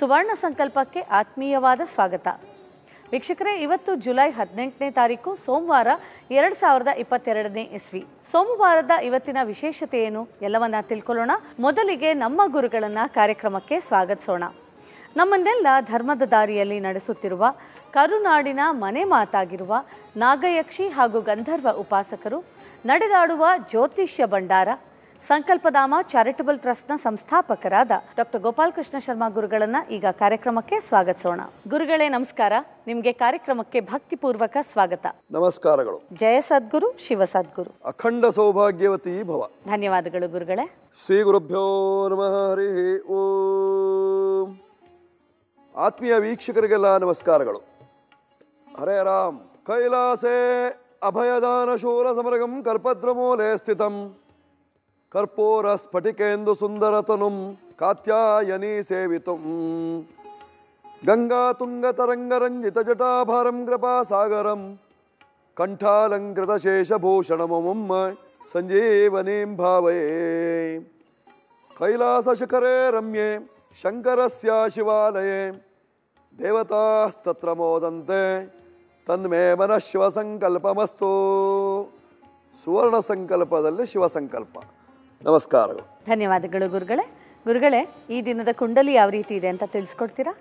ಸುವರ್ಣ ಸಂಕಲ್ಪಕ್ಕೆ ಆತ್ಮೀಯವಾದ ಸ್ವಾಗತ ವೀಕ್ಷಕರೇ ಇವತ್ತು ಜುಲೈ ಹದಿನೆಂಟನೇ ತಾರೀಕು ಸೋಮವಾರ ಎರಡು ಸಾವಿರದ ಇಪ್ಪತ್ತೆರಡನೇ ಇಸ್ವಿ ಸೋಮವಾರದ ಇವತ್ತಿನ ವಿಶೇಷತೆ ಏನು ಎಲ್ಲವನ್ನ ತಿಳ್ಕೊಳ್ಳೋಣ ಮೊದಲಿಗೆ ನಮ್ಮ ಗುರುಗಳನ್ನ ಕಾರ್ಯಕ್ರಮಕ್ಕೆ ಸ್ವಾಗತಿಸೋಣ ನಮ್ಮನ್ನೆಲ್ಲ ಧರ್ಮದ ದಾರಿಯಲ್ಲಿ ನಡೆಸುತ್ತಿರುವ ಕರುನಾಡಿನ ಮನೆ ಮಾತಾಗಿರುವ ನಾಗಯಕ್ಷಿ ಹಾಗೂ ಗಂಧರ್ವ ಉಪಾಸಕರು ನಡೆದಾಡುವ ಜ್ಯೋತಿಷ್ಯ ಭಂಡಾರ ಸಂಕಲ್ಪಧಾಮ ಚಾರಿಟಬಲ್ ಟ್ರಸ್ಟ್ನ ಸಂಸ್ಥಾಪಕರಾದ ಡಾಕ್ಟರ್ ಗೋಪಾಲಕೃಷ್ಣ ಶರ್ಮಾ ಗುರುಗಳನ್ನ ಈಗ ಕಾರ್ಯಕ್ರಮಕ್ಕೆ ಸ್ವಾಗತಿಸೋಣ ಗುರುಗಳೇ ನಮಸ್ಕಾರ ನಿಮಗೆ ಕಾರ್ಯಕ್ರಮಕ್ಕೆ ಭಕ್ತಿಪೂರ್ವಕ ಸ್ವಾಗತ ನಮಸ್ಕಾರಗಳು ಜಯ ಸದ್ಗುರು ಶಿವ ಸದ್ಗುರು ಅಖಂಡ ಸೌಭಾಗ್ಯವತಿ ಭವ ಧನ್ಯವಾದಗಳು ಗುರುಗಳೇ ಶ್ರೀ ಗುರುಭ್ಯೋ ನಮಃ ಹರಿ ಓಂ ಆತ್ಮೀಯ ವೀಕ್ಷಕರಿಗೆಲ್ಲ ನಮಸ್ಕಾರಗಳು ಹರೇ ರಾಮ್ ಕೈಲಾಸೆ ಅಭಯದಾನ ಶೂರ ಸಮರಗಂ ಕಲ್ಪದ್ರಮೂಲೆ ಸ್ಥಿತಂ ಕರ್ಪೂರ ಸ್ಫಟಿಕೆಂದು ಸುಂದರತನುಂ ಕಾತ್ಯಾಯನಿ ಸೇವಿತುಂ ಗಂಗಾ ತುಂಗ ತರಂಗರಂಜಿತ ಜಟಾಭಾರಂ ಕೃಪಾ ಸಾಗರಂ ಕಂಠಾಲಂಕೃತ ಶೇಷಭೂಷಣಮುಮ್ಮ ಸಂಜೀವನೀಂ ಭಾವಯೇ ಕೈಲಾಸಶಿಖರೇ ರಮ್ಯೆ ಶಂಕರಸ್ಯ ಶಿವಾಲಯೇ ದೇವತಾಸ್ತತ್ರ ಮೋದಂತೆ ತನ್ಮೇ ಮನಃ ಶಿವ ಸಂಕಲ್ಪಮಸ್ತು ಸುವರ್ಣ ಸಂಕಲ್ಪದಲ್ಲಿ ಶಿವ ಸಂಕಲ್ಪ ನಮಸ್ಕಾರಗಳು ಧನ್ಯವಾದಗಳು ಗುರುಗಳೇ ಗುರುಗಳೇ ಈ ದಿನದ ಕುಂಡಲಿ ಯಾವ ರೀತಿ ಇದೆ ಅಂತ ತಿಳಿಸ್ಕೊಡ್ತೀರಾ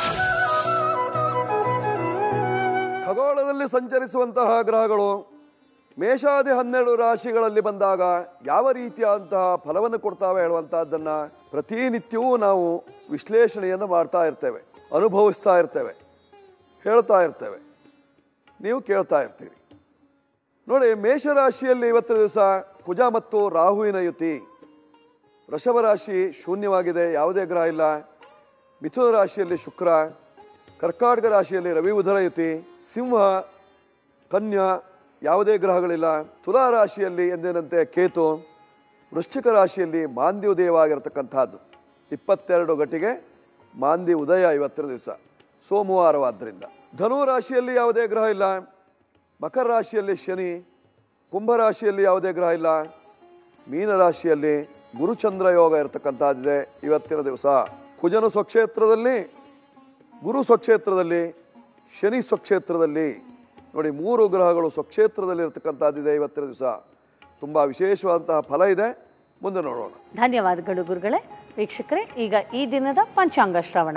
ಖಗೋಳದಲ್ಲಿ ಸಂಚರಿಸುವಂತಹ ಗ್ರಹಗಳು ಮೇಷಾದಿ ಹನ್ನೆರಡು ರಾಶಿಗಳಲ್ಲಿ ಬಂದಾಗ ಯಾವ ರೀತಿಯಾದಂತಹ ಫಲವನ್ನು ಕೊಡ್ತಾವೆ ಹೇಳುವಂತಹದ್ದನ್ನ ಪ್ರತಿನಿತ್ಯವೂ ನಾವು ವಿಶ್ಲೇಷಣೆಯನ್ನು ಮಾಡ್ತಾ ಇರ್ತೇವೆ ಅನುಭವಿಸ್ತಾ ಇರ್ತೇವೆ ಹೇಳ್ತಾ ಇರ್ತೇವೆ ನೀವು ಕೇಳ್ತಾ ಇರ್ತೀರಿ ನೋಡಿ ಮೇಷರಾಶಿಯಲ್ಲಿ ಇವತ್ತು ದಿವಸ ಕುಜ ಮತ್ತು ರಾಹುವಿನ ಯುತಿ ವೃಷಭ ರಾಶಿ ಶೂನ್ಯವಾಗಿದೆ ಯಾವುದೇ ಗ್ರಹ ಇಲ್ಲ ಮಿಥುನ ರಾಶಿಯಲ್ಲಿ ಶುಕ್ರ ಕರ್ಕಾಟಕ ರಾಶಿಯಲ್ಲಿ ರವಿ ಉದರ ಯುತಿ ಸಿಂಹ ಕನ್ಯಾ ಯಾವುದೇ ಗ್ರಹಗಳಿಲ್ಲ ತುಲಾ ರಾಶಿಯಲ್ಲಿ ಎಂದಿನಂತೆ ಕೇತು ವೃಶ್ಚಿಕ ರಾಶಿಯಲ್ಲಿ ಮಾಂದಿ ಉದಯವಾಗಿರತಕ್ಕಂಥದ್ದು ಇಪ್ಪತ್ತೆರಡು ಗಂಟೆಗೆ ಮಾಂದಿ ಉದಯ ಇವತ್ತಿನ ದಿವಸ ಸೋಮವಾರವಾದ್ದರಿಂದ ಧನು ರಾಶಿಯಲ್ಲಿ ಯಾವುದೇ ಗ್ರಹ ಇಲ್ಲ ಮಕರ ರಾಶಿಯಲ್ಲಿ ಶನಿ ಕುಂಭ ರಾಶಿಯಲ್ಲಿ ಯಾವುದೇ ಗ್ರಹ ಇಲ್ಲ ಮೀನ ರಾಶಿಯಲ್ಲಿ ಗುರುಚಂದ್ರ ಯೋಗ ಇರತಕ್ಕಂಥದ್ದಿದೆ ಇವತ್ತಿನ ದಿವಸ ಕುಜನು ಸ್ವಕ್ಷೇತ್ರದಲ್ಲಿ ಗುರು ಸ್ವಕ್ಷೇತ್ರದಲ್ಲಿ ಶನಿ ಸ್ವಕ್ಷೇತ್ರದಲ್ಲಿ ನೋಡಿ ಮೂರು ಗ್ರಹಗಳು ಸ್ವಕ್ಷೇತ್ರದಲ್ಲಿ ಇರತಕ್ಕಂಥದ್ದಿದೆ ಇವತ್ತಿನ ದಿವಸ ತುಂಬ ವಿಶೇಷವಾದಂತಹ ಫಲ ಇದೆ ಮುಂದೆ ನೋಡೋಣ ಧನ್ಯವಾದಗಳು ಗುರುಗಳೇ ವೀಕ್ಷಕರೇ ಈಗ ಈ ದಿನದ ಪಂಚಾಂಗ ಶ್ರವಣ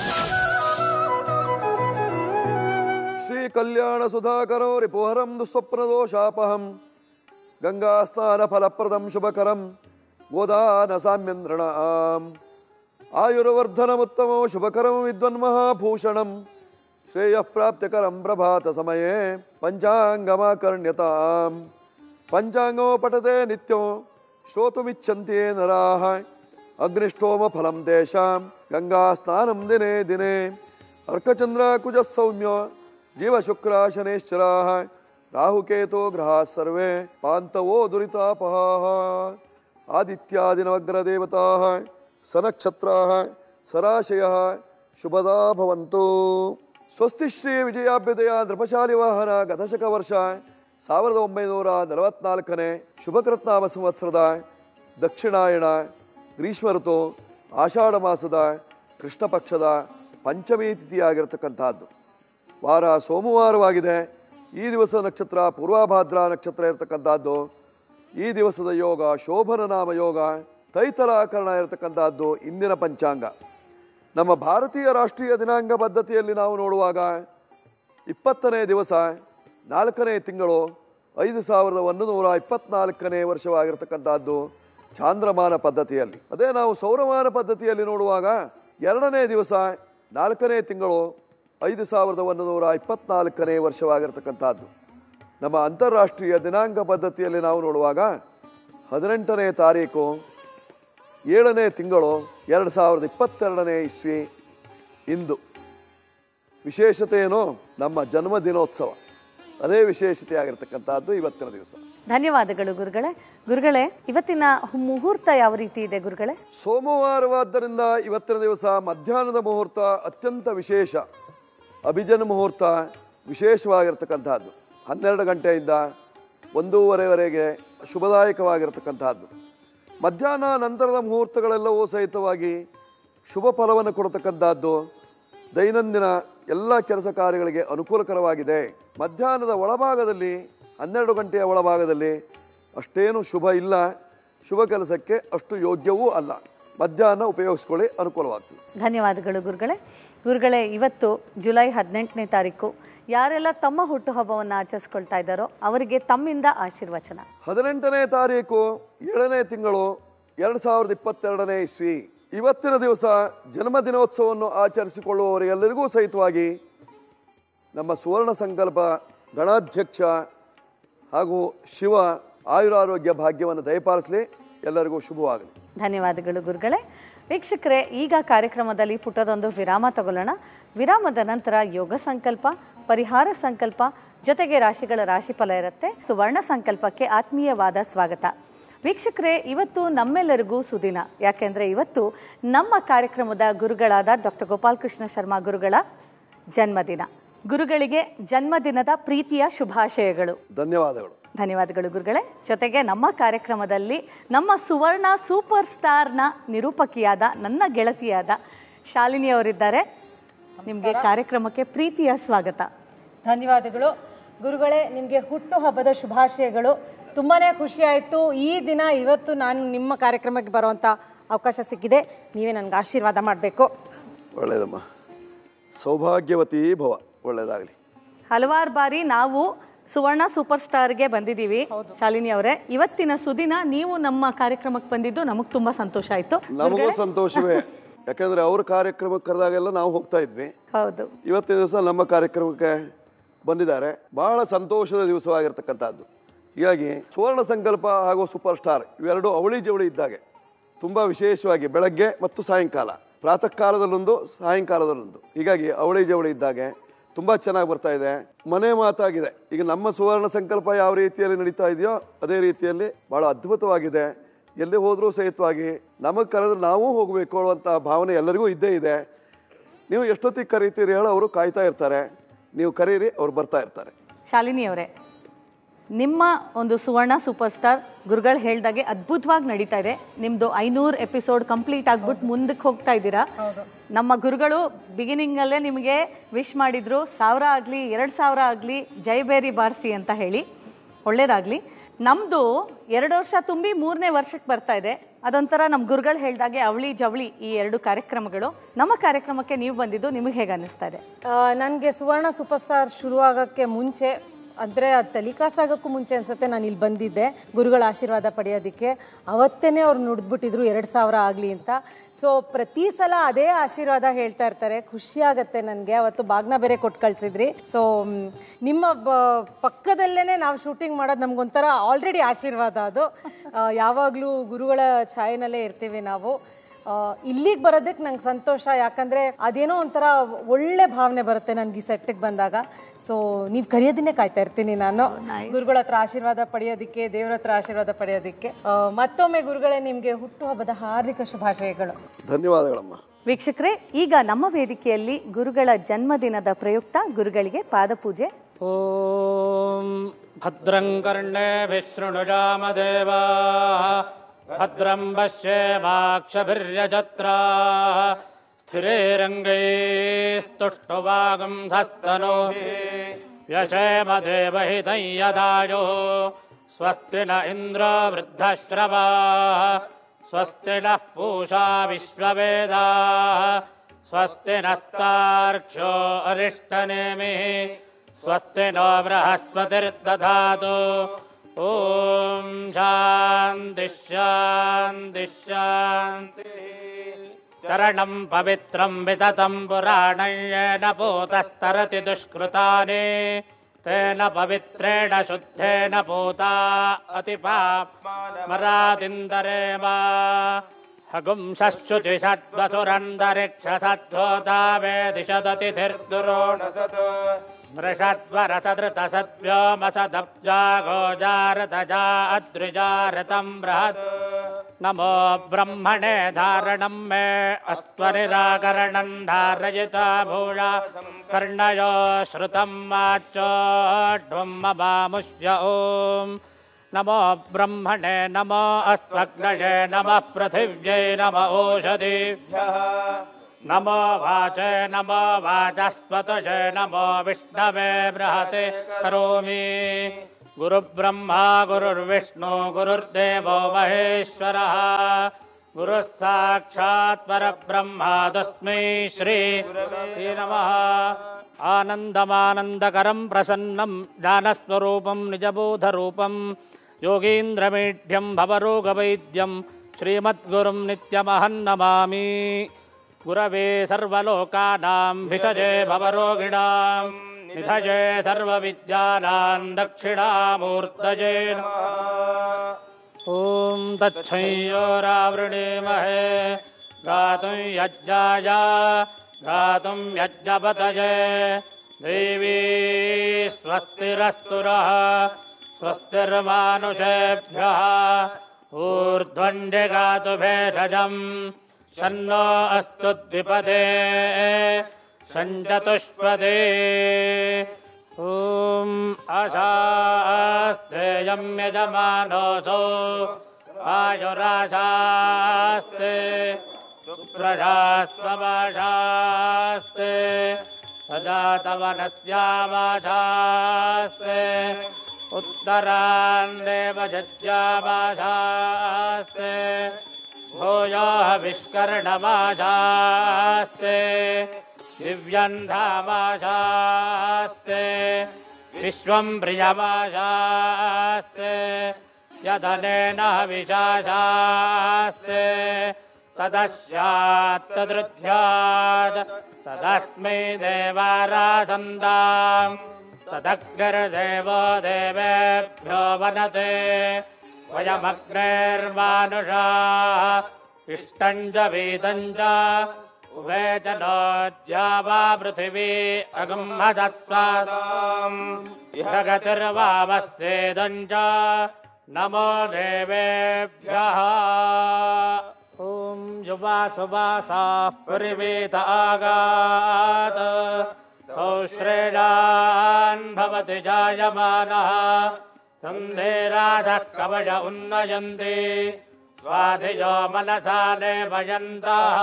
ಶ್ರೀ ಕಲ್ಯಾಣ ಸುಧಾಕರೋ ರಿಪುಹರಂ ದುಸ್ವಪ್ನದೋಷಾಪಹಂ ಗಂಗಾ ಸ್ನಾನ ಫಲಪ್ರದಂ ಶುಭಕರಂ ಗೋದಾನ ಸಾಮ್ಯಂದ್ರಣಾಂ ಆಯುರ್ವರ್ಧನಮುತ್ತಮೋ ಶುಭಕರಂ ವಿದ್ವನ್ಮಹಾಭೂಷಣಂ ಶ್ರೇಯ ಪ್ರಾಪ್ತಿಕರಂ ಪ್ರಭಾತ ಸಮಯೇ ಪಂಚಾಂಗಮಾಕರ್ಣ್ಯತಾಂ ಪಂಚಾಂಗೋ ಪಠತೆ ನಿತ್ಯೋ ಶ್ರೋತುಮಿಚ್ಛಂತೆ ನರಾಹ ಅಗ್ನಿಷ್ಠೋಮ ಫಲಂ ತೇಷಾಂ ಗಂಗಾ ಸ್ನಾನಂ ದಿನೇ ದಿನೇ ಅರ್ಕಚಂದ್ರ ಕುಜ ಸೌಮ್ಯ ಜೀವಶುಕ್ರ ಶನೇಶ್ಚರಾಹ ರಾಹುಕೇತೋ ಗ್ರಹಾ ಸರ್ವೇ ಪಾಂತವೋ ದುರಿತಾಪಹಾಹ ಆದಿತ್ಯಾದಿನವಗ್ರದೇವತಾಃ ಸನಕ್ಷತ್ರಾः ಸರಾಶಯः ಶುಭದಾ ಭವಂತು ಸ್ವಸ್ತಿ ಶ್ರೀ ವಿಜಯಾಭ್ಯುದಯ ನೃಪಶಾಲಿ ವಾಹನ ಗತಶಕ ವರ್ಷ ಸಾವಿರದ ಒಂಬೈನೂರ ನಲವತ್ನಾಲ್ಕನೇ ಶುಭಕೃತ್ನಾಮ ಸಂವತ್ಸರದ ದಕ್ಷಿಣಾಯಣ ಗ್ರೀಷ್ಮ ಋತು ಆಷಾಢ ಮಾಸದ ಕೃಷ್ಣ ಪಕ್ಷದ ಪಂಚಮಿ ತಿಥಿಯಾಗಿರ್ತಕ್ಕಂಥದ್ದು ವಾರ ಸೋಮವಾರವಾಗಿದೆ ಈ ದಿವಸ ನಕ್ಷತ್ರ ಪೂರ್ವಭಾದ್ರ ನಕ್ಷತ್ರ ಇರತಕ್ಕಂಥದ್ದು ಈ ದಿವಸದ ಯೋಗ ಶೋಭನ ನಾಮ ಯೋಗ ತೈತಲಾಕರಣ ಇರತಕ್ಕಂಥದ್ದು ಇಂದಿನ ಪಂಚಾಂಗ ನಮ್ಮ ಭಾರತೀಯ ರಾಷ್ಟ್ರೀಯ ದಿನಾಂಗ ಪದ್ಧತಿಯಲ್ಲಿ ನಾವು ನೋಡುವಾಗ ಇಪ್ಪತ್ತನೇ ದಿವಸ ನಾಲ್ಕನೇ ತಿಂಗಳು ಐದು ಸಾವಿರದ ಒಂದು ನೂರ ಇಪ್ಪತ್ನಾಲ್ಕನೇ ವರ್ಷವಾಗಿರ್ತಕ್ಕಂಥದ್ದು ಚಾಂದ್ರಮಾನ ಪದ್ಧತಿಯಲ್ಲಿ ಅದೇ ನಾವು ಸೌರಮಾನ ಪದ್ಧತಿಯಲ್ಲಿ ನೋಡುವಾಗ ಎರಡನೇ ದಿವಸ ನಾಲ್ಕನೇ ತಿಂಗಳು ಐದು ಸಾವಿರದ ಒಂದು ನೂರ ಇಪ್ಪತ್ನಾಲ್ಕನೇ ವರ್ಷವಾಗಿರ್ತಕ್ಕಂಥದ್ದು ನಮ್ಮ ಅಂತಾರಾಷ್ಟ್ರೀಯ ದಿನಾಂಕ ಪದ್ಧತಿಯಲ್ಲಿ ನಾವು ನೋಡುವಾಗ ಹದಿನೆಂಟನೇ ತಾರೀಕು ಏಳನೇ ತಿಂಗಳು ಎರಡು ಸಾವಿರದ ಇಪ್ಪತ್ತೆರಡನೇ ಇಸ್ವಿ ಇಂದು ವಿಶೇಷತೆ ಏನು ನಮ್ಮ ಜನ್ಮ ದಿನೋತ್ಸವ ಅದೇ ವಿಶೇಷತೆ ಆಗಿರ್ತಕ್ಕಂಥದ್ದು ಇವತ್ತಿನ ದಿವಸ ಧನ್ಯವಾದಗಳು ಗುರುಗಳೇ ಗುರುಗಳೇ ಇವತ್ತಿನ ಮುಹೂರ್ತ ಯಾವ ರೀತಿ ಇದೆ ಗುರುಗಳೇ ಸೋಮವಾರವಾದ್ದರಿಂದ ಇವತ್ತಿನ ದಿವಸ ಮಧ್ಯಾಹ್ನದ ಮುಹೂರ್ತ ಅತ್ಯಂತ ವಿಶೇಷ ಅಭಿಜನ ಮುಹೂರ್ತ ವಿಶೇಷವಾಗಿರ್ತಕ್ಕಂಥದ್ದು ಹನ್ನೆರಡು ಗಂಟೆಯಿಂದ ಒಂದೂವರೆವರೆಗೆ ಶುಭದಾಯಕವಾಗಿರ್ತಕ್ಕಂಥದ್ದು ಮಧ್ಯಾಹ್ನ ನಂತರದ ಮುಹೂರ್ತಗಳೆಲ್ಲವೂ ಸಹಿತವಾಗಿ ಶುಭ ಫಲವನ್ನು ಕೊಡತಕ್ಕಂಥದ್ದು ದೈನಂದಿನ ಎಲ್ಲ ಕೆಲಸ ಕಾರ್ಯಗಳಿಗೆ ಅನುಕೂಲಕರವಾಗಿದೆ ಮಧ್ಯಾಹ್ನದ ಒಳಭಾಗದಲ್ಲಿ ಹನ್ನೆರಡು ಗಂಟೆಯ ಒಳಭಾಗದಲ್ಲಿ ಅಷ್ಟೇನು ಶುಭ ಇಲ್ಲ ಶುಭ ಕೆಲಸಕ್ಕೆ ಅಷ್ಟು ಯೋಗ್ಯವೂ ಅಲ್ಲ ಮಧ್ಯಾಹ್ನ ಉಪಯೋಗಿಸ್ಕೊಳ್ಳಿ ಅನುಕೂಲವಾಗ್ತದೆ ಧನ್ಯವಾದಗಳು ಗುರುಗಳೇ ಗುರುಗಳೇ ಇವತ್ತು ಜುಲೈ ಹದಿನೆಂಟನೇ ತಾರೀಕು ಯಾರೆಲ್ಲ ತಮ್ಮ ಹುಟ್ಟುಹಬ್ಬವನ್ನು ಆಚರಿಸ್ಕೊಳ್ತಾ ಇದ್ದಾರೋ ಅವರಿಗೆ ತಮ್ಮಿಂದ ಆಶೀರ್ವಚನ ಹದಿನೆಂಟನೇ ತಾರೀಕು ಏಳನೇ ತಿಂಗಳು ಎರಡು ಸಾವಿರದ ಇಪ್ಪತ್ತೆರಡನೇ ಇಸ್ವಿ ಇವತ್ತಿನ ದಿವಸ ಜನ್ಮದಿನೋತ್ಸವವನ್ನು ಆಚರಿಸಿಕೊಳ್ಳುವವರೆಲ್ಲರಿಗೂ ಸಹಿತವಾಗಿ ನಮ್ಮ ಸುವರ್ಣ ಸಂಕಲ್ಪ ಗಣಾಧ್ಯಕ್ಷ ಹಾಗೂ ಶಿವ ಆಯುರಾರೋಗ್ಯ ಭಾಗ್ಯವನ್ನು ದಯಪಾಲಿಸಲಿ ಎಲ್ಲರಿಗೂ ಶುಭವಾಗಲಿ ಧನ್ಯವಾದಗಳು ಗುರುಗಳೇ ವೀಕ್ಷಕರೇ ಈಗ ಕಾರ್ಯಕ್ರಮದಲ್ಲಿ ಪುಟ್ಟದೊಂದು ವಿರಾಮ ತಗೊಳ್ಳೋಣ ವಿರಾಮದ ನಂತರ ಯೋಗ ಸಂಕಲ್ಪ ಪರಿಹಾರ ಸಂಕಲ್ಪ ಜೊತೆಗೆ ರಾಶಿಗಳ ರಾಶಿಫಲ ಇರುತ್ತೆ ಸುವರ್ಣ ಸಂಕಲ್ಪಕ್ಕೆ ಆತ್ಮೀಯವಾದ ಸ್ವಾಗತ ವೀಕ್ಷಕರೇ ಇವತ್ತು ನಮ್ಮೆಲ್ಲರಿಗೂ ಸುದಿನ ಯಾಕೆಂದ್ರೆ ಇವತ್ತು ನಮ್ಮ ಕಾರ್ಯಕ್ರಮದ ಗುರುಗಳಾದ ಡಾಕ್ಟರ್ ಗೋಪಾಲಕೃಷ್ಣ ಶರ್ಮಾ ಗುರುಗಳ ಜನ್ಮದಿನ ಗುರುಗಳಿಗೆ ಜನ್ಮದಿನದ ಪ್ರೀತಿಯ ಶುಭಾಶಯಗಳು ಧನ್ಯವಾದಗಳು ಧನ್ಯವಾದಗಳು ಗುರುಗಳೇ ಜೊತೆಗೆ ನಮ್ಮ ಕಾರ್ಯಕ್ರಮದಲ್ಲಿ ನಮ್ಮ ಸುವರ್ಣ ಸೂಪರ್ ಸ್ಟಾರ್ನ ನಿರೂಪಕಿಯಾದ ನನ್ನ ಗೆಳತಿಯಾದ ಶಾಲಿನಿ ಅವರಿದ್ದಾರೆ ನಿಮಗೆ ಕಾರ್ಯಕ್ರಮಕ್ಕೆ ಪ್ರೀತಿಯ ಸ್ವಾಗತ ಧನ್ಯವಾದಗಳು ಗುರುಗಳೇ ನಿಮಗೆ ಹುಟ್ಟು ಹಬ್ಬದ ಶುಭಾಶಯಗಳು ತುಂಬಾ ಖುಷಿ ಆಯಿತು ಈ ದಿನ ಇವತ್ತು ನಾನು ನಿಮ್ಮ ಕಾರ್ಯಕ್ರಮಕ್ಕೆ ಬರುವಂಥ ಅವಕಾಶ ಸಿಕ್ಕಿದೆ ನೀವೇ ನನಗೆ ಆಶೀರ್ವಾದ ಮಾಡಬೇಕು ಒಳ್ಳೆಯದಮ್ಮ ಸೌಭಾಗ್ಯವತಿ ಭವ ಒಳ್ಳೆಯದಾಗಲಿ ಹಲವಾರು ಬಾರಿ ನಾವು ಸುವರ್ಣ ಸೂಪರ್ ಸ್ಟಾರ್ಗೆ ಬಂದಿದ್ದೀವಿ ಶಾಲಿನಿ ಅವರೇ ಇವತ್ತಿನ ಸುದಿನ ನೀವು ನಮ್ಮ ಕಾರ್ಯಕ್ರಮಕ್ಕೆ ಬಂದಿದ್ದು ನಮಗೆ ತುಂಬಾ ಸಂತೋಷ ಆಯಿತು ನಮಗೂ ಸಂತೋಷವೇ ಯಾಕಂದ್ರೆ ಅವ್ರ ಕಾರ್ಯಕ್ರಮಕ್ಕೆ ಕರೆದಾಗೆಲ್ಲ ನಾವು ಹೋಗ್ತಾ ಇದ್ವಿ ಹೌದು ಇವತ್ತಿನ ದಿವಸ ನಮ್ಮ ಕಾರ್ಯಕ್ರಮಕ್ಕೆ ಬಂದಿದ್ದಾರೆ ಬಹಳ ಸಂತೋಷದ ದಿವಸವಾಗಿರ್ತಕ್ಕಂಥದ್ದು ಹೀಗಾಗಿ ಸುವರ್ಣ ಸಂಕಲ್ಪ ಹಾಗೂ ಸೂಪರ್ ಸ್ಟಾರ್ ಇವೆರಡು ಅವಳಿ ಜವಳಿ ಇದ್ದಾಗೆ ತುಂಬ ವಿಶೇಷವಾಗಿ ಬೆಳಗ್ಗೆ ಮತ್ತು ಸಾಯಂಕಾಲ ಪ್ರಾತಃ ಕಾಲದಲ್ಲೊಂದು ಸಾಯಂಕಾಲದಲ್ಲೊಂದು ಹೀಗಾಗಿ ಅವಳಿ ಜವಳಿ ಇದ್ದಾಗೆ ತುಂಬ ಚೆನ್ನಾಗಿ ಬರ್ತಾ ಇದೆ ಮನೆ ಮಾತಾಗಿದೆ ಈಗ ನಮ್ಮ ಸುವರ್ಣ ಸಂಕಲ್ಪ ಯಾವ ರೀತಿಯಲ್ಲಿ ನಡೀತಾ ಇದೆಯೋ ಅದೇ ರೀತಿಯಲ್ಲಿ ಬಹಳ ಅದ್ಭುತವಾಗಿದೆ ಎಲ್ಲಿ ಹೋದರೂ ಸಹಿತವಾಗಿ ನಮಗೆ ಕರೆದ್ರೆ ನಾವೂ ಹೋಗಬೇಕು ಅನ್ನುವಂಥ ಭಾವನೆ ಎಲ್ಲರಿಗೂ ಇದ್ದೇ ಇದೆ ನೀವು ಎಷ್ಟೊತ್ತಿಗೆ ಕರೀತೀರಿ ಹೇಳೋ ಅವರು ಕಾಯ್ತಾ ಇರ್ತಾರೆ ನೀವು ಕರೀರಿ ಅವ್ರು ಬರ್ತಾ ಇರ್ತಾರೆ ಶಾಲಿನಿ ಅವರೇ ನಿಮ್ಮ ಒಂದು ಸುವರ್ಣ ಸೂಪರ್ ಸ್ಟಾರ್ ಗುರುಗಳು ಹೇಳ್ದಾಗೆ ಅದ್ಭುತವಾಗಿ ನಡೀತಾ ಇದೆ ನಿಮ್ದು ಐನೂರು ಎಪಿಸೋಡ್ ಕಂಪ್ಲೀಟ್ ಆಗ್ಬಿಟ್ಟು ಮುಂದಕ್ಕೆ ಹೋಗ್ತಾ ಇದ್ದೀರಾ ನಮ್ಮ ಗುರುಗಳು ಬಿಗಿನಿಂಗ್ ಅಲ್ಲೇ ನಿಮಗೆ ವಿಶ್ ಮಾಡಿದ್ರು ಸಾವಿರ ಆಗಲಿ ಎರಡು ಸಾವಿರ ಆಗಲಿ ಜೈಬೇರಿ ಬಾರಿಸಿ ಅಂತ ಹೇಳಿ ಒಳ್ಳೇದಾಗ್ಲಿ ನಮ್ದು ಎರಡು ವರ್ಷ ತುಂಬಿ ಮೂರನೇ ವರ್ಷಕ್ಕೆ ಬರ್ತಾ ಇದೆ ಅದೊಂಥರ ನಮ್ಮ ಗುರುಗಳು ಹೇಳ್ದಾಗೆ ಅವಳಿ ಜವಳಿ ಈ ಎರಡು ಕಾರ್ಯಕ್ರಮಗಳು ನಮ್ಮ ಕಾರ್ಯಕ್ರಮಕ್ಕೆ ನೀವು ಬಂದಿದ್ದು ನಿಮಗೆ ಹೇಗೆ ಅನ್ನಿಸ್ತಾ ಇದೆ ನನಗೆ ಸುವರ್ಣ ಸೂಪರ್ ಸ್ಟಾರ್ ಶುರುವಾಗೋಕ್ಕೆ ಮುಂಚೆ ಅಂದರೆ ಅದು ಟೆಲಿಕಾಸ್ಟ್ ಆಗೋಕ್ಕೂ ಮುಂಚೆ ಅನ್ಸುತ್ತೆ ನಾನು ಇಲ್ಲಿ ಬಂದಿದ್ದೆ ಗುರುಗಳ ಆಶೀರ್ವಾದ ಪಡೆಯೋದಕ್ಕೆ ಅವತ್ತೇ ಅವ್ರು ನುಡಿದ್ಬಿಟ್ಟಿದ್ರು ಎರಡು ಸಾವಿರ ಆಗಲಿ ಅಂತ ಸೊ ಪ್ರತಿ ಸಲ ಅದೇ ಆಶೀರ್ವಾದ ಹೇಳ್ತಾ ಇರ್ತಾರೆ ಖುಷಿ ಆಗತ್ತೆ ನನಗೆ ಅವತ್ತು ಬಾಗ್ನ ಬೇರೆ ಕೊಟ್ಟು ಕಳಿಸಿದ್ರಿ ಸೊ ನಿಮ್ಮ ಬ- ಪಕ್ಕದಲ್ಲೇ ನಾವು ಶೂಟಿಂಗ್ ಮಾಡೋದು ನಮ್ಗೊಂಥರ ಆಲ್ರೆಡಿ ಆಶೀರ್ವಾದ ಅದು ಯಾವಾಗಲೂ ಗುರುಗಳ ಛಾಯೆನಲ್ಲೇ ಇರ್ತೀವಿ ನಾವು ಇಲ್ಲಿಗೆ ಬರೋದಕ್ಕೆ ನಂಗೆ ಸಂತೋಷ ಯಾಕಂದ್ರೆ ಅದೇನೋ ಒಂಥರ ಒಳ್ಳೆ ಭಾವನೆ ಬರುತ್ತೆ ನನಗೆ ಈ ಸೆಟ್ಟಿಗೆ ಬಂದಾಗ ಸೊ ನೀವು ಕರೆಯೋದನ್ನೇ ಕಾಯ್ತಾ ಇರ್ತೀನಿ ನಾನು ಗುರುಗಳ ಹತ್ರ ಆಶೀರ್ವಾದ ಪಡೆಯೋದಕ್ಕೆ ದೇವ್ರ ಹತ್ರ ಆಶೀರ್ವಾದ ಪಡೆಯೋದಕ್ಕೆ ಆ, ಮತ್ತೊಮ್ಮೆ ಗುರುಗಳೇ ನಿಮಗೆ ಹುಟ್ಟುಹಬ್ಬದ ಹಾರ್ದಿಕ ಶುಭಾಶಯಗಳು ಧನ್ಯವಾದಗಳಮ್ಮ ವೀಕ್ಷಕರೇ ಈಗ ನಮ್ಮ ವೇದಿಕೆಯಲ್ಲಿ ಗುರುಗಳ ಜನ್ಮದಿನದ ಪ್ರಯುಕ್ತ ಗುರುಗಳಿಗೆ ಪಾದಪೂಜೆ ॐ भद्रं कर्णे विष्णुनुजामदेवाः भद्रं पश्येमाक्षभिर्यजत्राः स्थिरैरङ्गैस्तुष्टुवागं धस्तनोभिः व्यशेमदेवहितं यदायुः स्वस्ति न इन्द्रो वृद्धश्रवाः स्वस्ति नः पूषा विश्ववेदाः स्वस्ति नस्तार्क्ष्यो अरिष्टनेमिः स्वस्ति नो बृहस्पतिर्दधातु ॐ शान्ति शान्ति शान्तिः चरणं पवित्रं विततं पुराणं येन पूतस्तरति दुष्कृतानि तेन पवित्रेण शुद्धेन पूता अतिपामरादिन्दरे वा हगुंसश्चुचिषद्वसुरन्दरिक्षसद्भूता वेदिशदतिथिर्दुरोणसत् मृषद्वरसदृतसद्व्योमसदब्जा गोजारतजा अद्रिजारतं बृहत् नमो ब्रह्मणे धारणं मे अस्त्वनिराकरणं धारयिता भूया कर्णयो श्रुतं वाचोढ्वं ममामुष्य ॐ नमो ब्रह्मणे नमो अस्त्वग्नये नमः पृथिव्यै नम ओषधीभ्यः नमो वाचे नमो वाचस्पतये नमो विष्णवे बृहते करोमि गुरुब्रह्मा गुरुर्विष्णु गुरुर्देवो महेश्वरः गुरुः साक्षात् परब्रह्मा तस्मै श्री नमः आनन्दमानन्दकरं प्रसन्नं ज्ञानस्वरूपं निजबोधरूपं योगीन्द्रमीढ्यं भवरोगवैद्यं श्रीमद्गुरुं नित्यमहं नमामि गुरवे सर्वलोकानां भिषजे भवरोगिणां निधये सर्वविद्यानां दक्षिणामूर्तये नमः ॐ तच्छंयोरावृणीमहे गातुं यज्ञाय गातुं यज्ञपतये देवी स्वस्तिरस्तुरः स्वस्तिर्मानुषेभ्यः ऊर्ध्वण्ड्यगातु भेषजम् शन्नो अस्तु द्विपदे सञ्चतुष्पदे ॐ अशास्तेयं यजमानोऽसौ आयुराशास्ते सुप्रजास्वमाशास्ते सजातवनस्यामाशास्ते उत्तरान्देव जज्जामाशास्ते भूयोः विष्कर्णमाशास्ते दिव्यन्धामाशास्ते विश्वं प्रियमाशास्ते यदनेन विशाशास्ते तदस्यात्तदृध्यात् तदस्मै देवारासन्दाम् तदग्निर्देवो देवेभ्यो वनते वयमग्नेर्मानुषाः इष्टं च वीतं च उभे च नोद्या वा पृथिवी अगम्हदस्वादाम् इह गतिर्वामस्येदं च नमो देवेभ्यः ॐ युवा सुवासाः परिवेत आगात् सौश्रेणान् भवति जायमानः सन्धेराधः कवच उन्नयन्ति स्वाधिजो मनसा नेमयन्तः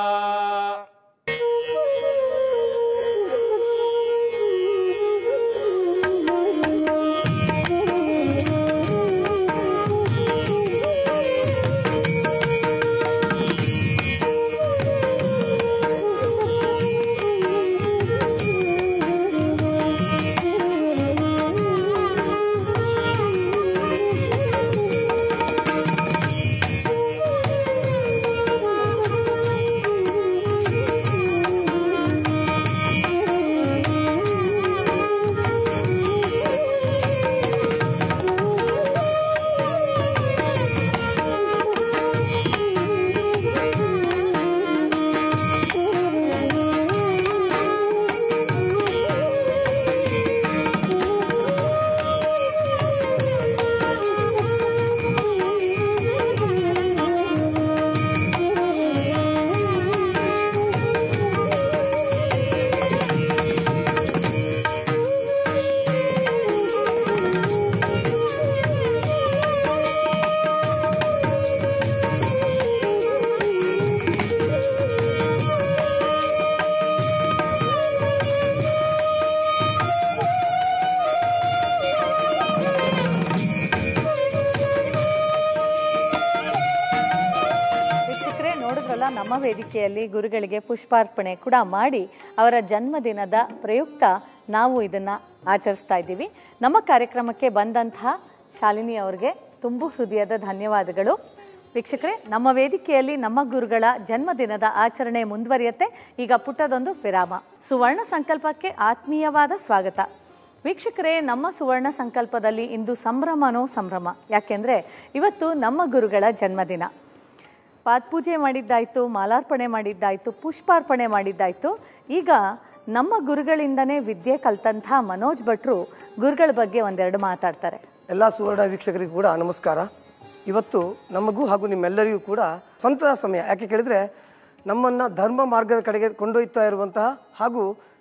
ವೀಕ್ಷಕರೇ ನೋಡಿದ್ರಲ್ಲ ನಮ್ಮ ವೇದಿಕೆಯಲ್ಲಿ ಗುರುಗಳಿಗೆ ಪುಷ್ಪಾರ್ಪಣೆ ಕೂಡ ಮಾಡಿ ಅವರ ಜನ್ಮದಿನದ ಪ್ರಯುಕ್ತ ನಾವು ಇದನ್ನು ಆಚರಿಸ್ತಾ ಇದ್ದೀವಿ ನಮ್ಮ ಕಾರ್ಯಕ್ರಮಕ್ಕೆ ಬಂದಂತಹ ಶಾಲಿನಿ ಅವರಿಗೆ ತುಂಬು ಹೃದಯದ ಧನ್ಯವಾದಗಳು ವೀಕ್ಷಕರೇ ನಮ್ಮ ವೇದಿಕೆಯಲ್ಲಿ ನಮ್ಮ ಗುರುಗಳ ಜನ್ಮದಿನದ ಆಚರಣೆ ಮುಂದುವರಿಯುತ್ತೆ ಈಗ ಪುಟ್ಟದೊಂದು ವಿರಾಮ ಸುವರ್ಣ ಸಂಕಲ್ಪಕ್ಕೆ ಆತ್ಮೀಯವಾದ ಸ್ವಾಗತ ವೀಕ್ಷಕರೇ ನಮ್ಮ ಸುವರ್ಣ ಸಂಕಲ್ಪದಲ್ಲಿ ಇಂದು ಸಂಭ್ರಮನೋ ಸಂಭ್ರಮ ಯಾಕೆಂದರೆ ಇವತ್ತು ನಮ್ಮ ಗುರುಗಳ ಜನ್ಮದಿನ ಪಾದಪೂಜೆ ಮಾಡಿದ್ದಾಯಿತು ಮಾಲಾರ್ಪಣೆ ಮಾಡಿದ್ದಾಯಿತು ಪುಷ್ಪಾರ್ಪಣೆ ಮಾಡಿದ್ದಾಯಿತು ಈಗ ನಮ್ಮ ಗುರುಗಳಿಂದನೇ ವಿದ್ಯೆ ಕಲ್ತಂಥ ಮನೋಜ್ ಭಟ್ರು ಗುರುಗಳ ಬಗ್ಗೆ ಒಂದೆರಡು ಮಾತಾಡ್ತಾರೆ ಎಲ್ಲ ಸುವರ್ಣ ವೀಕ್ಷಕರಿಗೂ ಕೂಡ ನಮಸ್ಕಾರ ಇವತ್ತು ನಮಗೂ ಹಾಗೂ ನಿಮ್ಮೆಲ್ಲರಿಗೂ ಕೂಡ ಸ್ವಂತ ಸಮಯ ಯಾಕೆ ಕೇಳಿದರೆ ನಮ್ಮನ್ನು ಧರ್ಮ ಮಾರ್ಗದ ಕಡೆಗೆ ಕೊಂಡೊಯ್ತಾ ಇರುವಂತಹ ಹಾಗೂ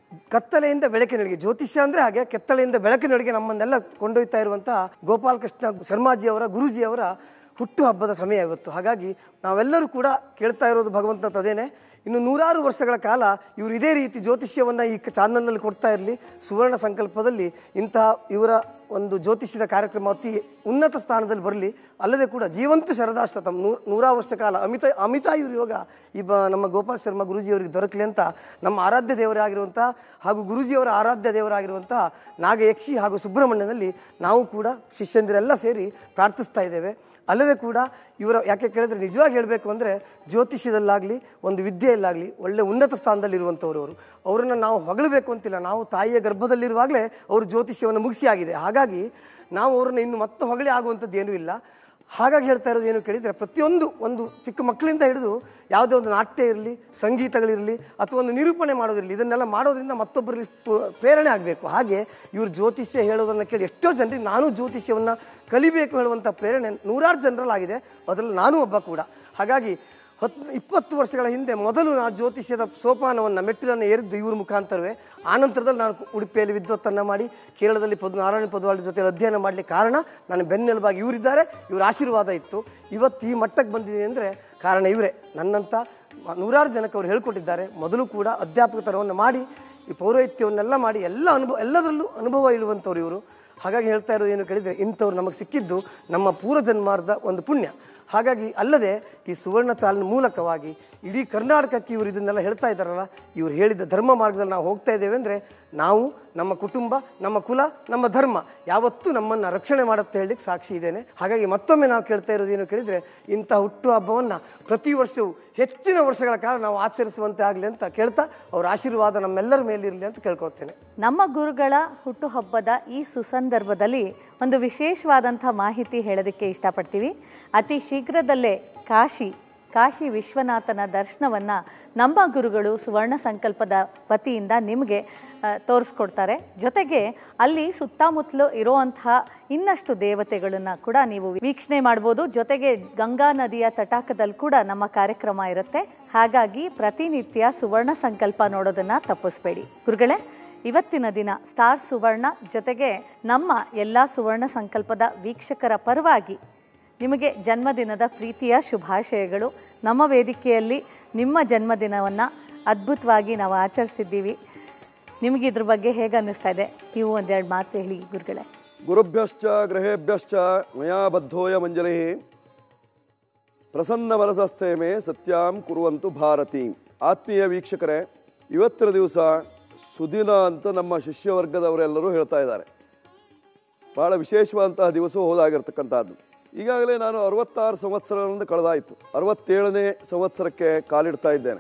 ಕತ್ತಲೆಯಿಂದ ಬೆಳಕಿನೆಡೆಗೆ ಜ್ಯೋತಿಷ್ಯ ಅಂದರೆ ಹಾಗೆ ಕೆತ್ತಲೆಯಿಂದ ಬೆಳಕಿನೆಡೆಗೆ ನಮ್ಮನ್ನೆಲ್ಲ ಕೊಂಡೊಯ್ತಾ ಇರುವಂತಹ ಗೋಪಾಲಕೃಷ್ಣ ಶರ್ಮಾಜಿಯವರ ಗುರೂಜಿಯವರ ಹುಟ್ಟು ಹಬ್ಬದ ಸಮಯ ಇವತ್ತು ಹಾಗಾಗಿ ನಾವೆಲ್ಲರೂ ಕೂಡ ಕೇಳ್ತಾ ಇರೋದು ಭಗವಂತನ ತದೇನೆ ಇನ್ನು ನೂರಾರು ವರ್ಷಗಳ ಕಾಲ ಇವರು ಇದೇ ರೀತಿ ಜ್ಯೋತಿಷ್ಯವನ್ನು ಈ ಚಾನಲ್ನಲ್ಲಿ ಕೊಡ್ತಾ ಇರಲಿ ಸುವರ್ಣ ಸಂಕಲ್ಪದಲ್ಲಿ ಇಂತಹ ಇವರ ಒಂದು ಜ್ಯೋತಿಷ್ಯದ ಕಾರ್ಯಕ್ರಮ ಅತಿ ಉನ್ನತ ಸ್ಥಾನದಲ್ಲಿ ಬರಲಿ ಅಲ್ಲದೆ ಕೂಡ ಜೀವಂತ ಶರದಾಶ್ರತಂ ನೂರ ನೂರಾ ವರ್ಷ ಕಾಲ ಅಮಿತ ಅಮಿತಾಯುರ್ ಯೋಗ ಈ ಬ ನಮ್ಮ ಗೋಪಾಲ್ ಶರ್ಮಾ ಗುರೂಜಿಯವರಿಗೆ ದೊರಕಲಿ ಅಂತ ನಮ್ಮ ಆರಾಧ್ಯ ದೇವರಾಗಿರುವಂಥ ಹಾಗೂ ಗುರೂಜಿಯವರ ಆರಾಧ್ಯ ದೇವರಾಗಿರುವಂತಹ ನಾಗಯಕ್ಷಿ ಹಾಗೂ ಸುಬ್ರಹ್ಮಣ್ಯನಲ್ಲಿ ನಾವು ಕೂಡ ಶಿಷ್ಯಂದಿರೆಲ್ಲ ಸೇರಿ ಪ್ರಾರ್ಥಿಸ್ತಾ ಇದ್ದೇವೆ ಅಲ್ಲದೆ ಕೂಡ ಇವರ ಯಾಕೆ ಕೇಳಿದ್ರೆ ನಿಜವಾಗಿ ಹೇಳಬೇಕು ಅಂದರೆ ಜ್ಯೋತಿಷ್ಯದಲ್ಲಾಗಲಿ ಒಂದು ವಿದ್ಯೆಯಲ್ಲಾಗಲಿ ಒಳ್ಳೆ ಉನ್ನತ ಸ್ಥಾನದಲ್ಲಿರುವಂಥವ್ರು ಅವರು ಅವರನ್ನು ನಾವು ಹೊಗಳಬೇಕು ಅಂತಿಲ್ಲ ನಾವು ತಾಯಿಯ ಗರ್ಭದಲ್ಲಿರುವಾಗಲೇ ಅವರು ಜ್ಯೋತಿಷ್ಯವನ್ನು ಮುಗಿಸಿ ಆಗಿದೆ ಹಾಗಾಗಿ ನಾವು ಅವರನ್ನು ಇನ್ನು ಮತ್ತೆ ಹೊಗಳಿ ಆಗುವಂಥದ್ದು ಏನೂ ಇಲ್ಲ ಹಾಗಾಗಿ ಹೇಳ್ತಾ ಇರೋದು ಏನು ಕೇಳಿದರೆ ಪ್ರತಿಯೊಂದು ಒಂದು ಚಿಕ್ಕ ಮಕ್ಕಳಿಂದ ಹಿಡಿದು ಯಾವುದೇ ಒಂದು ನಾಟ್ಯ ಇರಲಿ ಸಂಗೀತಗಳಿರಲಿ ಅಥವಾ ಒಂದು ನಿರೂಪಣೆ ಮಾಡೋದಿರಲಿ ಇದನ್ನೆಲ್ಲ ಮಾಡೋದ್ರಿಂದ ಮತ್ತೊಬ್ಬರಲ್ಲಿ ಸ್ಫೂ- ಪ್ರೇರಣೆ ಆಗಬೇಕು ಹಾಗೆ ಇವರು ಜ್ಯೋತಿಷ್ಯ ಹೇಳೋದನ್ನು ಕೇಳಿ ಎಷ್ಟೋ ಜನರಿಗೆ ನಾನು ಜ್ಯೋತಿಷ್ಯವನ್ನು ಕಲಿಬೇಕು ಹೇಳುವಂಥ ಪ್ರೇರಣೆ ನೂರಾರು ಜನರಲ್ಲಾಗಿದೆ ಅದರಲ್ಲಿ ನಾನು ಒಬ್ಬ ಕೂಡ ಹಾಗಾಗಿ ಹತ್ತು ಇಪ್ಪತ್ತು ವರ್ಷಗಳ ಹಿಂದೆ ಮೊದಲು ನಾನು ಜ್ಯೋತಿಷ್ಯದ ಸೋಪಾನವನ್ನು ಮೆಟ್ಟಿಲನ್ನು ಏರಿದ್ದು ಇವ್ರ ಮುಖಾಂತರವೇ ಆನಂತರದಲ್ಲಿ ನಾನು ಉಡುಪಿಯಲ್ಲಿ ವಿದ್ವತ್ತನ್ನು ಮಾಡಿ ಕೇರಳದಲ್ಲಿ ಪದ್ ನಾರಾಯಣ ಪದವಾಳಿ ಜೊತೆ ಅಧ್ಯಯನ ಮಾಡಲಿಕ್ಕೆ ಕಾರಣ ನಾನು ಬೆನ್ನೆಲುಬಾಗಿ ಇವರಿದ್ದಾರೆ ಇವರ ಆಶೀರ್ವಾದ ಇತ್ತು ಇವತ್ತು ಈ ಮಟ್ಟಕ್ಕೆ ಬಂದಿದ್ದೀನಿ ಅಂದರೆ ಕಾರಣ ಇವರೇ ನನ್ನಂಥ ಮ- ನೂರಾರು ಜನಕ್ಕೆ ಅವರು ಹೇಳ್ಕೊಟ್ಟಿದ್ದಾರೆ ಮೊದಲು ಕೂಡ ಅಧ್ಯಾಪಕತನವನ್ನು ಮಾಡಿ ಈ ಪೌರೋಹಿತ್ಯವನ್ನೆಲ್ಲ ಮಾಡಿ ಎಲ್ಲ ಅನುಭವ ಎಲ್ಲದರಲ್ಲೂ ಅನುಭವ ಇರುವಂಥವ್ರು ಇವರು ಹಾಗಾಗಿ ಹೇಳ್ತಾ ಇರೋದು ಏನು ಕೇಳಿದರೆ ಇಂಥವ್ರು ನಮಗೆ ಸಿಕ್ಕಿದ್ದು ನಮ್ಮ ಪೂರ್ವ ಜನ್ಮಾರ್ಧ ಒಂದು ಪುಣ್ಯ ಹಾಗಾಗಿ ಅಲ್ಲದೆ ಈ ಸುವರ್ಣ ಚಾಲನ ಮೂಲಕವಾಗಿ ಇಡೀ ಕರ್ನಾಟಕಕ್ಕೆ ಇವರು ಇದನ್ನೆಲ್ಲ ಹೇಳ್ತಾ ಇದ್ದಾರಲ್ಲ ಇವರು ಹೇಳಿದ ಧರ್ಮ ಮಾರ್ಗದಲ್ಲಿ ನಾವು ಹೋಗ್ತಾ ಇದ್ದೇವೆ ಅಂದರೆ ನಾವು ನಮ್ಮ ಕುಟುಂಬ ನಮ್ಮ ಕುಲ ನಮ್ಮ ಧರ್ಮ ಯಾವತ್ತೂ ನಮ್ಮನ್ನು ರಕ್ಷಣೆ ಮಾಡುತ್ತೆ ಹೇಳಲಿಕ್ಕೆ ಸಾಕ್ಷಿ ಇದ್ದೇನೆ ಹಾಗಾಗಿ ಮತ್ತೊಮ್ಮೆ ನಾವು ಕೇಳ್ತಾ ಇರೋದು ಏನು ಕೇಳಿದರೆ ಇಂಥ ಹುಟ್ಟು ಹಬ್ಬವನ್ನು ಪ್ರತಿ ವರ್ಷವೂ ಹೆಚ್ಚಿನ ವರ್ಷಗಳ ಕಾಲ ನಾವು ಆಚರಿಸುವಂತೆ ಆಗಲಿ ಅಂತ ಕೇಳ್ತಾ ಅವರ ಆಶೀರ್ವಾದ ನಮ್ಮೆಲ್ಲರ ಮೇಲಿರಲಿ ಅಂತ ಕೇಳ್ಕೊಳ್ತೇನೆ ನಮ್ಮ ಗುರುಗಳ ಹುಟ್ಟುಹಬ್ಬದ ಈ ಸುಸಂದರ್ಭದಲ್ಲಿ ಒಂದು ವಿಶೇಷವಾದಂಥ ಮಾಹಿತಿ ಹೇಳೋದಕ್ಕೆ ಇಷ್ಟಪಡ್ತೀವಿ ಅತಿ ಶೀಘ್ರದಲ್ಲೇ ಕಾಶಿ ಕಾಶಿ ವಿಶ್ವನಾಥನ ದರ್ಶನವನ್ನು ನಮ್ಮ ಗುರುಗಳು ಸುವರ್ಣ ಸಂಕಲ್ಪದ ವತಿಯಿಂದ ನಿಮಗೆ ಆ, ತೋರಿಸ್ಕೊಡ್ತಾರೆ ಜೊತೆಗೆ ಅಲ್ಲಿ ಸುತ್ತಮುತ್ತಲು ಇರುವಂತಹ ಇನ್ನಷ್ಟು ದೇವತೆಗಳನ್ನು ಕೂಡ ನೀವು ವೀಕ್ಷಣೆ ಮಾಡ್ಬೋದು ಜೊತೆಗೆ ಗಂಗಾ ನದಿಯ ತಟಾಕದಲ್ಲಿ ಕೂಡ ನಮ್ಮ ಕಾರ್ಯಕ್ರಮ ಇರುತ್ತೆ ಹಾಗಾಗಿ ಪ್ರತಿನಿತ್ಯ ಸುವರ್ಣ ಸಂಕಲ್ಪ ನೋಡೋದನ್ನ ತಪ್ಪಿಸ್ಬೇಡಿ ಗುರುಗಳೇ ಇವತ್ತಿನ ದಿನ ಸ್ಟಾರ್ ಸುವರ್ಣ ಜೊತೆಗೆ ನಮ್ಮ ಎಲ್ಲ ಸುವರ್ಣ ಸಂಕಲ್ಪದ ವೀಕ್ಷಕರ ಪರವಾಗಿ ನಿಮಗೆ ಜನ್ಮದಿನದ ಪ್ರೀತಿಯ ಶುಭಾಶಯಗಳು ನಮ್ಮ ವೇದಿಕೆಯಲ್ಲಿ ನಿಮ್ಮ ಜನ್ಮದಿನವನ್ನು ಅದ್ಭುತವಾಗಿ ನಾವು ಆಚರಿಸಿದ್ದೀವಿ ನಿಮಗೆ ಇದ್ರ ಬಗ್ಗೆ ಹೇಗೆ ಅನ್ನಿಸ್ತಾ ಇದೆ ನೀವು ಒಂದೆರಡು ಮಾತು ಹೇಳಿ ಗುರುಗಳೇ ಗುರುಭ್ಯಶ್ಚ ಗ್ರಹೇಭ್ಯಶ್ಚ ಮಯಾ ಬದ್ಧೋಯ ಮಂಜಲಿ ಪ್ರಸನ್ನ ಮನಸಸ್ಥೆ ಮೇ ಸತ್ಯಾಂ ಕುರುವಂತು ಭಾರತಿ ಆತ್ಮೀಯ ವೀಕ್ಷಕರೇ ಇವತ್ತಿನ ದಿವಸ ಸುದಿನ ಅಂತ ನಮ್ಮ ಶಿಷ್ಯವರ್ಗದವರೆಲ್ಲರೂ ಹೇಳ್ತಾ ಇದ್ದಾರೆ ಬಹಳ ವಿಶೇಷವಾದಂತಹ ದಿವಸ ಹೋದಾಗಿರ್ತಕ್ಕಂಥದ್ದು ಈಗಾಗಲೇ ನಾನು ಅರವತ್ತಾರು ಸಂವತ್ಸರಗಳಿಂದ ಕಳೆದಾಯಿತು ಅರವತ್ತೇಳನೇ ಸಂವತ್ಸರಕ್ಕೆ ಕಾಲಿಡ್ತಾ ಇದ್ದೇನೆ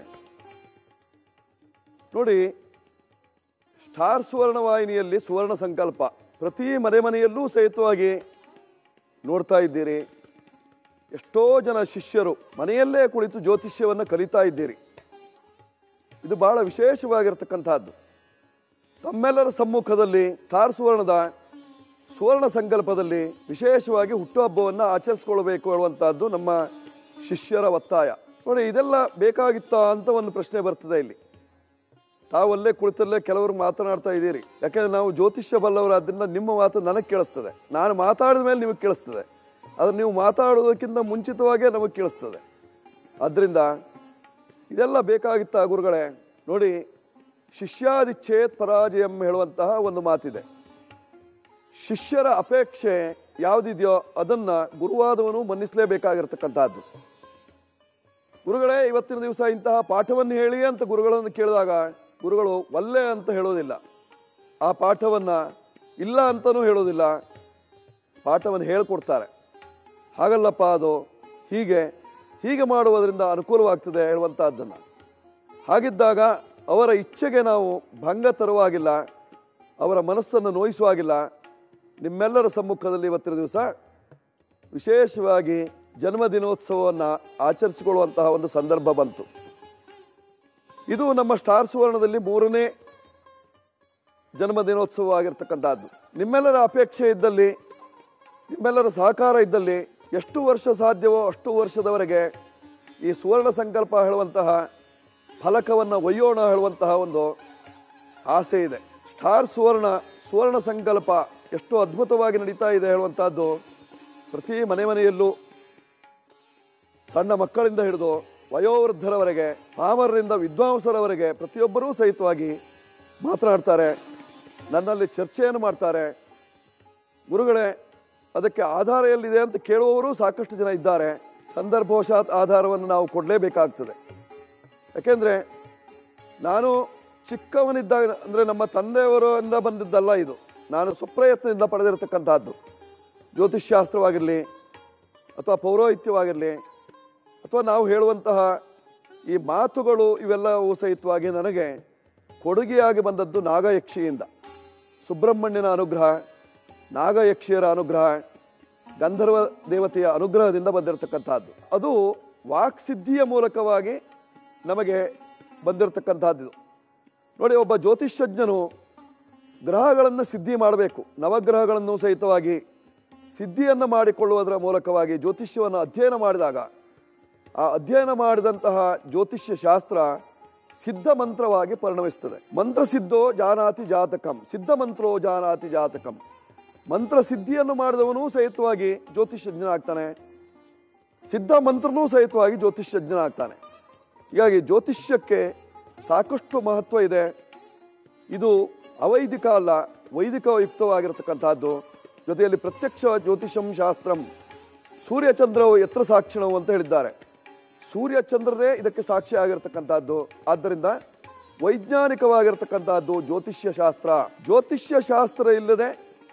ನೋಡಿ ಸ್ಟಾರ್ ಸುವರ್ಣ ವಾಹಿನಿಯಲ್ಲಿ ಸುವರ್ಣ ಸಂಕಲ್ಪ ಪ್ರತಿ ಮನೆ ಮನೆಯಲ್ಲೂ ಸಹಿತವಾಗಿ ನೋಡ್ತಾ ಇದ್ದೀರಿ ಎಷ್ಟೋ ಜನ ಶಿಷ್ಯರು ಮನೆಯಲ್ಲೇ ಕುಳಿತು ಜ್ಯೋತಿಷ್ಯವನ್ನು ಕಲಿತಾ ಇದ್ದೀರಿ ಇದು ಬಹಳ ವಿಶೇಷವಾಗಿರ್ತಕ್ಕಂಥದ್ದು ತಮ್ಮೆಲ್ಲರ ಸಮ್ಮುಖದಲ್ಲಿ ಸ್ಟಾರ್ ಸುವರ್ಣದ ಸುವರ್ಣ ಸಂಕಲ್ಪದಲ್ಲಿ ವಿಶೇಷವಾಗಿ ಹುಟ್ಟುಹಬ್ಬವನ್ನು ಆಚರಿಸ್ಕೊಳ್ಬೇಕು ಹೇಳುವಂಥದ್ದು ನಮ್ಮ ಶಿಷ್ಯರ ಒತ್ತಾಯ ನೋಡಿ ಇದೆಲ್ಲ ಬೇಕಾಗಿತ್ತಾ ಅಂತ ಒಂದು ಪ್ರಶ್ನೆ ಬರ್ತದೆ ಇಲ್ಲಿ ತಾವಲ್ಲೇ ಕುಳಿತಲ್ಲೇ ಕೆಲವರು ಮಾತನಾಡ್ತಾ ಇದ್ದೀರಿ ಯಾಕೆಂದ್ರೆ ನಾವು ಜ್ಯೋತಿಷ್ಯ ಬಲ್ಲವರಾದ್ರಿಂದ ನಿಮ್ಮ ಮಾತು ನನಗೆ ಕೇಳಿಸ್ತದೆ ನಾನು ಮಾತಾಡಿದ ಮೇಲೆ ನಿಮಗೆ ಕೇಳಿಸ್ತದೆ ಆದ್ರೆ ನೀವು ಮಾತಾಡೋದಕ್ಕಿಂತ ಮುಂಚಿತವಾಗೇ ನಮಗೆ ಕೇಳಿಸ್ತದೆ ಆದ್ದರಿಂದ ಇದೆಲ್ಲ ಬೇಕಾಗಿತ್ತ ಗುರುಗಳೇ ನೋಡಿ ಶಿಷ್ಯಾದಿಚ್ಛೇತ್ ಪರಾಜಯಂ ಹೇಳುವಂತಹ ಒಂದು ಮಾತಿದೆ ಶಿಷ್ಯರ ಅಪೇಕ್ಷೆ ಯಾವುದಿದೆಯೋ ಅದನ್ನ ಗುರುವಾದವನು ಮನ್ನಿಸಲೇಬೇಕಾಗಿರ್ತಕ್ಕಂಥದ್ದು ಗುರುಗಳೇ ಇವತ್ತಿನ ದಿವಸ ಇಂತಹ ಪಾಠವನ್ನು ಹೇಳಿ ಅಂತ ಗುರುಗಳನ್ನು ಕೇಳಿದಾಗ ಗುರುಗಳು ಒಲ್ಲೆ ಅಂತ ಹೇಳೋದಿಲ್ಲ ಆ ಪಾಠವನ್ನ ಇಲ್ಲ ಅಂತಲೂ ಹೇಳೋದಿಲ್ಲ ಪಾಠವನ್ನು ಹೇಳ್ಕೊಡ್ತಾರೆ ಹಾಗಲ್ಲಪ್ಪ ಅದು ಹೀಗೆ ಹೀಗೆ ಮಾಡುವುದರಿಂದ ಅನುಕೂಲವಾಗ್ತದೆ ಹೇಳುವಂತಹದ್ದನ್ನು ಹಾಗಿದ್ದಾಗ ಅವರ ಇಚ್ಛೆಗೆ ನಾವು ಭಂಗ ತರುವಾಗಿಲ್ಲ ಅವರ ಮನಸ್ಸನ್ನು ನೋಯಿಸುವಾಗಿಲ್ಲ ನಿಮ್ಮೆಲ್ಲರ ಸಮ್ಮುಖದಲ್ಲಿ ಇವತ್ತಿನ ದಿವಸ ವಿಶೇಷವಾಗಿ ಜನ್ಮದಿನೋತ್ಸವವನ್ನು ಆಚರಿಸಿಕೊಳ್ಳುವಂತಹ ಒಂದು ಸಂದರ್ಭ ಬಂತು ಇದು ನಮ್ಮ ಸ್ಟಾರ್ ಸುವರ್ಣದಲ್ಲಿ ಮೂರನೇ ಜನ್ಮದಿನೋತ್ಸವ ಆಗಿರ್ತಕ್ಕಂಥದ್ದು ನಿಮ್ಮೆಲ್ಲರ ಅಪೇಕ್ಷೆ ಇದ್ದಲ್ಲಿ ನಿಮ್ಮೆಲ್ಲರ ಸಹಕಾರ ಇದ್ದಲ್ಲಿ ಎಷ್ಟು ವರ್ಷ ಸಾಧ್ಯವೋ ಅಷ್ಟು ವರ್ಷದವರೆಗೆ ಈ ಸುವರ್ಣ ಸಂಕಲ್ಪ ಹೇಳುವಂತಹ ಫಲಕವನ್ನು ಒಯ್ಯೋಣ ಹೇಳುವಂತಹ ಒಂದು ಆಸೆ ಇದೆ ಸ್ಟಾರ್ ಸುವರ್ಣ ಸುವರ್ಣ ಸಂಕಲ್ಪ ಎಷ್ಟು ಅದ್ಭುತವಾಗಿ ನಡೀತಾ ಇದೆ ಹೇಳುವಂತಹದ್ದು ಪ್ರತಿ ಮನೆ ಮನೆಯಲ್ಲೂ ಸಣ್ಣ ಮಕ್ಕಳಿಂದ ಹಿಡಿದು ವಯೋವೃದ್ಧರವರೆಗೆ ಪಾಮರರಿಂದ ವಿದ್ವಾಂಸರವರೆಗೆ ಪ್ರತಿಯೊಬ್ಬರೂ ಸಹಿತವಾಗಿ ಮಾತನಾಡ್ತಾರೆ ನನ್ನಲ್ಲಿ ಚರ್ಚೆಯನ್ನು ಮಾಡ್ತಾರೆ ಗುರುಗಳೇ ಅದಕ್ಕೆ ಆಧಾರ ಎಲ್ಲಿದೆ ಅಂತ ಕೇಳುವವರು ಸಾಕಷ್ಟು ಜನ ಇದ್ದಾರೆ ಸಂದರ್ಭವಶಾತ್ ಆಧಾರವನ್ನು ನಾವು ಕೊಡಲೇಬೇಕಾಗ್ತದೆ ಯಾಕೆಂದರೆ ನಾನು ಚಿಕ್ಕವನಿದ್ದಾಗ ಅಂದರೆ ನಮ್ಮ ತಂದೆಯವರಿಂದ ಬಂದಿದ್ದಲ್ಲ ಇದು ನಾನು ಸ್ವಪ್ರಯತ್ನದಿಂದ ಪಡೆದಿರತಕ್ಕಂಥದ್ದು ಜ್ಯೋತಿಷ್ಶಾಸ್ತ್ರವಾಗಿರಲಿ ಅಥವಾ ಪೌರೋಹಿತ್ಯವಾಗಿರಲಿ ಅಥವಾ ನಾವು ಹೇಳುವಂತಹ ಈ ಮಾತುಗಳು ಇವೆಲ್ಲವೂ ಸಹಿತವಾಗಿ ನನಗೆ ಕೊಡುಗೆಯಾಗಿ ಬಂದದ್ದು ನಾಗಯಕ್ಷಿಯಿಂದ ಸುಬ್ರಹ್ಮಣ್ಯನ ಅನುಗ್ರಹ ನಾಗಯಕ್ಷಿಯರ ಅನುಗ್ರಹ ಗಂಧರ್ವ ದೇವತೆಯ ಅನುಗ್ರಹದಿಂದ ಬಂದಿರತಕ್ಕಂಥದ್ದು ಅದು ವಾಕ್ಸಿದ್ಧಿಯ ಮೂಲಕವಾಗಿ ನಮಗೆ ಬಂದಿರತಕ್ಕಂಥದ್ದು ನೋಡಿ ಒಬ್ಬ ಜ್ಯೋತಿಷ್ಯಜ್ಞನು ಗ್ರಹಗಳನ್ನು ಸಿದ್ಧಿ ಮಾಡಬೇಕು ನವಗ್ರಹಗಳನ್ನು ಸಹಿತವಾಗಿ ಸಿದ್ಧಿಯನ್ನು ಮಾಡಿಕೊಳ್ಳುವುದರ ಮೂಲಕವಾಗಿ ಜ್ಯೋತಿಷ್ಯವನ್ನು ಅಧ್ಯಯನ ಮಾಡಿದಾಗ ಆ ಅಧ್ಯಯನ ಮಾಡಿದಂತಹ ಜ್ಯೋತಿಷ್ಯ ಶಾಸ್ತ್ರ ಸಿದ್ಧ ಮಂತ್ರವಾಗಿ ಪರಿಣಮಿಸ್ತದೆ ಮಂತ್ರ ಸಿದ್ಧೋ ಜಾನಾತಿ ಜಾತಕಂ ಸಿದ್ಧ ಮಂತ್ರೋ ಜಾನಾತಿ ಜಾತಕಂ ಮಂತ್ರ ಸಿದ್ಧಿಯನ್ನು ಮಾಡಿದವನೂ ಸಹಿತವಾಗಿ ಜ್ಯೋತಿಷ್ಯಜ್ಞನಾಗ್ತಾನೆ ಸಿದ್ಧ ಮಂತ್ರನೂ ಸಹಿತವಾಗಿ ಜ್ಯೋತಿಷ್ಯಜ್ಞನಾಗ್ತಾನೆ ಹೀಗಾಗಿ ಜ್ಯೋತಿಷ್ಯಕ್ಕೆ ಸಾಕಷ್ಟು ಮಹತ್ವ ಇದೆ ಇದು ಅವೈದಿಕ ಅಲ್ಲ ವೈದಿಕಯುಕ್ತವಾಗಿರತಕ್ಕಂಥದ್ದು ಜೊತೆಯಲ್ಲಿ ಪ್ರತ್ಯಕ್ಷ ಜ್ಯೋತಿಷಂ ಶಾಸ್ತ್ರಂ ಸೂರ್ಯಚಂದ್ರವು ಎತ್ರ ಸಾಕ್ಷಿಣವು ಅಂತ ಹೇಳಿದ್ದಾರೆ ಸೂರ್ಯಚಂದ್ರರೇ ಇದಕ್ಕೆ ಸಾಕ್ಷಿ ಆಗಿರತಕ್ಕಂಥದ್ದು ಆದ್ದರಿಂದ ವೈಜ್ಞಾನಿಕವಾಗಿರತಕ್ಕಂಥದ್ದು ಜ್ಯೋತಿಷ್ಯ ಶಾಸ್ತ್ರ ಜ್ಯೋತಿಷ್ಯ ಶಾಸ್ತ್ರ ಇಲ್ಲದೆ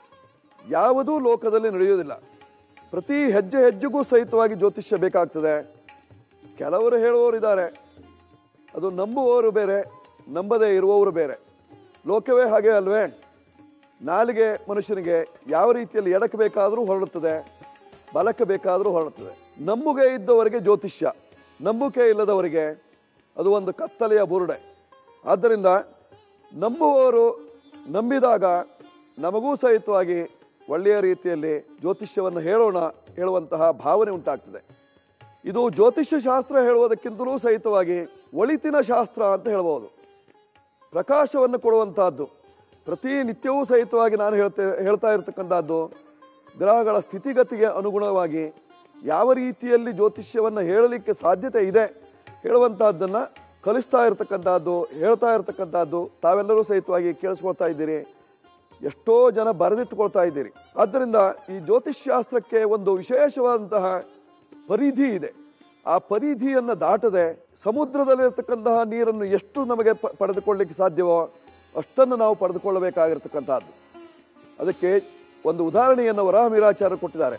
ಯಾವುದೂ ಲೋಕದಲ್ಲಿ ನಡೆಯುವುದಿಲ್ಲ ಪ್ರತಿ ಹೆಜ್ಜೆ ಹೆಜ್ಜೆಗೂ ಸಹಿತವಾಗಿ ಜ್ಯೋತಿಷ್ಯ ಬೇಕಾಗ್ತದೆ ಕೆಲವರು ಹೇಳುವವರು ಇದ್ದಾರೆ ಅದು ನಂಬುವವರು ಬೇರೆ ನಂಬದೇ ಇರುವವರು ಬೇರೆ ಲೋಕವೇ ಹಾಗೆ ಅಲ್ವೇ ನಾಲಿಗೆ ಮನುಷ್ಯನಿಗೆ ಯಾವ ರೀತಿಯಲ್ಲಿ ಎಡಕ್ಕೆ ಬೇಕಾದರೂ ಹೊರಡುತ್ತದೆ ಬಲಕ್ಕೆ ಬೇಕಾದರೂ ಹೊರಡುತ್ತದೆ ನಂಬುಗೆ ಇದ್ದವರಿಗೆ ಜ್ಯೋತಿಷ್ಯ ನಂಬುಕೆ ಇಲ್ಲದವರಿಗೆ ಅದು ಒಂದು ಕತ್ತಲೆಯ ಬುರುಡೆ ಆದ್ದರಿಂದ ನಂಬುವವರು ನಂಬಿದಾಗ ನಮಗೂ ಸಹಿತವಾಗಿ ಒಳ್ಳೆಯ ರೀತಿಯಲ್ಲಿ ಜ್ಯೋತಿಷ್ಯವನ್ನು ಹೇಳೋಣ ಹೇಳುವಂತಹ ಭಾವನೆ ಉಂಟಾಗ್ತದೆ ಇದು ಜ್ಯೋತಿಷ್ಯ ಶಾಸ್ತ್ರ ಹೇಳುವುದಕ್ಕಿಂತಲೂ ಸಹಿತವಾಗಿ ಒಳಿತಿನ ಶಾಸ್ತ್ರ ಅಂತ ಹೇಳ್ಬೋದು ಪ್ರಕಾಶವನ್ನು ಕೊಡುವಂತಹದ್ದು ಪ್ರತಿ ನಿತ್ಯವೂ ಸಹಿತವಾಗಿ ನಾನು ಹೇಳ್ತೇ ಹೇಳ್ತಾ ಇರತಕ್ಕಂಥದ್ದು ಗ್ರಹಗಳ ಸ್ಥಿತಿಗತಿಗೆ ಅನುಗುಣವಾಗಿ ಯಾವ ರೀತಿಯಲ್ಲಿ ಜ್ಯೋತಿಷ್ಯವನ್ನು ಹೇಳಲಿಕ್ಕೆ ಸಾಧ್ಯತೆ ಇದೆ ಹೇಳುವಂತಹದ್ದನ್ನು ಕಲಿಸ್ತಾ ಇರತಕ್ಕಂಥದ್ದು ಹೇಳ್ತಾ ಇರತಕ್ಕಂಥದ್ದು ತಾವೆಲ್ಲರೂ ಸಹಿತವಾಗಿ ಕೇಳಿಸ್ಕೊಳ್ತಾ ಇದ್ದೀರಿ ಎಷ್ಟೋ ಜನ ಬರೆದಿಟ್ಟುಕೊಳ್ತಾ ಇದ್ದೀರಿ ಆದ್ದರಿಂದ ಈ ಜ್ಯೋತಿಷ್ಶಾಸ್ತ್ರಕ್ಕೆ ಒಂದು ವಿಶೇಷವಾದಂತಹ ಪರಿಧಿ ಇದೆ ಆ ಪರಿಧಿಯನ್ನು ದಾಟದೆ ಸಮುದ್ರದಲ್ಲಿರ್ತಕ್ಕಂತಹ ನೀರನ್ನು ಎಷ್ಟು ನಮಗೆ ಪ- ಪಡೆದುಕೊಳ್ಳಿಕ್ಕೆ ಸಾಧ್ಯವೋ ಅಷ್ಟನ್ನು ನಾವು ಪಡೆದುಕೊಳ್ಳಬೇಕಾಗಿರ್ತಕ್ಕಂಥದ್ದು ಅದಕ್ಕೆ ಒಂದು ಉದಾಹರಣೆಯನ್ನು ವರಾಹಮೀರಾಚಾರ್ಯ ಕೊಟ್ಟಿದ್ದಾರೆ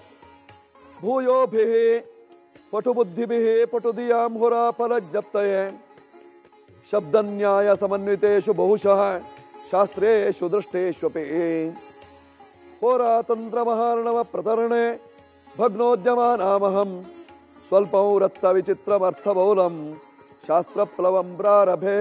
ಭೂಯೋಭಿ ಪಟುಬುದ್ಧಿಭಿ ಪಟುದಿಯಾಂ ಹೊರ ಫಲ ಜಪ್ತಯೇ ಶಬ್ದನ್ಯಾಯ ಸಮನ್ವಿತೇಷು ಬಹುಶಃ ಶಾಸ್ತ್ರೇಷು ದೃಷ್ಟೇಷ್ವಪಿ ಹೋರಾತಂತ್ರ ಮಹಾರ್ಣವ ಪ್ರತರಣೆ ಭಗ್ನೋದ್ಯಮಾನಾಮಹಂ ಸ್ವಲ್ಪಂ ರಕ್ತ ವಿಚಿತ್ರಮರ್ಥಬಹುಲಂ ಶಾಸ್ತ್ರಪ್ಲವಂ ಪ್ರಾರಭೆ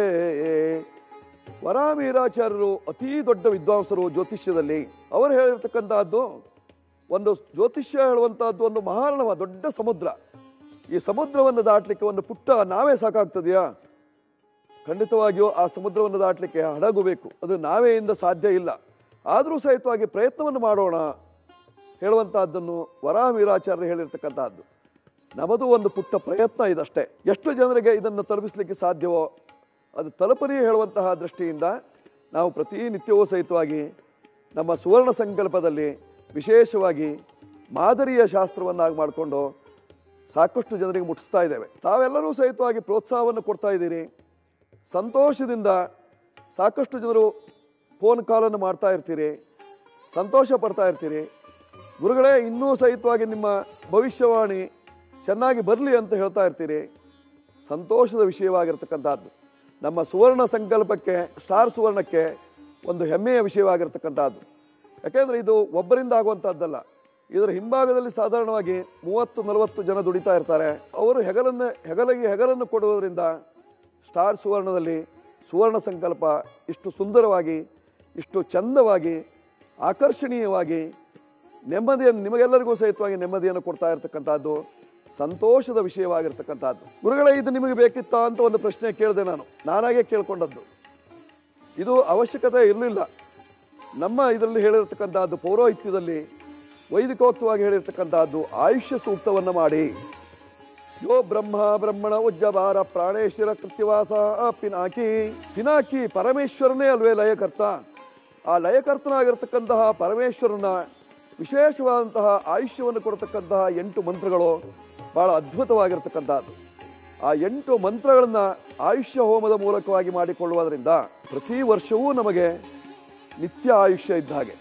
ವರಾಮೀರಾಚಾರ್ಯರು ಅತೀ ದೊಡ್ಡ ವಿದ್ವಾಂಸರು ಜ್ಯೋತಿಷ್ಯದಲ್ಲಿ ಅವರು ಹೇಳಿರ್ತಕ್ಕಂತಹದ್ದು ಒಂದು ಜ್ಯೋತಿಷ್ಯ ಹೇಳುವಂತಹದ್ದು ಒಂದು ಮಹಾರ್ಣವ ದೊಡ್ಡ ಸಮುದ್ರ ಈ ಸಮುದ್ರವನ್ನು ದಾಟಲಿಕ್ಕೆ ಒಂದು ಪುಟ್ಟ ನಾವೇ ಸಾಕಾಗ್ತದೆಯಾ ಖಂಡಿತವಾಗಿಯೂ ಆ ಸಮುದ್ರವನ್ನು ದಾಟಲಿಕ್ಕೆ ಹಡಗು ಬೇಕು ಅದು ನಾವೆಯಿಂದ ಸಾಧ್ಯ ಇಲ್ಲ ಆದರೂ ಸಹಿತವಾಗಿ ಪ್ರಯತ್ನವನ್ನು ಮಾಡೋಣ ಹೇಳುವಂತಹದ್ದನ್ನು ವರಾಹವೀರಾಚಾರ್ಯರು ಹೇಳಿರ್ತಕ್ಕಂತಹದ್ದು ನಮ್ಮದು ಒಂದು ಪುಟ್ಟ ಪ್ರಯತ್ನ ಇದಷ್ಟೇ ಎಷ್ಟು ಜನರಿಗೆ ಇದನ್ನು ತಲುಪಿಸಲಿಕ್ಕೆ ಸಾಧ್ಯವೋ ಅದು ತಲುಪಲಿ ಹೇಳುವಂತಹ ದೃಷ್ಟಿಯಿಂದ ನಾವು ಪ್ರತಿನಿತ್ಯವೂ ಸಹಿತವಾಗಿ ನಮ್ಮ ಸುವರ್ಣ ಸಂಕಲ್ಪದಲ್ಲಿ ವಿಶೇಷವಾಗಿ ಮಾದರಿಯ ಶಾಸ್ತ್ರವನ್ನಾಗಿ ಮಾಡಿಕೊಂಡು ಸಾಕಷ್ಟು ಜನರಿಗೆ ಮುಟ್ಟಿಸ್ತಾ ಇದ್ದೇವೆ ತಾವೆಲ್ಲರೂ ಸಹಿತವಾಗಿ ಪ್ರೋತ್ಸಾಹವನ್ನು ಕೊಡ್ತಾ ಇದ್ದೀರಿ ಸಂತೋಷದಿಂದ ಸಾಕಷ್ಟು ಜನರು ಫೋನ್ ಕಾಲನ್ನು ಮಾಡ್ತಾ ಇರ್ತೀರಿ ಸಂತೋಷ ಪಡ್ತಾ ಇರ್ತೀರಿ ಗುರುಗಳೇ ಇನ್ನೂ ಸಹಿತವಾಗಿ ನಿಮ್ಮ ಭವಿಷ್ಯವಾಣಿ ಚೆನ್ನಾಗಿ ಬರಲಿ ಅಂತ ಹೇಳ್ತಾ ಇರ್ತೀರಿ ಸಂತೋಷದ ವಿಷಯವಾಗಿರ್ತಕ್ಕಂಥದ್ದು ನಮ್ಮ ಸುವರ್ಣ ಸಂಕಲ್ಪಕ್ಕೆ ಸ್ಟಾರ್ ಸುವರ್ಣಕ್ಕೆ ಒಂದು ಹೆಮ್ಮೆಯ ವಿಷಯವಾಗಿರ್ತಕ್ಕಂಥದ್ದು ಯಾಕೆಂದರೆ ಇದು ಒಬ್ಬರಿಂದ ಆಗುವಂಥದ್ದಲ್ಲ ಇದರ ಹಿಂಭಾಗದಲ್ಲಿ ಸಾಧಾರಣವಾಗಿ ಮೂವತ್ತು ನಲವತ್ತು ಜನ ದುಡಿತಾ ಇರ್ತಾರೆ ಅವರು ಹೆಗಲನ್ನು ಹೆಗಲಿಗೆ ಹೆಗಲನ್ನು ಕೊಡುವುದರಿಂದ ಸ್ಟಾರ್ ಸುವರ್ಣದಲ್ಲಿ ಸುವರ್ಣ ಸಂಕಲ್ಪ ಇಷ್ಟು ಸುಂದರವಾಗಿ ಇಷ್ಟು ಚಂದವಾಗಿ ಆಕರ್ಷಣೀಯವಾಗಿ ನೆಮ್ಮದಿಯನ್ನು ನಿಮಗೆಲ್ಲರಿಗೂ ಸಹಿತವಾಗಿ ನೆಮ್ಮದಿಯನ್ನು ಕೊಡ್ತಾ ಇರತಕ್ಕಂಥದ್ದು ಸಂತೋಷದ ವಿಷಯವಾಗಿರ್ತಕ್ಕಂಥದ್ದು ಗುರುಗಳೇ ಇದು ನಿಮಗೆ ಬೇಕಿತ್ತಾ ಅಂತ ಒಂದು ಪ್ರಶ್ನೆ ಕೇಳಿದೆ ನಾನು ನಾನಾಗೆ ಕೇಳ್ಕೊಂಡದ್ದು ಇದು ಅವಶ್ಯಕತೆ ಇರಲಿಲ್ಲ ನಮ್ಮ ಇದರಲ್ಲಿ ಹೇಳಿರ್ತಕ್ಕಂಥದ್ದು ಪೌರೋಹಿತ್ಯದಲ್ಲಿ ವೈದಿಕೋಕ್ತವಾಗಿ ಹೇಳಿರ್ತಕ್ಕಂಥದ್ದು ಆಯುಷ್ಯ ಸೂಕ್ತವನ್ನು ಮಾಡಿ ಯೋ ಬ್ರಹ್ಮ ಬ್ರಹ್ಮಣ ಉಜ್ಜಬಾರ ಪ್ರಾಣೇಶ್ವರ ಕೃತ್ಯವಾಸ ಪಿನಾಕಿ ಪಿನಾಕಿ ಪರಮೇಶ್ವರನೇ ಅಲ್ವೇ ಲಯಕರ್ತ ಆ ಲಯಕರ್ತನಾಗಿರ್ತಕ್ಕಂತಹ ಪರಮೇಶ್ವರನ ವಿಶೇಷವಾದಂತಹ ಆಯುಷ್ಯವನ್ನು ಕೊಡತಕ್ಕಂತಹ ಎಂಟು ಮಂತ್ರಗಳು ಬಹಳ ಅದ್ಭುತವಾಗಿರ್ತಕ್ಕಂಥದ್ದು ಆ ಎಂಟು ಮಂತ್ರಗಳನ್ನು ಆಯುಷ್ಯ ಹೋಮದ ಮೂಲಕವಾಗಿ ಮಾಡಿಕೊಳ್ಳುವುದರಿಂದ ಪ್ರತಿ ವರ್ಷವೂ ನಮಗೆ ನಿತ್ಯ ಆಯುಷ್ಯ ಇದ್ದ ಹಾಗೆ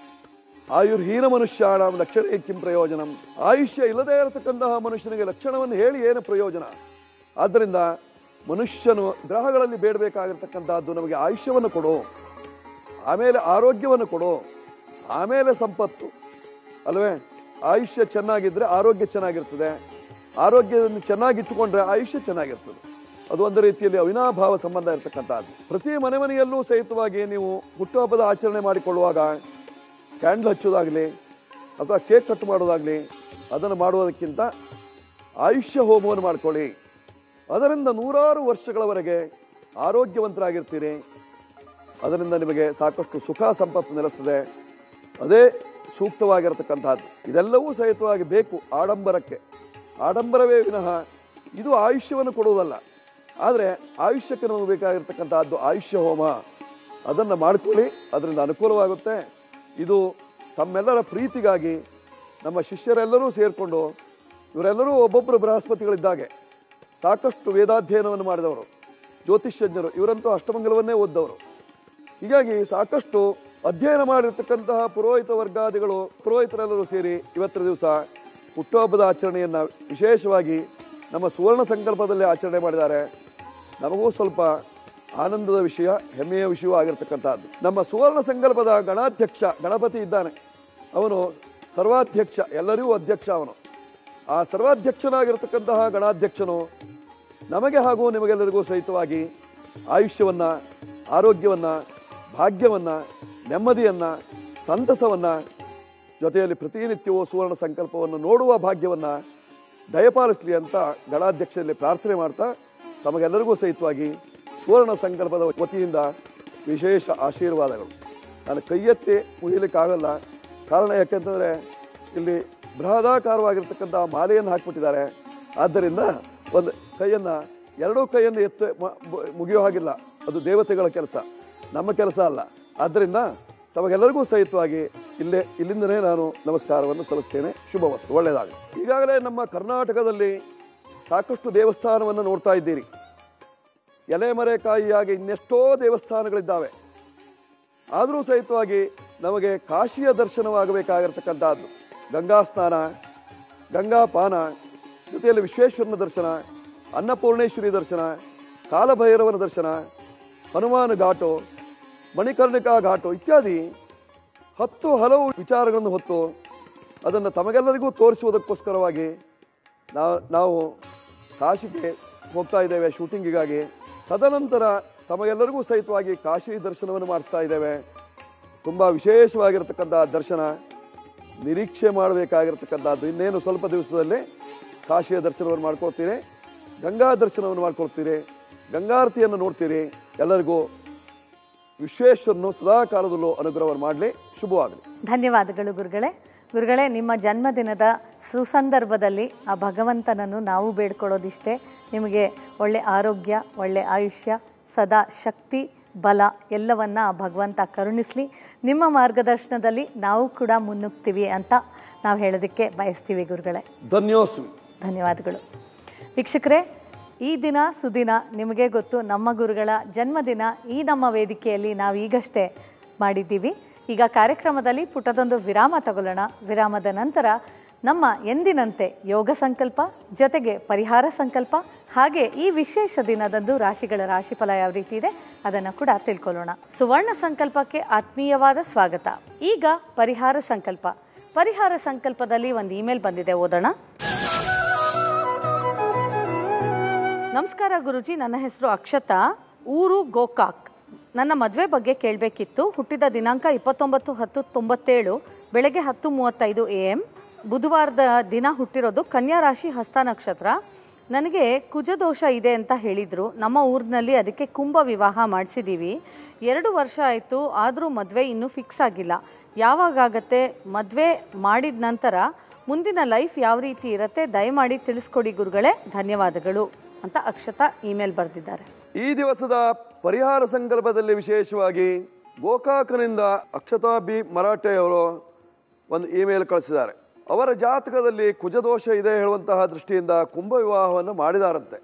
ಆಯುರ್ಹೀನ ಮನುಷ್ಯಾಣ ಲಕ್ಷಣ ಕಿಂ ಪ್ರಯೋಜನಂ ಆಯುಷ್ಯ ಇಲ್ಲದೇ ಇರತಕ್ಕಂತಹ ಮನುಷ್ಯನಿಗೆ ಲಕ್ಷಣವನ್ನು ಹೇಳಿ ಏನು ಪ್ರಯೋಜನ ಆದ್ದರಿಂದ ಮನುಷ್ಯನು ಗ್ರಹಗಳಲ್ಲಿ ಬೇಡಬೇಕಾಗಿರ್ತಕ್ಕಂತಹದ್ದು ನಮಗೆ ಆಯುಷ್ಯವನ್ನು ಕೊಡು ಆಮೇಲೆ ಆರೋಗ್ಯವನ್ನು ಕೊಡು ಆಮೇಲೆ ಸಂಪತ್ತು ಅಲ್ವೇ ಆಯುಷ್ಯ ಚೆನ್ನಾಗಿದ್ದರೆ ಆರೋಗ್ಯ ಚೆನ್ನಾಗಿರ್ತದೆ ಆರೋಗ್ಯವನ್ನು ಚೆನ್ನಾಗಿಟ್ಟುಕೊಂಡ್ರೆ ಆಯುಷ್ಯ ಚೆನ್ನಾಗಿರ್ತದೆ ಅದು ಒಂದು ರೀತಿಯಲ್ಲಿ ಅವಿನಾಭಾವ ಸಂಬಂಧ ಇರತಕ್ಕಂಥದ್ದು ಪ್ರತಿ ಮನೆ ಮನೆಯಲ್ಲೂ ಸಹಿತವಾಗಿ ನೀವು ಹುಟ್ಟುಹಬ್ಬದ ಆಚರಣೆ ಮಾಡಿಕೊಳ್ಳುವಾಗ ಕ್ಯಾಂಡಲ್ ಹಚ್ಚೋದಾಗಲಿ ಅಥವಾ ಕೇಕ್ ಕಟ್ ಮಾಡೋದಾಗಲಿ ಅದನ್ನು ಮಾಡುವುದಕ್ಕಿಂತ ಆಯುಷ್ಯ ಹೋಮವನ್ನು ಮಾಡ್ಕೊಳ್ಳಿ ಅದರಿಂದ ನೂರಾರು ವರ್ಷಗಳವರೆಗೆ ಆರೋಗ್ಯವಂತರಾಗಿರ್ತೀರಿ ಅದರಿಂದ ನಿಮಗೆ ಸಾಕಷ್ಟು ಸುಖ ಸಂಪತ್ತು ನೆಲೆಸ್ತದೆ ಅದೇ ಸೂಕ್ತವಾಗಿರತಕ್ಕಂತಹದ್ದು ಇದೆಲ್ಲವೂ ಸಹಿತವಾಗಿ ಬೇಕು ಆಡಂಬರಕ್ಕೆ ಆಡಂಬರವೇ ವಿನಃ ಇದು ಆಯುಷ್ಯವನ್ನು ಕೊಡುವುದಲ್ಲ ಆದರೆ ಆಯುಷ್ಯಕ್ಕೆ ನಮಗೆ ಬೇಕಾಗಿರ್ತಕ್ಕಂತಹದ್ದು ಆಯುಷ್ಯ ಹೋಮ ಅದನ್ನು ಮಾಡ್ಕೊಳ್ಳಿ ಅದರಿಂದ ಅನುಕೂಲವಾಗುತ್ತೆ ಇದು ತಮ್ಮೆಲ್ಲರ ಪ್ರೀತಿಗಾಗಿ ನಮ್ಮ ಶಿಷ್ಯರೆಲ್ಲರೂ ಸೇರಿಕೊಂಡು ಇವರೆಲ್ಲರೂ ಒಬ್ಬೊಬ್ಬರು ಬೃಹಸ್ಪತಿಗಳಿದ್ದಾಗೆ ಸಾಕಷ್ಟು ವೇದಾಧ್ಯಯನವನ್ನು ಮಾಡಿದವರು ಜ್ಯೋತಿಷ್ಯಜ್ಞರು ಇವರಂತೂ ಅಷ್ಟಮಂಗಲವನ್ನೇ ಓದ್ದವರು ಹೀಗಾಗಿ ಸಾಕಷ್ಟು ಅಧ್ಯಯನ ಮಾಡಿರ್ತಕ್ಕಂತಹ ಪುರೋಹಿತ ವರ್ಗಾದಿಗಳು ಪುರೋಹಿತರೆಲ್ಲರೂ ಸೇರಿ ಇವತ್ತಿನ ದಿವಸ ಹುಟ್ಟುಹಬ್ಬದ ಆಚರಣೆಯನ್ನು ವಿಶೇಷವಾಗಿ ನಮ್ಮ ಸುವರ್ಣ ಸಂಕಲ್ಪದಲ್ಲಿ ಆಚರಣೆ ಮಾಡಿದ್ದಾರೆ ನಮಗೂ ಸ್ವಲ್ಪ ಆನಂದದ ವಿಷಯ ಹೆಮ್ಮೆಯ ವಿಷಯವೂ ಆಗಿರ್ತಕ್ಕಂಥದ್ದು ನಮ್ಮ ಸುವರ್ಣ ಸಂಕಲ್ಪದ ಗಣಾಧ್ಯಕ್ಷ ಗಣಪತಿ ಇದ್ದಾನೆ ಅವನು ಸರ್ವಾಧ್ಯಕ್ಷ ಎಲ್ಲರಿಗೂ ಅಧ್ಯಕ್ಷ ಅವನು ಆ ಸರ್ವಾಧ್ಯಕ್ಷನಾಗಿರ್ತಕ್ಕಂತಹ ಗಣಾಧ್ಯಕ್ಷನು ನಮಗೆ ಹಾಗೂ ನಿಮಗೆಲ್ಲರಿಗೂ ಸಹಿತವಾಗಿ ಆಯುಷ್ಯವನ್ನು ಆರೋಗ್ಯವನ್ನು ಭಾಗ್ಯವನ್ನು ನೆಮ್ಮದಿಯನ್ನು ಸಂತಸವನ್ನು ಜೊತೆಯಲ್ಲಿ ಪ್ರತಿನಿತ್ಯವೂ ಸುವರ್ಣ ಸಂಕಲ್ಪವನ್ನು ನೋಡುವ ಭಾಗ್ಯವನ್ನು ದಯಪಾಲಿಸಲಿ ಅಂತ ಗಣಾಧ್ಯಕ್ಷರಲ್ಲಿ ಪ್ರಾರ್ಥನೆ ಮಾಡ್ತಾ ತಮಗೆಲ್ಲರಿಗೂ ಸಹಿತವಾಗಿ ಸುವರ್ಣ ಸಂಕಲ್ಪದ ವತಿಯಿಂದ ವಿಶೇಷ ಆಶೀರ್ವಾದಗಳು ನಾನು ಕೈಯೆತ್ತಿ ಮುಗಿಲಿಕ್ಕಾಗಲ್ಲ ಕಾರಣ ಯಾಕೆಂತಂದರೆ ಇಲ್ಲಿ ಬೃಹದಾಕಾರವಾಗಿರ್ತಕ್ಕಂಥ ಮಾಲೆಯನ್ನು ಹಾಕ್ಬಿಟ್ಟಿದ್ದಾರೆ ಆದ್ದರಿಂದ ಒಂದು ಕೈಯನ್ನು ಎರಡೂ ಕೈಯನ್ನು ಎತ್ತು ಮ- ಬ- ಮುಗಿಯೋ ಹಾಗಿಲ್ಲ ಅದು ದೇವತೆಗಳ ಕೆಲಸ ನಮ್ಮ ಕೆಲಸ ಅಲ್ಲ ಆದ್ದರಿಂದ ತಮಗೆಲ್ಲರಿಗೂ ಸಹಿತವಾಗಿ ಇಲ್ಲೇ ಇಲ್ಲಿಂದನೇ ನಾನು ನಮಸ್ಕಾರವನ್ನು ಸಲ್ಲಿಸ್ತೇನೆ ಶುಭ ವಸ್ತು ಒಳ್ಳೆಯದಾಗಲಿ ಈಗಾಗಲೇ ನಮ್ಮ ಕರ್ನಾಟಕದಲ್ಲಿ ಸಾಕಷ್ಟು ದೇವಸ್ಥಾನವನ್ನು ನೋಡ್ತಾ ಇದ್ದೀರಿ ಎಲೆಮರೆಕಾಯಿಯಾಗಿ ಇನ್ನೆಷ್ಟೋ ದೇವಸ್ಥಾನಗಳಿದ್ದಾವೆ ಆದರೂ ಸಹಿತವಾಗಿ ನಮಗೆ ಕಾಶಿಯ ದರ್ಶನವಾಗಬೇಕಾಗಿರ್ತಕ್ಕಂಥದ್ದು ಗಂಗಾ ಸ್ನಾನ ಗಂಗಾ ಪಾನ ಜೊತೆಯಲ್ಲಿ ವಿಶ್ವೇಶ್ವರನ ದರ್ಶನ ಅನ್ನಪೂರ್ಣೇಶ್ವರಿ ದರ್ಶನ ಕಾಲಭೈರವನ ದರ್ಶನ ಹನುಮಾನ ಘಾಟು ಮಣಿಕರ್ಣಿಕಾ ಘಾಟು ಇತ್ಯಾದಿ ಹತ್ತು ಹಲವು ವಿಚಾರಗಳನ್ನು ಹೊತ್ತು ಅದನ್ನು ತಮಗೆಲ್ಲರಿಗೂ ತೋರಿಸುವುದಕ್ಕೋಸ್ಕರವಾಗಿ ನಾವು ನಾವು ಕಾಶಿಗೆ ಹೋಗ್ತಾ ಇದ್ದೇವೆ ಶೂಟಿಂಗಿಗಾಗಿ ತದನಂತರ ತಮಗೆಲ್ಲರಿಗೂ ಸಹಿತವಾಗಿ ಕಾಶಿ ದರ್ಶನವನ್ನು ಮಾಡಿಸ್ತಾ ಇದ್ದೇವೆ ತುಂಬ ವಿಶೇಷವಾಗಿರತಕ್ಕಂಥ ದರ್ಶನ ನಿರೀಕ್ಷೆ ಮಾಡಬೇಕಾಗಿರ್ತಕ್ಕಂಥದ್ದು ಇನ್ನೇನು ಸ್ವಲ್ಪ ದಿವಸದಲ್ಲಿ ಕಾಶಿಯ ದರ್ಶನವನ್ನು ಮಾಡ್ಕೊಳ್ತೀರಿ ಗಂಗಾ ದರ್ಶನವನ್ನು ಮಾಡ್ಕೊಳ್ತೀರಿ ಗಂಗಾರತಿಯನ್ನು ನೋಡ್ತೀರಿ ಎಲ್ಲರಿಗೂ ವಿಶ್ವೇಶ್ವರನು ಸದಾಕಾಲದಲ್ಲೂ ಅನುಗ್ರಹವನ್ನು ಮಾಡಲಿ ಶುಭವಾಗಲಿ ಧನ್ಯವಾದಗಳು ಗುರುಗಳೇ ಗುರುಗಳೇ ನಿಮ್ಮ ಜನ್ಮದಿನದ ಸುಸಂದರ್ಭದಲ್ಲಿ ಆ ಭಗವಂತನನ್ನು ನಾವು ಬೇಡ್ಕೊಳ್ಳೋದಿಷ್ಟೇ ನಿಮಗೆ ಒಳ್ಳೆ ಆರೋಗ್ಯ ಒಳ್ಳೆ ಆಯುಷ್ಯ ಸದಾ ಶಕ್ತಿ ಬಲ ಎಲ್ಲವನ್ನ ಆ ಭಗವಂತ ಕರುಣಿಸಲಿ ನಿಮ್ಮ ಮಾರ್ಗದರ್ಶನದಲ್ಲಿ ನಾವು ಕೂಡ ಮುನ್ನುಗ್ತೀವಿ ಅಂತ ನಾವು ಹೇಳೋದಕ್ಕೆ ಬಯಸ್ತೀವಿ ಗುರುಗಳೇ ಧನ್ಯೋಸ್ಮಿ ಧನ್ಯವಾದಗಳು ವೀಕ್ಷಕರೇ ಈ ದಿನ ಸುದಿನ ನಿಮಗೆ ಗೊತ್ತು ನಮ್ಮ ಗುರುಗಳ ಜನ್ಮದಿನ ಈ ನಮ್ಮ ವೇದಿಕೆಯಲ್ಲಿ ನಾವು ಈಗಷ್ಟೇ ಮಾಡಿದ್ದೀವಿ ಈಗ ಕಾರ್ಯಕ್ರಮದಲ್ಲಿ ಪುಟದೊಂದು ವಿರಾಮ ತಗೊಳ್ಳೋಣ ವಿರಾಮದ ನಂತರ ನಮ್ಮ ಎಂದಿನಂತೆ ಯೋಗ ಸಂಕಲ್ಪ ಜೊತೆಗೆ ಪರಿಹಾರ ಸಂಕಲ್ಪ ಹಾಗೆ ಈ ವಿಶೇಷ ದಿನದಂದು ರಾಶಿಗಳ ರಾಶಿಫಲ ಯಾವ ರೀತಿ ಇದೆ ಅದನ್ನು ಕೂಡ ತಿಳ್ಕೊಳ್ಳೋಣ ಸುವರ್ಣ ಸಂಕಲ್ಪಕ್ಕೆ ಆತ್ಮೀಯವಾದ ಸ್ವಾಗತ ಈಗ ಪರಿಹಾರ ಸಂಕಲ್ಪ ಪರಿಹಾರ ಸಂಕಲ್ಪದಲ್ಲಿ ಒಂದು ಇಮೇಲ್ ಬಂದಿದೆ ಓದೋಣ ನಮಸ್ಕಾರ ಗುರುಜಿ ನನ್ನ ಹೆಸರು ಅಕ್ಷತಾ ಊರು ಗೋಕಾಕ್ ನನ್ನ ಮದುವೆ ಬಗ್ಗೆ ಕೇಳಬೇಕಿತ್ತು ಹುಟ್ಟಿದ ದಿನಾಂಕ ಇಪ್ಪತ್ತೊಂಬತ್ತು ಹತ್ತು ತೊಂಬತ್ತೇಳು ಬೆಳಗ್ಗೆ ಹತ್ತು ಮೂವತ್ತೈದು ಎ ಎಮ್ ಬುಧವಾರದ ದಿನ ಹುಟ್ಟಿರೋದು ಕನ್ಯಾ ರಾಶಿ ಹಸ್ತ ನಕ್ಷತ್ರ ನನಗೆ ಕುಜದೋಷ ಇದೆ ಅಂತ ಹೇಳಿದರು ನಮ್ಮ ಊರಿನಲ್ಲಿ ಅದಕ್ಕೆ ಕುಂಭ ವಿವಾಹ ಮಾಡಿಸಿದ್ದೀವಿ ಎರಡು ವರ್ಷ ಆಯಿತು ಆದರೂ ಮದುವೆ ಇನ್ನೂ ಫಿಕ್ಸ್ ಆಗಿಲ್ಲ ಯಾವಾಗತ್ತೆ ಮದುವೆ ಮಾಡಿದ ನಂತರ ಮುಂದಿನ ಲೈಫ್ ಯಾವ ರೀತಿ ಇರುತ್ತೆ ದಯಮಾಡಿ ತಿಳಿಸ್ಕೊಡಿ ಗುರುಗಳೇ ಧನ್ಯವಾದಗಳು ಅಂತ ಅಕ್ಷತಾ ಇಮೇಲ್ ಬರೆದಿದ್ದಾರೆ ಈ ದಿವಸದ ಪರಿಹಾರ ಸಂದರ್ಭದಲ್ಲಿ ವಿಶೇಷವಾಗಿ ಗೋಕಾಕನಿಂದ ಅಕ್ಷತಾ ಬಿ ಮರಾಠೆಯವರು ಒಂದು ಇಮೇಲ್ ಕಳಿಸಿದ್ದಾರೆ ಅವರ ಜಾತಕದಲ್ಲಿ ಕುಜದೋಷ ಇದೆ ಹೇಳುವಂತಹ ದೃಷ್ಟಿಯಿಂದ ಕುಂಭ ವಿವಾಹವನ್ನು ಮಾಡಿದಾರಂತೆ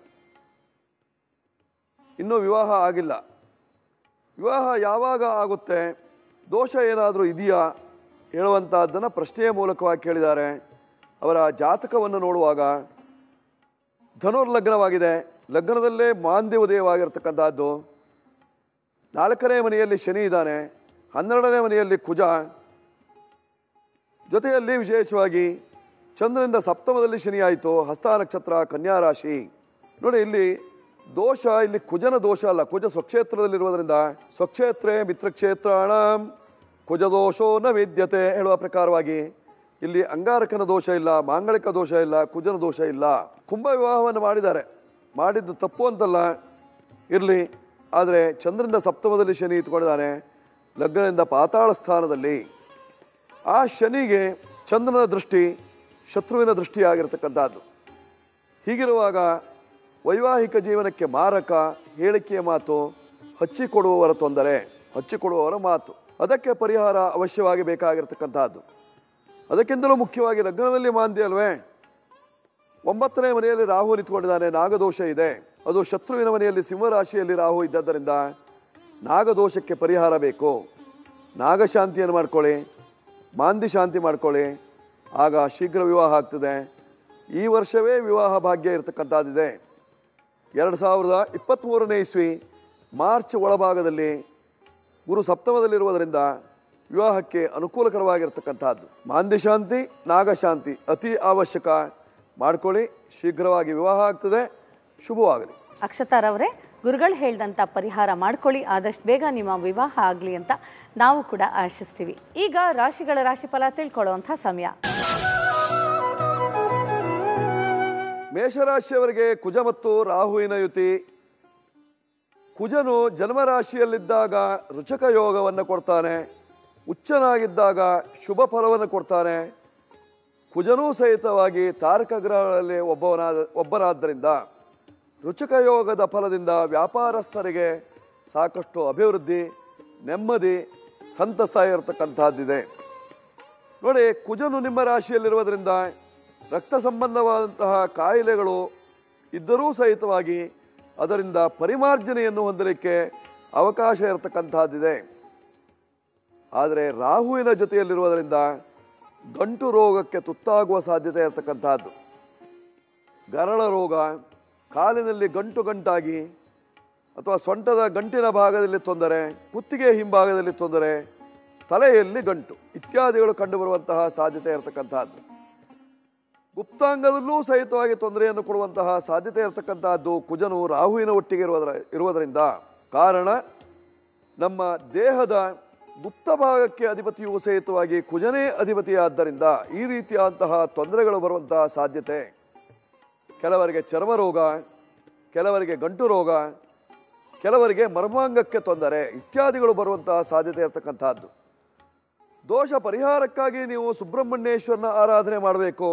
ಇನ್ನೂ ವಿವಾಹ ಆಗಿಲ್ಲ ವಿವಾಹ ಯಾವಾಗ ಆಗುತ್ತೆ ದೋಷ ಏನಾದರೂ ಇದೆಯಾ ಹೇಳುವಂತಹದ್ದನ್ನು ಪ್ರಶ್ನೆಯ ಮೂಲಕವಾಗಿ ಕೇಳಿದ್ದಾರೆ ಅವರ ಜಾತಕವನ್ನು ನೋಡುವಾಗ ಧನುರ್ ಲಗ್ನವಾಗಿದೆ ಲಗ್ನದಲ್ಲೇ ಮಾಂದ್ಯ ಉದಯವಾಗಿರ್ತಕ್ಕಂಥದ್ದು ನಾಲ್ಕನೇ ಮನೆಯಲ್ಲಿ ಶನಿ ಇದ್ದಾನೆ ಹನ್ನೆರಡನೇ ಮನೆಯಲ್ಲಿ ಕುಜ ಜೊತೆಯಲ್ಲಿ ವಿಶೇಷವಾಗಿ ಚಂದ್ರನಿಂದ ಸಪ್ತಮದಲ್ಲಿ ಶನಿ ಆಯಿತು ಹಸ್ತ ನಕ್ಷತ್ರ ಕನ್ಯಾ ರಾಶಿ ನೋಡಿ ಇಲ್ಲಿ ದೋಷ ಇಲ್ಲಿ ಕುಜನ ದೋಷ ಅಲ್ಲ ಕುಜ ಸ್ವಕ್ಷೇತ್ರದಲ್ಲಿರುವುದರಿಂದ ಸ್ವಕ್ಷೇತ್ರೇ ಮಿತ್ರಕ್ಷೇತ್ರಾಣ ಕುಜ ದೋಷೋ ನ ವಿದ್ಯತೆ ಹೇಳುವ ಪ್ರಕಾರವಾಗಿ ಇಲ್ಲಿ ಅಂಗಾರಕನ ದೋಷ ಇಲ್ಲ ಮಾಂಗಳಿಕ ದೋಷ ಇಲ್ಲ ಕುಜನ ದೋಷ ಇಲ್ಲ ಕುಂಭ ವಿವಾಹವನ್ನು ಮಾಡಿದ್ದಾರೆ ಮಾಡಿದ್ದು ತಪ್ಪು ಅಂತಲ್ಲ ಇರಲಿ ಆದರೆ ಚಂದ್ರನಿಂದ ಸಪ್ತಮದಲ್ಲಿ ಶನಿ ಇಟ್ಕೊಂಡಿದ್ದಾನೆ ಲಗ್ನದಿಂದ ಪಾತಾಳ ಸ್ಥಾನದಲ್ಲಿ ಆ ಶನಿಗೆ ಚಂದ್ರನ ದೃಷ್ಟಿ ಶತ್ರುವಿನ ದೃಷ್ಟಿಯಾಗಿರ್ತಕ್ಕಂಥದ್ದು ಹೀಗಿರುವಾಗ ವೈವಾಹಿಕ ಜೀವನಕ್ಕೆ ಮಾರಕ ಹೇಳಿಕೆಯ ಮಾತು ಹಚ್ಚಿಕೊಡುವವರ ತೊಂದರೆ ಹಚ್ಚಿಕೊಡುವವರ ಮಾತು ಅದಕ್ಕೆ ಪರಿಹಾರ ಅವಶ್ಯವಾಗಿ ಬೇಕಾಗಿರ್ತಕ್ಕಂಥದ್ದು ಅದಕ್ಕಿಂತಲೂ ಮುಖ್ಯವಾಗಿ ಲಗ್ನದಲ್ಲಿ ಮಾಂದ್ಯ ಅಲ್ವೇ ಒಂಬತ್ತನೇ ಮನೆಯಲ್ಲಿ ರಾಹು ನಿಂತ್ಕೊಂಡಿದ್ದಾನೆ ನಾಗದೋಷ ಇದೆ ಅದು ಶತ್ರುವಿನ ಮನೆಯಲ್ಲಿ ಸಿಂಹರಾಶಿಯಲ್ಲಿ ರಾಹು ಇದ್ದದ್ದರಿಂದ ನಾಗದೋಷಕ್ಕೆ ಪರಿಹಾರ ಬೇಕು ನಾಗಶಾಂತಿಯನ್ನು ಮಾಡ್ಕೊಳ್ಳಿ ಮಾಂದಿ ಶಾಂತಿ ಮಾಡ್ಕೊಳ್ಳಿ ಆಗ ಶೀಘ್ರ ವಿವಾಹ ಆಗ್ತದೆ ಈ ವರ್ಷವೇ ವಿವಾಹ ಭಾಗ್ಯ ಇರತಕ್ಕಂಥದ್ದಿದೆ ಎರಡು ಸಾವಿರದ ಇಪ್ಪತ್ತ್ಮೂರನೇ ಇಸ್ವಿ ಮಾರ್ಚ್ ಒಳಭಾಗದಲ್ಲಿ ಗುರು ಸಪ್ತಮದಲ್ಲಿರುವುದರಿಂದ ವಿವಾಹಕ್ಕೆ ಅನುಕೂಲಕರವಾಗಿರ್ತಕ್ಕಂಥದ್ದು ಮಾಂದಿ ಶಾಂತಿ ನಾಗಶಾಂತಿ ಅತಿ ಅವಶ್ಯಕ ಮಾಡ್ಕೊಳ್ಳಿ ಶೀಘ್ರವಾಗಿ ವಿವಾಹ ಆಗ್ತದೆ ಶುಭವಾಗಲಿ ಅಕ್ಷತಾರವರೇ ಗುರುಗಳು ಹೇಳ್ದಂಥ ಪರಿಹಾರ ಮಾಡ್ಕೊಳ್ಳಿ ಆದಷ್ಟು ಬೇಗ ನಿಮ್ಮ ವಿವಾಹ ಆಗಲಿ ಅಂತ ನಾವು ಕೂಡ ಆಶಿಸ್ತೀವಿ ಈಗ ರಾಶಿಗಳ ರಾಶಿಫಲ ತಿಳ್ಕೊಳ್ಳುವಂಥ ಸಮಯ ಮೇಷರಾಶಿಯವರಿಗೆ ಕುಜ ಮತ್ತು ರಾಹುವಿನ ಯುತಿ ಕುಜನು ಜನ್ಮರಾಶಿಯಲ್ಲಿದ್ದಾಗ ರುಚಕ ಯೋಗವನ್ನು ಕೊಡ್ತಾನೆ ಉಚ್ಚನಾಗಿದ್ದಾಗ ಶುಭ ಫಲವನ್ನು ಕೊಡ್ತಾನೆ ಕುಜನೂ ಸಹಿತವಾಗಿ ತಾರಕ ಗ್ರಹಗಳಲ್ಲಿ ಒಬ್ಬವನಾದ ಒಬ್ಬನಾದ್ದರಿಂದ ರುಚಕ ಯೋಗದ ಫಲದಿಂದ ವ್ಯಾಪಾರಸ್ಥರಿಗೆ ಸಾಕಷ್ಟು ಅಭಿವೃದ್ಧಿ ನೆಮ್ಮದಿ ಸಂತಸ ಇರತಕ್ಕಂಥದ್ದಿದೆ ನೋಡಿ ಕುಜನು ನಿಮ್ಮ ರಾಶಿಯಲ್ಲಿರುವುದರಿಂದ ರಕ್ತ ಸಂಬಂಧವಾದಂತಹ ಕಾಯಿಲೆಗಳು ಇದ್ದರೂ ಸಹಿತವಾಗಿ ಅದರಿಂದ ಪರಿಮಾರ್ಜನೆಯನ್ನು ಹೊಂದಲಿಕ್ಕೆ ಅವಕಾಶ ಇರತಕ್ಕಂತಹದ್ದಿದೆ ಆದರೆ ರಾಹುವಿನ ಜೊತೆಯಲ್ಲಿರುವುದರಿಂದ ಗಂಟು ರೋಗಕ್ಕೆ ತುತ್ತಾಗುವ ಸಾಧ್ಯತೆ ಇರತಕ್ಕಂತಹದ್ದು ಗರಳ ರೋಗ ಕಾಲಿನಲ್ಲಿ ಗಂಟು ಗಂಟಾಗಿ ಅಥವಾ ಸೊಂಟದ ಗಂಟಿನ ಭಾಗದಲ್ಲಿ ತೊಂದರೆ ಕುತ್ತಿಗೆ ಹಿಂಭಾಗದಲ್ಲಿ ತೊಂದರೆ ತಲೆಯಲ್ಲಿ ಗಂಟು ಇತ್ಯಾದಿಗಳು ಕಂಡುಬರುವಂತಹ ಸಾಧ್ಯತೆ ಇರತಕ್ಕಂತಹದ್ದು ಗುಪ್ತಾಂಗದಲ್ಲೂ ಸಹಿತವಾಗಿ ತೊಂದರೆಯನ್ನು ಕೊಡುವಂತಹ ಸಾಧ್ಯತೆ ಇರತಕ್ಕಂತಹದ್ದು ಕುಜನು ರಾಹುವಿನ ಒಟ್ಟಿಗೆ ಇರುವುದರ ಇರುವುದರಿಂದ ಕಾರಣ ನಮ್ಮ ದೇಹದ ಗುಪ್ತ ಭಾಗಕ್ಕೆ ಅಧಿಪತಿಯೂ ಸಹಿತವಾಗಿ ಕುಜನೇ ಅಧಿಪತಿಯಾದ್ದರಿಂದ ಈ ರೀತಿಯಾದಂತಹ ತೊಂದರೆಗಳು ಬರುವಂತಹ ಸಾಧ್ಯತೆ ಕೆಲವರಿಗೆ ಚರ್ಮ ರೋಗ ಕೆಲವರಿಗೆ ಗಂಟು ರೋಗ ಕೆಲವರಿಗೆ ಮರ್ಮಾಂಗಕ್ಕೆ ತೊಂದರೆ ಇತ್ಯಾದಿಗಳು ಬರುವಂತಹ ಸಾಧ್ಯತೆ ಇರತಕ್ಕಂತಹದ್ದು ದೋಷ ಪರಿಹಾರಕ್ಕಾಗಿ ನೀವು ಸುಬ್ರಹ್ಮಣ್ಯೇಶ್ವರನ ಆರಾಧನೆ ಮಾಡಬೇಕು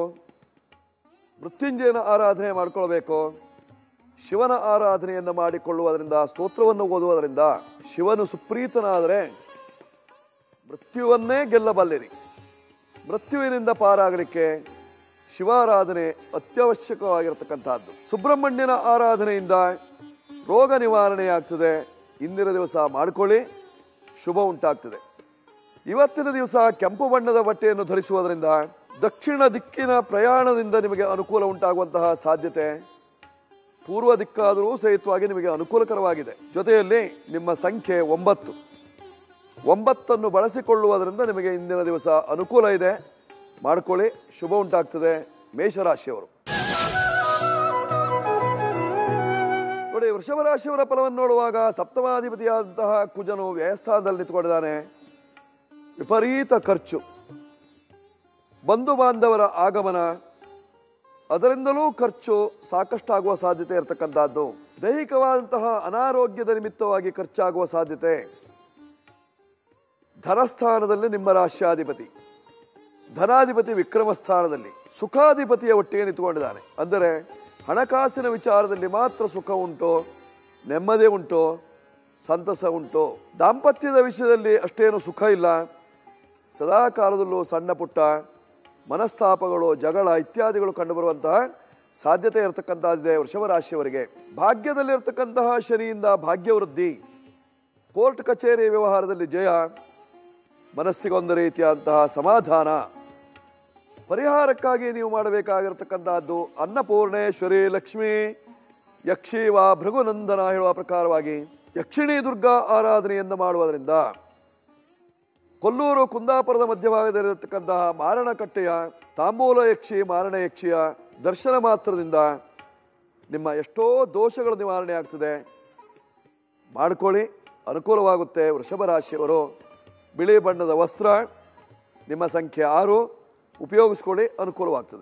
ಮೃತ್ಯುಂಜಯನ ಆರಾಧನೆ ಮಾಡಿಕೊಳ್ಬೇಕು ಶಿವನ ಆರಾಧನೆಯನ್ನು ಮಾಡಿಕೊಳ್ಳುವುದರಿಂದ ಸ್ತೋತ್ರವನ್ನು ಓದುವುದರಿಂದ ಶಿವನು ಸುಪ್ರೀತನಾದರೆ ಮೃತ್ಯುವನ್ನೇ ಗೆಲ್ಲಬಲ್ಲಿರಿ ಮೃತ್ಯುವಿನಿಂದ ಪಾರಾಗಲಿಕ್ಕೆ ಶಿವಾರಾಧನೆ ಅತ್ಯವಶ್ಯಕವಾಗಿರತಕ್ಕಂತಹದ್ದು ಸುಬ್ರಹ್ಮಣ್ಯನ ಆರಾಧನೆಯಿಂದ ರೋಗ ನಿವಾರಣೆಯಾಗ್ತದೆ ಇಂದಿನ ದಿವಸ ಮಾಡಿಕೊಳ್ಳಿ ಶುಭ ಉಂಟಾಗ್ತದೆ ಇವತ್ತಿನ ದಿವಸ ಕೆಂಪು ಬಣ್ಣದ ಬಟ್ಟೆಯನ್ನು ಧರಿಸುವುದರಿಂದ ದಕ್ಷಿಣ ದಿಕ್ಕಿನ ಪ್ರಯಾಣದಿಂದ ನಿಮಗೆ ಅನುಕೂಲ ಉಂಟಾಗುವಂತಹ ಸಾಧ್ಯತೆ ಪೂರ್ವ ದಿಕ್ಕಾದರೂ ಸಹಿತವಾಗಿ ನಿಮಗೆ ಅನುಕೂಲಕರವಾಗಿದೆ ಜೊತೆಯಲ್ಲಿ ನಿಮ್ಮ ಸಂಖ್ಯೆ ಒಂಬತ್ತು ಒಂಬತ್ತನ್ನು ಬಳಸಿಕೊಳ್ಳುವುದರಿಂದ ನಿಮಗೆ ಇಂದಿನ ದಿವಸ ಅನುಕೂಲ ಇದೆ ಮಾಡ್ಕೊಳ್ಳಿ ಶುಭ ಉಂಟಾಗ್ತದೆ ಮೇಷರಾಶಿಯವರು ನೋಡಿ ವೃಷಭ ರಾಶಿಯವರ ಫಲವನ್ನು ನೋಡುವಾಗ ಸಪ್ತಮಾಧಿಪತಿಯಾದಂತಹ ಕುಜನು ವ್ಯಯಸ್ಥಾನದಲ್ಲಿ ನಿಂತುಕೊಂಡಿದ್ದಾನೆ ವಿಪರೀತ ಖರ್ಚು ಬಂಧು ಬಾಂಧವರ ಆಗಮನ ಅದರಿಂದಲೂ ಖರ್ಚು ಸಾಕಷ್ಟಾಗುವ ಸಾಧ್ಯತೆ ಇರತಕ್ಕಂಥದ್ದು ದೈಹಿಕವಾದಂತಹ ಅನಾರೋಗ್ಯದ ನಿಮಿತ್ತವಾಗಿ ಖರ್ಚಾಗುವ ಸಾಧ್ಯತೆ ಧನಸ್ಥಾನದಲ್ಲಿ ನಿಮ್ಮ ರಾಶ್ಯಾಧಿಪತಿ ಧನಾಧಿಪತಿ ವಿಕ್ರಮ ಸ್ಥಾನದಲ್ಲಿ ಸುಖಾಧಿಪತಿಯ ಒಟ್ಟಿಗೆ ನಿಂತುಕೊಂಡಿದ್ದಾನೆ ಅಂದರೆ ಹಣಕಾಸಿನ ವಿಚಾರದಲ್ಲಿ ಮಾತ್ರ ಸುಖ ಉಂಟು ನೆಮ್ಮದಿ ಉಂಟು ಸಂತಸ ಉಂಟು ದಾಂಪತ್ಯದ ವಿಷಯದಲ್ಲಿ ಅಷ್ಟೇನು ಸುಖ ಇಲ್ಲ ಸದಾ ಕಾಲದಲ್ಲೂ ಸಣ್ಣ ಪುಟ್ಟ ಮನಸ್ತಾಪಗಳು ಜಗಳ ಇತ್ಯಾದಿಗಳು ಕಂಡುಬರುವಂತಹ ಸಾಧ್ಯತೆ ಇರತಕ್ಕಂಥದ್ದಿದೆ ವೃಷಭ ರಾಶಿಯವರಿಗೆ ಭಾಗ್ಯದಲ್ಲಿರ್ತಕ್ಕಂತಹ ಶನಿಯಿಂದ ಭಾಗ್ಯವೃದ್ಧಿ ಕೋರ್ಟ್ ಕಚೇರಿ ವ್ಯವಹಾರದಲ್ಲಿ ಜಯ ಮನಸ್ಸಿಗೊಂದು ರೀತಿಯಾದಂತಹ ಸಮಾಧಾನ ಪರಿಹಾರಕ್ಕಾಗಿ ನೀವು ಮಾಡಬೇಕಾಗಿರತಕ್ಕಂತಹದ್ದು ಅನ್ನಪೂರ್ಣೇಶ್ವರಿ ಲಕ್ಷ್ಮಿ ಯಕ್ಷಿ ವಾ ಭೃಗುನಂದನ ಹೇಳುವ ಪ್ರಕಾರವಾಗಿ ಯಕ್ಷಿಣಿ ದುರ್ಗಾ ಆರಾಧನೆಯನ್ನು ಮಾಡುವುದರಿಂದ ಕೊಲ್ಲೂರು ಕುಂದಾಪುರದ ಮಧ್ಯಭಾಗದಲ್ಲಿರತಕ್ಕಂತಹ ಮಾರಣಕಟ್ಟೆಯ ತಾಂಬೂಲ ಯಕ್ಷಿ ಮಾರಣ ಯಕ್ಷಿಯ ದರ್ಶನ ಮಾತ್ರದಿಂದ ನಿಮ್ಮ ಎಷ್ಟೋ ದೋಷಗಳ ನಿವಾರಣೆ ಆಗ್ತದೆ ಮಾಡ್ಕೊಳ್ಳಿ ಅನುಕೂಲವಾಗುತ್ತೆ ವೃಷಭ ರಾಶಿಯವರು ಬಿಳಿ ಬಣ್ಣದ ವಸ್ತ್ರ ನಿಮ್ಮ ಸಂಖ್ಯೆ ಆರು ಉಪಯೋಗಿಸ್ಕೊಳ್ಳಿ ಅನುಕೂಲವಾಗ್ತದೆ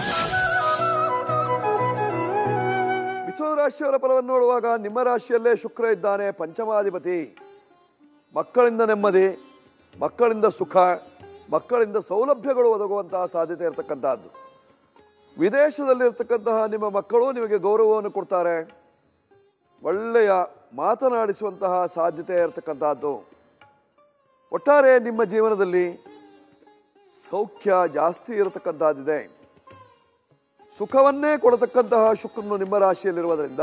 ಮಿಥುನ ರಾಶಿಯವರ ಫಲವನ್ನು ನೋಡುವಾಗ ನಿಮ್ಮ ರಾಶಿಯಲ್ಲೇ ಶುಕ್ರ ಇದ್ದಾನೆ ಪಂಚಮಾಧಿಪತಿ ಮಕ್ಕಳಿಂದ ನೆಮ್ಮದಿ ಮಕ್ಕಳಿಂದ ಸುಖ ಮಕ್ಕಳಿಂದ ಸೌಲಭ್ಯಗಳು ಒದಗುವಂತಹ ಸಾಧ್ಯತೆ ಇರತಕ್ಕಂತಹದ್ದು ವಿದೇಶದಲ್ಲಿರ್ತಕ್ಕಂತಹ ನಿಮ್ಮ ಮಕ್ಕಳು ನಿಮಗೆ ಗೌರವವನ್ನು ಕೊಡ್ತಾರೆ ಒಳ್ಳೆಯ ಮಾತನಾಡಿಸುವಂತಹ ಸಾಧ್ಯತೆ ಇರತಕ್ಕಂತಹದ್ದು ಒಟ್ಟಾರೆ ನಿಮ್ಮ ಜೀವನದಲ್ಲಿ ಸೌಖ್ಯ ಜಾಸ್ತಿ ಇರತಕ್ಕಂತಹದ್ದಿದೆ ಸುಖವನ್ನೇ ಕೊಡತಕ್ಕಂತಹ ಶುಕ್ರನು ನಿಮ್ಮ ರಾಶಿಯಲ್ಲಿರುವುದರಿಂದ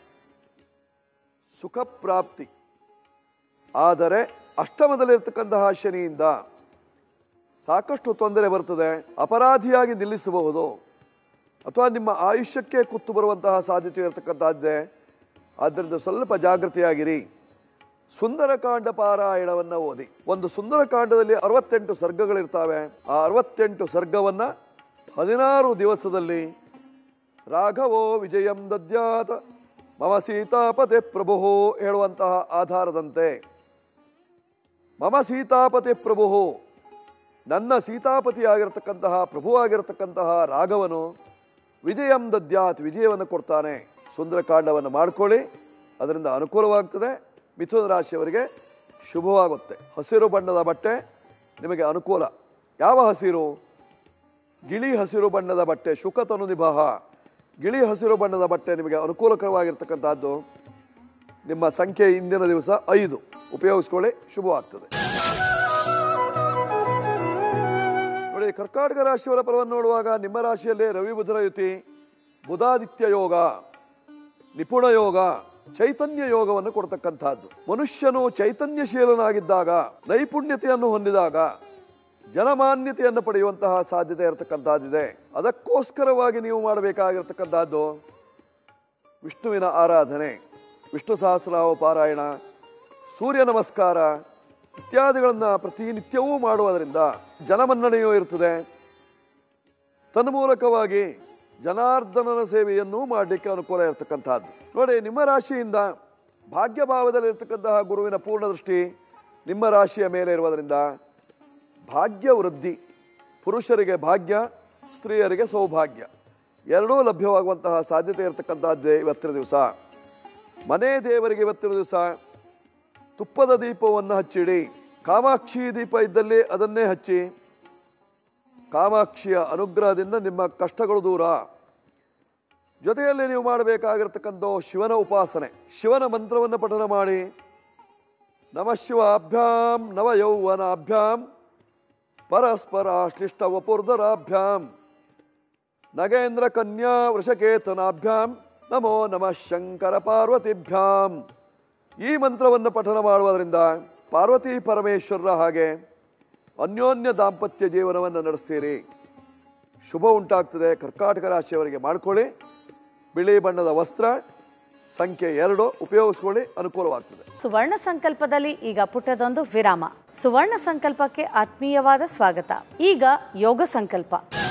ಸುಖ ಪ್ರಾಪ್ತಿ ಆದರೆ ಅಷ್ಟಮದಲ್ಲಿರ್ತಕ್ಕಂತಹ ಶನಿಯಿಂದ ಸಾಕಷ್ಟು ತೊಂದರೆ ಬರ್ತದೆ ಅಪರಾಧಿಯಾಗಿ ನಿಲ್ಲಿಸಬಹುದು ಅಥವಾ ನಿಮ್ಮ ಆಯುಷ್ಯಕ್ಕೆ ಕುತ್ತು ಬರುವಂತಹ ಸಾಧ್ಯತೆ ಇರತಕ್ಕಂತಹದ್ದೇ ಆದ್ದರಿಂದ ಸ್ವಲ್ಪ ಜಾಗೃತಿಯಾಗಿರಿ ಸುಂದರಕಾಂಡ ಪಾರಾಯಣವನ್ನ ಓದಿ ಒಂದು ಸುಂದರಕಾಂಡದಲ್ಲಿ ಅರವತ್ತೆಂಟು ಸರ್ಗಗಳಿರ್ತಾವೆ ಆ ಅರವತ್ತೆಂಟು ಸರ್ಗವನ್ನ ಹದಿನಾರು ದಿವಸದಲ್ಲಿ ರಾಘವೋ ವಿಜಯಂ ದದ್ಯಾತ ಮಮ ಸೀತಾಪತೆ ಪ್ರಭು ಹೇಳುವಂತಹ ಆಧಾರದಂತೆ ಮಮ ಸೀತಾಪತಿ ಪ್ರಭು ನನ್ನ ಸೀತಾಪತಿಯಾಗಿರ್ತಕ್ಕಂತಹ ಪ್ರಭುವಾಗಿರತಕ್ಕಂತಹ ರಾಘವನು ವಿಜಯಂ ದದ್ಯಾತ್ ವಿಜಯವನ್ನು ಕೊಡ್ತಾನೆ ಸುಂದರಕಾಂಡವನ್ನು ಮಾಡ್ಕೊಳ್ಳಿ ಅದರಿಂದ ಅನುಕೂಲವಾಗ್ತದೆ ಮಿಥುನ ರಾಶಿಯವರಿಗೆ ಶುಭವಾಗುತ್ತೆ ಹಸಿರು ಬಣ್ಣದ ಬಟ್ಟೆ ನಿಮಗೆ ಅನುಕೂಲ ಯಾವ ಹಸಿರು ಗಿಳಿ ಹಸಿರು ಬಣ್ಣದ ಬಟ್ಟೆ ಶುಕತನು ನಿಭಾಹ ಗಿಳಿ ಹಸಿರು ಬಣ್ಣದ ಬಟ್ಟೆ ನಿಮಗೆ ಅನುಕೂಲಕರವಾಗಿರ್ತಕ್ಕಂಥದ್ದು ನಿಮ್ಮ ಸಂಖ್ಯೆ ಇಂದಿನ ದಿವಸ ಐದು ಉಪಯೋಗಿಸ್ಕೊಳ್ಳಿ ಶುಭವಾಗ್ತದೆ ನೋಡಿ ಕರ್ಕಾಟಕ ರಾಶಿಯವರ ಫಲವನ್ನು ನೋಡುವಾಗ ನಿಮ್ಮ ರಾಶಿಯಲ್ಲಿ ರವಿ ಬುಧರ ಯುತಿ ಬುಧಾದಿತ್ಯ ಯೋಗ ನಿಪುಣ ಯೋಗ ಚೈತನ್ಯ ಯೋಗವನ್ನು ಕೊಡ್ತಕ್ಕಂಥದ್ದು ಮನುಷ್ಯನು ಚೈತನ್ಯಶೀಲನಾಗಿದ್ದಾಗ ನೈಪುಣ್ಯತೆಯನ್ನು ಹೊಂದಿದಾಗ ಜನಮಾನ್ಯತೆಯನ್ನು ಪಡೆಯುವಂತಹ ಸಾಧ್ಯತೆ ಇರತಕ್ಕಂಥದ್ದಿದೆ ಅದಕ್ಕೋಸ್ಕರವಾಗಿ ನೀವು ಮಾಡಬೇಕಾಗಿರ್ತಕ್ಕಂಥದ್ದು ವಿಷ್ಣುವಿನ ಆರಾಧನೆ ವಿಷ್ಣು ಸಹಸ್ರನಾಮ ಪಾರಾಯಣ ಸೂರ್ಯ ನಮಸ್ಕಾರ ಇತ್ಯಾದಿಗಳನ್ನು ಪ್ರತಿನಿತ್ಯವೂ ಮಾಡುವುದರಿಂದ ಜನಮನ್ನಣೆಯೂ ಇರ್ತದೆ ತನ್ಮೂಲಕವಾಗಿ ಜನಾರ್ದನನ ಸೇವೆಯನ್ನೂ ಮಾಡಲಿಕ್ಕೆ ಅನುಕೂಲ ಇರತಕ್ಕಂತಹದ್ದು ನೋಡಿ ನಿಮ್ಮ ರಾಶಿಯಿಂದ ಭಾಗ್ಯಭಾವದಲ್ಲಿರ್ತಕ್ಕಂತಹ ಗುರುವಿನ ಪೂರ್ಣ ದೃಷ್ಟಿ ನಿಮ್ಮ ರಾಶಿಯ ಮೇಲೆ ಇರುವುದರಿಂದ ಭಾಗ್ಯ ವೃದ್ಧಿ ಪುರುಷರಿಗೆ ಭಾಗ್ಯ ಸ್ತ್ರೀಯರಿಗೆ ಸೌಭಾಗ್ಯ ಎರಡೂ ಲಭ್ಯವಾಗುವಂತಹ ಸಾಧ್ಯತೆ ಇರತಕ್ಕಂತಹದ್ದೇ ಇವತ್ತಿನ ದಿವಸ ಮನೆ ದೇವರಿಗೆ ಇವತ್ತಿನ ದಿವಸ ತುಪ್ಪದ ದೀಪವನ್ನು ಹಚ್ಚಿಡಿ ಕಾಮಾಕ್ಷಿ ದೀಪ ಇದ್ದಲ್ಲಿ ಅದನ್ನೇ ಹಚ್ಚಿ ಕಾಮಾಕ್ಷಿಯ ಅನುಗ್ರಹದಿಂದ ನಿಮ್ಮ ಕಷ್ಟಗಳು ದೂರ ಜೊತೆಯಲ್ಲಿ ನೀವು ಮಾಡಬೇಕಾಗಿರ್ತಕ್ಕಂಥ ಶಿವನ ಉಪಾಸನೆ ಶಿವನ ಮಂತ್ರವನ್ನು ಪಠನ ಮಾಡಿ ನಮ ಶಿವಾಭ್ಯಾಂ ನವ ಯೌವನಾಭ್ಯಾಂ ಪರಸ್ಪರ ಶ್ಲಿಷ್ಟ ವಪುರ್ಧರಾಭ್ಯಾಂ ನಗೇಂದ್ರ ಕನ್ಯಾ ವೃಷಕೇತನಾಭ್ಯಾಂ ನಮೋ ನಮಃ ಶಂಕರ ಪಾರ್ವತಿಭ್ಯಾಂ ಈ ಮಂತ್ರವನ್ನು ಪಠನ ಮಾಡುವುದರಿಂದ ಪಾರ್ವತಿ ಪರಮೇಶ್ವರರ ಹಾಗೆ ಅನ್ಯೋನ್ಯ ದಾಂಪತ್ಯ ಜೀವನವನ್ನು ನಡೆಸ್ತೀರಿ ಶುಭ ಉಂಟಾಗ್ತದೆ ಕರ್ಕಾಟಕ ರಾಶಿಯವರಿಗೆ ಮಾಡ್ಕೊಳ್ಳಿ ಬಿಳಿ ಬಣ್ಣದ ವಸ್ತ್ರ ಸಂಖ್ಯೆ ಎರಡು ಉಪಯೋಗಿಸ್ಕೊಳ್ಳಿ ಅನುಕೂಲವಾಗ್ತದೆ ಸುವರ್ಣ ಸಂಕಲ್ಪದಲ್ಲಿ ಈಗ ಪುಟ್ಟದೊಂದು ವಿರಾಮ ಸುವರ್ಣ ಸಂಕಲ್ಪಕ್ಕೆ ಆತ್ಮೀಯವಾದ ಸ್ವಾಗತ ಈಗ ಯೋಗ ಸಂಕಲ್ಪ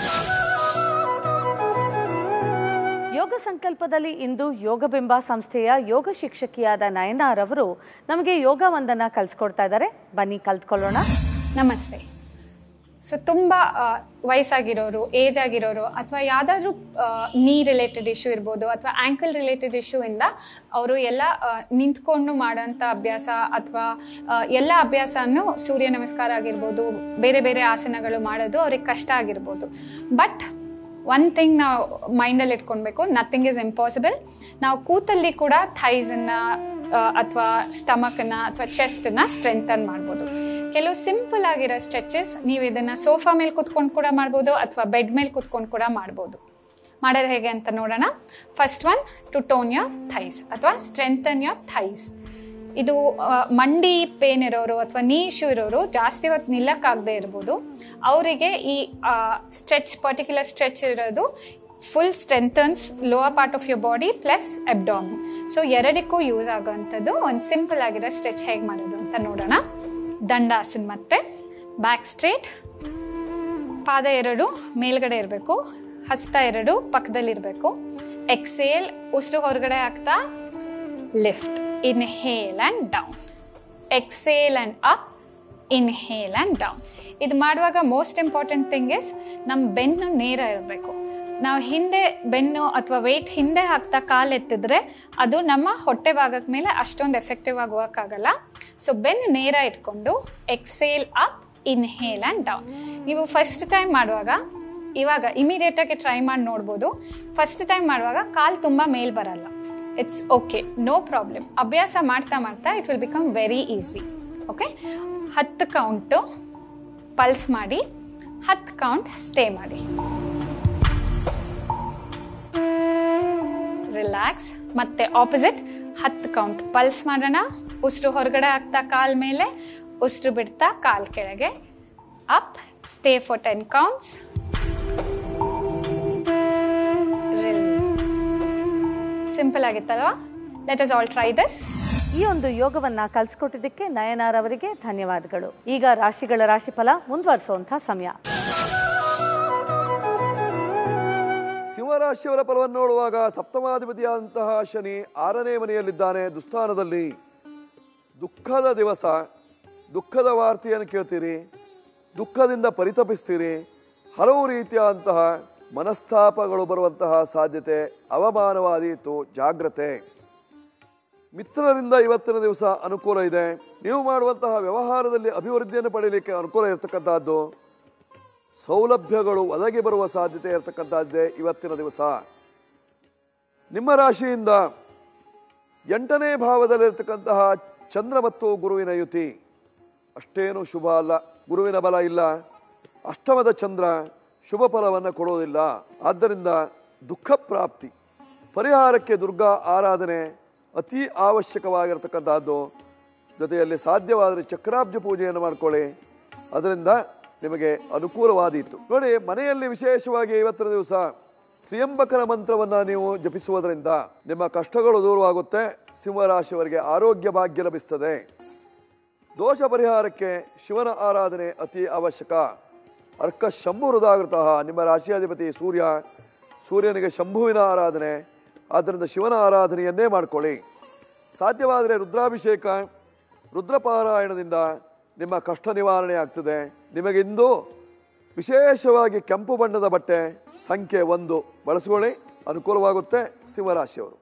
ಯೋಗ ಸಂಕಲ್ಪದಲ್ಲಿ ಇಂದು ಯೋಗಬಿಂಬ ಸಂಸ್ಥೆಯ ಯೋಗ ಶಿಕ್ಷಕಿಯಾದ ನಯನಾರವರು ನಮಗೆ ಯೋಗ ಒಂದನ್ನ ಕಲಿಸ್ಕೊಡ್ತಾ ಇದ್ದಾರೆ ಬನ್ನಿ ಕಲ್ತ್ಕೊಳ್ಳೋಣ ನಮಸ್ತೆ ಸೊ ತುಂಬ ವಯಸ್ಸಾಗಿರೋರು ಏಜ್ ಆಗಿರೋರು ಅಥವಾ ಯಾವುದಾದ್ರೂ ನೀ ರಿಲೇಟೆಡ್ ಇಶ್ಯೂ ಇರ್ಬೋದು ಅಥವಾ ಆ್ಯಂಕಲ್ ರಿಲೇಟೆಡ್ ಇಶ್ಯೂ ಇಂದ ಅವರು ಎಲ್ಲ ಆ, ನಿಂತ್ಕೊಂಡು ಮಾಡೋಂಥ ಅಭ್ಯಾಸ ಅಥವಾ ಎಲ್ಲ ಅಭ್ಯಾಸನೂ ಸೂರ್ಯ ನಮಸ್ಕಾರ ಆಗಿರ್ಬೋದು ಬೇರೆ ಬೇರೆ ಆಸನಗಳು ಮಾಡೋದು ಅವ್ರಿಗೆ ಕಷ್ಟ ಆಗಿರ್ಬೋದು ಬಟ್ ಒನ್ ಥಿಂಗ್ ನಾವು ಮೈಂಡಲ್ಲಿ ಇಟ್ಕೊಳ್ಬೇಕು ನಥಿಂಗ್ ಇಸ್ ಇಂಪಾಸಿಬಲ್ ನಾವು ಕೂತಲ್ಲಿ ಕೂಡ ಥೈಸನ್ನು ಅಥವಾ ಸ್ಟಮಕನ್ನು ಅಥವಾ ಚೆಸ್ಟನ್ನು ಸ್ಟ್ರೆಂಥನ್ ಮಾಡ್ಬೋದು ಕೆಲವು ಸಿಂಪಲ್ ಆಗಿರೋ ಸ್ಟ್ರೆಚಸ್ ನೀವು ಇದನ್ನು ಸೋಫಾ ಮೇಲೆ ಕುತ್ಕೊಂಡು ಕೂಡ ಮಾಡ್ಬೋದು ಅಥವಾ ಬೆಡ್ ಮೇಲೆ ಕುತ್ಕೊಂಡು ಕೂಡ ಮಾಡ್ಬೋದು ಮಾಡೋದು ಹೇಗೆ ಅಂತ ನೋಡೋಣ first one two tone your thighs ಅಥವಾ ಸ್ಟ್ರೆಂಥನ್ ಯೋರ್ ಥೈಸ್ ಇದು ಆ, ಮಂಡಿ ಪೇನ್ ಇರೋರು ಅಥವಾ ನೀ ಇಶ್ಯೂ ಇರೋರು ಜಾಸ್ತಿ ಹೊತ್ತು ನಿಲ್ಲಕ್ಕಾಗದೇ ಇರ್ಬೋದು ಅವರಿಗೆ ಈ ಸ್ಟ್ರೆಚ್ ಪರ್ಟಿಕ್ಯುಲರ್ ಸ್ಟ್ರೆಚ್ ಇರೋದು full strengthens lower part of your body plus abdomen so ಎರಡಕ್ಕೂ ಯೂಸ್ ಆಗೋವಂಥದ್ದು ಒಂದು ಸಿಂಪಲ್ ಆಗಿರೋ ಸ್ಟ್ರೆಚ್ ಹೇಗೆ ಮಾಡೋದು ಅಂತ ನೋಡೋಣ ದಂಡಾಸನ್ ಮತ್ತೆ ಬ್ಯಾಕ್ ಸ್ಟ್ರೇಟ್ ಪಾದ ಎರಡು ಮೇಲ್ಗಡೆ ಇರಬೇಕು ಹಸ್ತ ಎರಡು ಪಕ್ಕದಲ್ಲಿರಬೇಕು ಎಕ್ಸೇಲ್ ಉಸಿರು ಹೊರಗಡೆ ಆಗ್ತಾ lift inhale and down exhale and up inhale and down ಇದು ಮಾಡುವಾಗ ಮೋಸ್ಟ್ ಇಂಪಾರ್ಟೆಂಟ್ ಥಿಂಗ್ ಇಸ್ ನಮ್ಮ ಬೆನ್ನು ನೇರ ಇರಬೇಕು ನಾವು ಹಿಂದೆ ಬೆನ್ನು ಅಥವಾ ವೆಯ್ಟ್ ಹಿಂದೆ ಹಾಕ್ತಾ ಕಾಲು ಎತ್ತಿದ್ರೆ ಅದು ನಮ್ಮ ಹೊಟ್ಟೆ ಭಾಗದ ಮೇಲೆ ಅಷ್ಟೊಂದು ಎಫೆಕ್ಟಿವ್ ಆಗಿ ವರ್ಕ್ ಆಗಲ್ಲ ಸೊ ಬೆನ್ನು ನೇರ ಇಟ್ಕೊಂಡು exhale up inhale and down ನೀವು ಫಸ್ಟ್ ಟೈಮ್ ಮಾಡುವಾಗ ಇವಾಗ ಇಮಿಡಿಯೇಟಾಗಿ ಟ್ರೈ ಮಾಡಿ ನೋಡ್ಬೋದು ಫಸ್ಟ್ ಟೈಮ್ ಮಾಡುವಾಗ ಕಾಲು ತುಂಬ ಮೇಲ್ ಬರಲ್ಲ ಇಟ್ಸ್ ಓಕೆ ನೋ ಪ್ರಾಬ್ಲಮ್ ಅಭ್ಯಾಸ ಮಾಡ್ತಾ ಮಾಡ್ತಾ it will become very easy okay ಹತ್ತು ಕೌಂಟು ಪಲ್ಸ್ ಮಾಡಿ ಹತ್ತು ಕೌಂಟ್ ಸ್ಟೇ ಮಾಡಿ ರಿಲ್ಯಾಕ್ಸ್ ಮತ್ತೆ ಆಪೋಸಿಟ್ ಹತ್ತು ಕೌಂಟ್ ಪಲ್ಸ್ ಮಾಡೋಣ ಉಸಿರು ಹೊರಗಡೆ ಆಗ್ತಾ ಕಾಲ್ ಮೇಲೆ ಉಸಿರು ಬಿಡ್ತಾ ಕಾಲ್ ಕೆಳಗೆ up stay for ten counts simple ಆಗಿತ್ತಲ್ವಾ let us all try this ಈ ಒಂದು ಯೋಗವನ್ನ ಕಲಿಸ್ಕೊಟ್ಟಿದ್ದಕ್ಕೆ ನಯನಾರ್ ಅವರಿಗೆ ಧನ್ಯವಾದಗಳು ಈಗ ರಾಶಿಗಳ ರಾಶಿಫಲ ಮುಂದುವರಿಸುವಂಥ ಸಮಯ ಸಿಂಹರಾಶಿಯವರ ಫಲವನ್ನು ನೋಡುವಾಗ ಸಪ್ತಮಾಧಿಪತಿಯಾದಂತಹ ಶನಿ ಆರನೇ ಮನೆಯಲ್ಲಿದ್ದಾನೆ ದುಸ್ಥಾನದಲ್ಲಿ ದುಃಖದ ದಿವಸ ದುಃಖದ ವಾರ್ತೆಯನ್ನು ಕೇಳ್ತೀರಿ ದುಃಖದಿಂದ ಪರಿತಪಿಸ್ತೀರಿ ಹಲವು ರೀತಿಯಾದಂತಹ ಮನಸ್ತಾಪಗಳು ಬರುವಂತಹ ಸಾಧ್ಯತೆ ಅವಮಾನವಾದೀತು ಜಾಗ್ರತೆ ಮಿತ್ರರಿಂದ ಇವತ್ತಿನ ದಿವಸ ಅನುಕೂಲ ಇದೆ ನೀವು ಮಾಡುವಂತಹ ವ್ಯವಹಾರದಲ್ಲಿ ಅಭಿವೃದ್ಧಿಯನ್ನು ಪಡೆಯಲಿಕ್ಕೆ ಅನುಕೂಲ ಇರತಕ್ಕಂತಹದ್ದು ಸೌಲಭ್ಯಗಳು ಒದಗಿ ಬರುವ ಸಾಧ್ಯತೆ ಇರತಕ್ಕಂತಹದ್ದೇ ಇವತ್ತಿನ ದಿವಸ ನಿಮ್ಮ ರಾಶಿಯಿಂದ ಎಂಟನೇ ಭಾವದಲ್ಲಿರ್ತಕ್ಕಂತಹ ಚಂದ್ರ ಮತ್ತು ಗುರುವಿನ ಯುತಿ ಅಷ್ಟೇನು ಶುಭ ಅಲ್ಲ ಗುರುವಿನ ಬಲ ಇಲ್ಲ ಅಷ್ಟಮದ ಚಂದ್ರ ಶುಭ ಫಲವನ್ನು ಕೊಡೋದಿಲ್ಲ ಆದ್ದರಿಂದ ದುಃಖ ಪ್ರಾಪ್ತಿ ಪರಿಹಾರಕ್ಕೆ ದುರ್ಗಾ ಆರಾಧನೆ ಅತಿ ಅವಶ್ಯಕವಾಗಿರ್ತಕ್ಕಂಥದ್ದು ಜೊತೆಯಲ್ಲಿ ಸಾಧ್ಯವಾದರೆ ಚಕ್ರಾಬ್ಜ ಪೂಜೆಯನ್ನು ಮಾಡ್ಕೊಳ್ಳಿ ಅದರಿಂದ ನಿಮಗೆ ಅನುಕೂಲವಾದೀತು ನೋಡಿ ಮನೆಯಲ್ಲಿ ವಿಶೇಷವಾಗಿ ಇವತ್ತಿನ ದಿವಸ ತ್ರಿಯಂಬಕನ ಮಂತ್ರವನ್ನು ನೀವು ಜಪಿಸುವುದರಿಂದ ನಿಮ್ಮ ಕಷ್ಟಗಳು ದೂರವಾಗುತ್ತೆ ಸಿಂಹರಾಶಿಯವರಿಗೆ ಆರೋಗ್ಯ ಭಾಗ್ಯ ಲಭಿಸ್ತದೆ ದೋಷ ಪರಿಹಾರಕ್ಕೆ ಶಿವನ ಆರಾಧನೆ ಅತಿ ಅವಶ್ಯಕ ಅರ್ಕ ಶಂಭು ಹೃದಾಗೃತಃ ನಿಮ್ಮ ರಾಶಿಯಾಧಿಪತಿ ಸೂರ್ಯ ಸೂರ್ಯನಿಗೆ ಶಂಭುವಿನ ಆರಾಧನೆ ಆದ್ದರಿಂದ ಶಿವನ ಆರಾಧನೆಯನ್ನೇ ಮಾಡಿಕೊಳ್ಳಿ ಸಾಧ್ಯವಾದರೆ ರುದ್ರಾಭಿಷೇಕ ರುದ್ರಪಾರಾಯಣದಿಂದ ನಿಮ್ಮ ಕಷ್ಟ ನಿವಾರಣೆ ಆಗ್ತದೆ ನಿಮಗಿಂದು ವಿಶೇಷವಾಗಿ ಕೆಂಪು ಬಣ್ಣದ ಬಟ್ಟೆ ಸಂಖ್ಯೆ ಒಂದು ಬಳಸ್ಕೊಳ್ಳಿ ಅನುಕೂಲವಾಗುತ್ತೆ ಸಿಂಹರಾಶಿಯವರು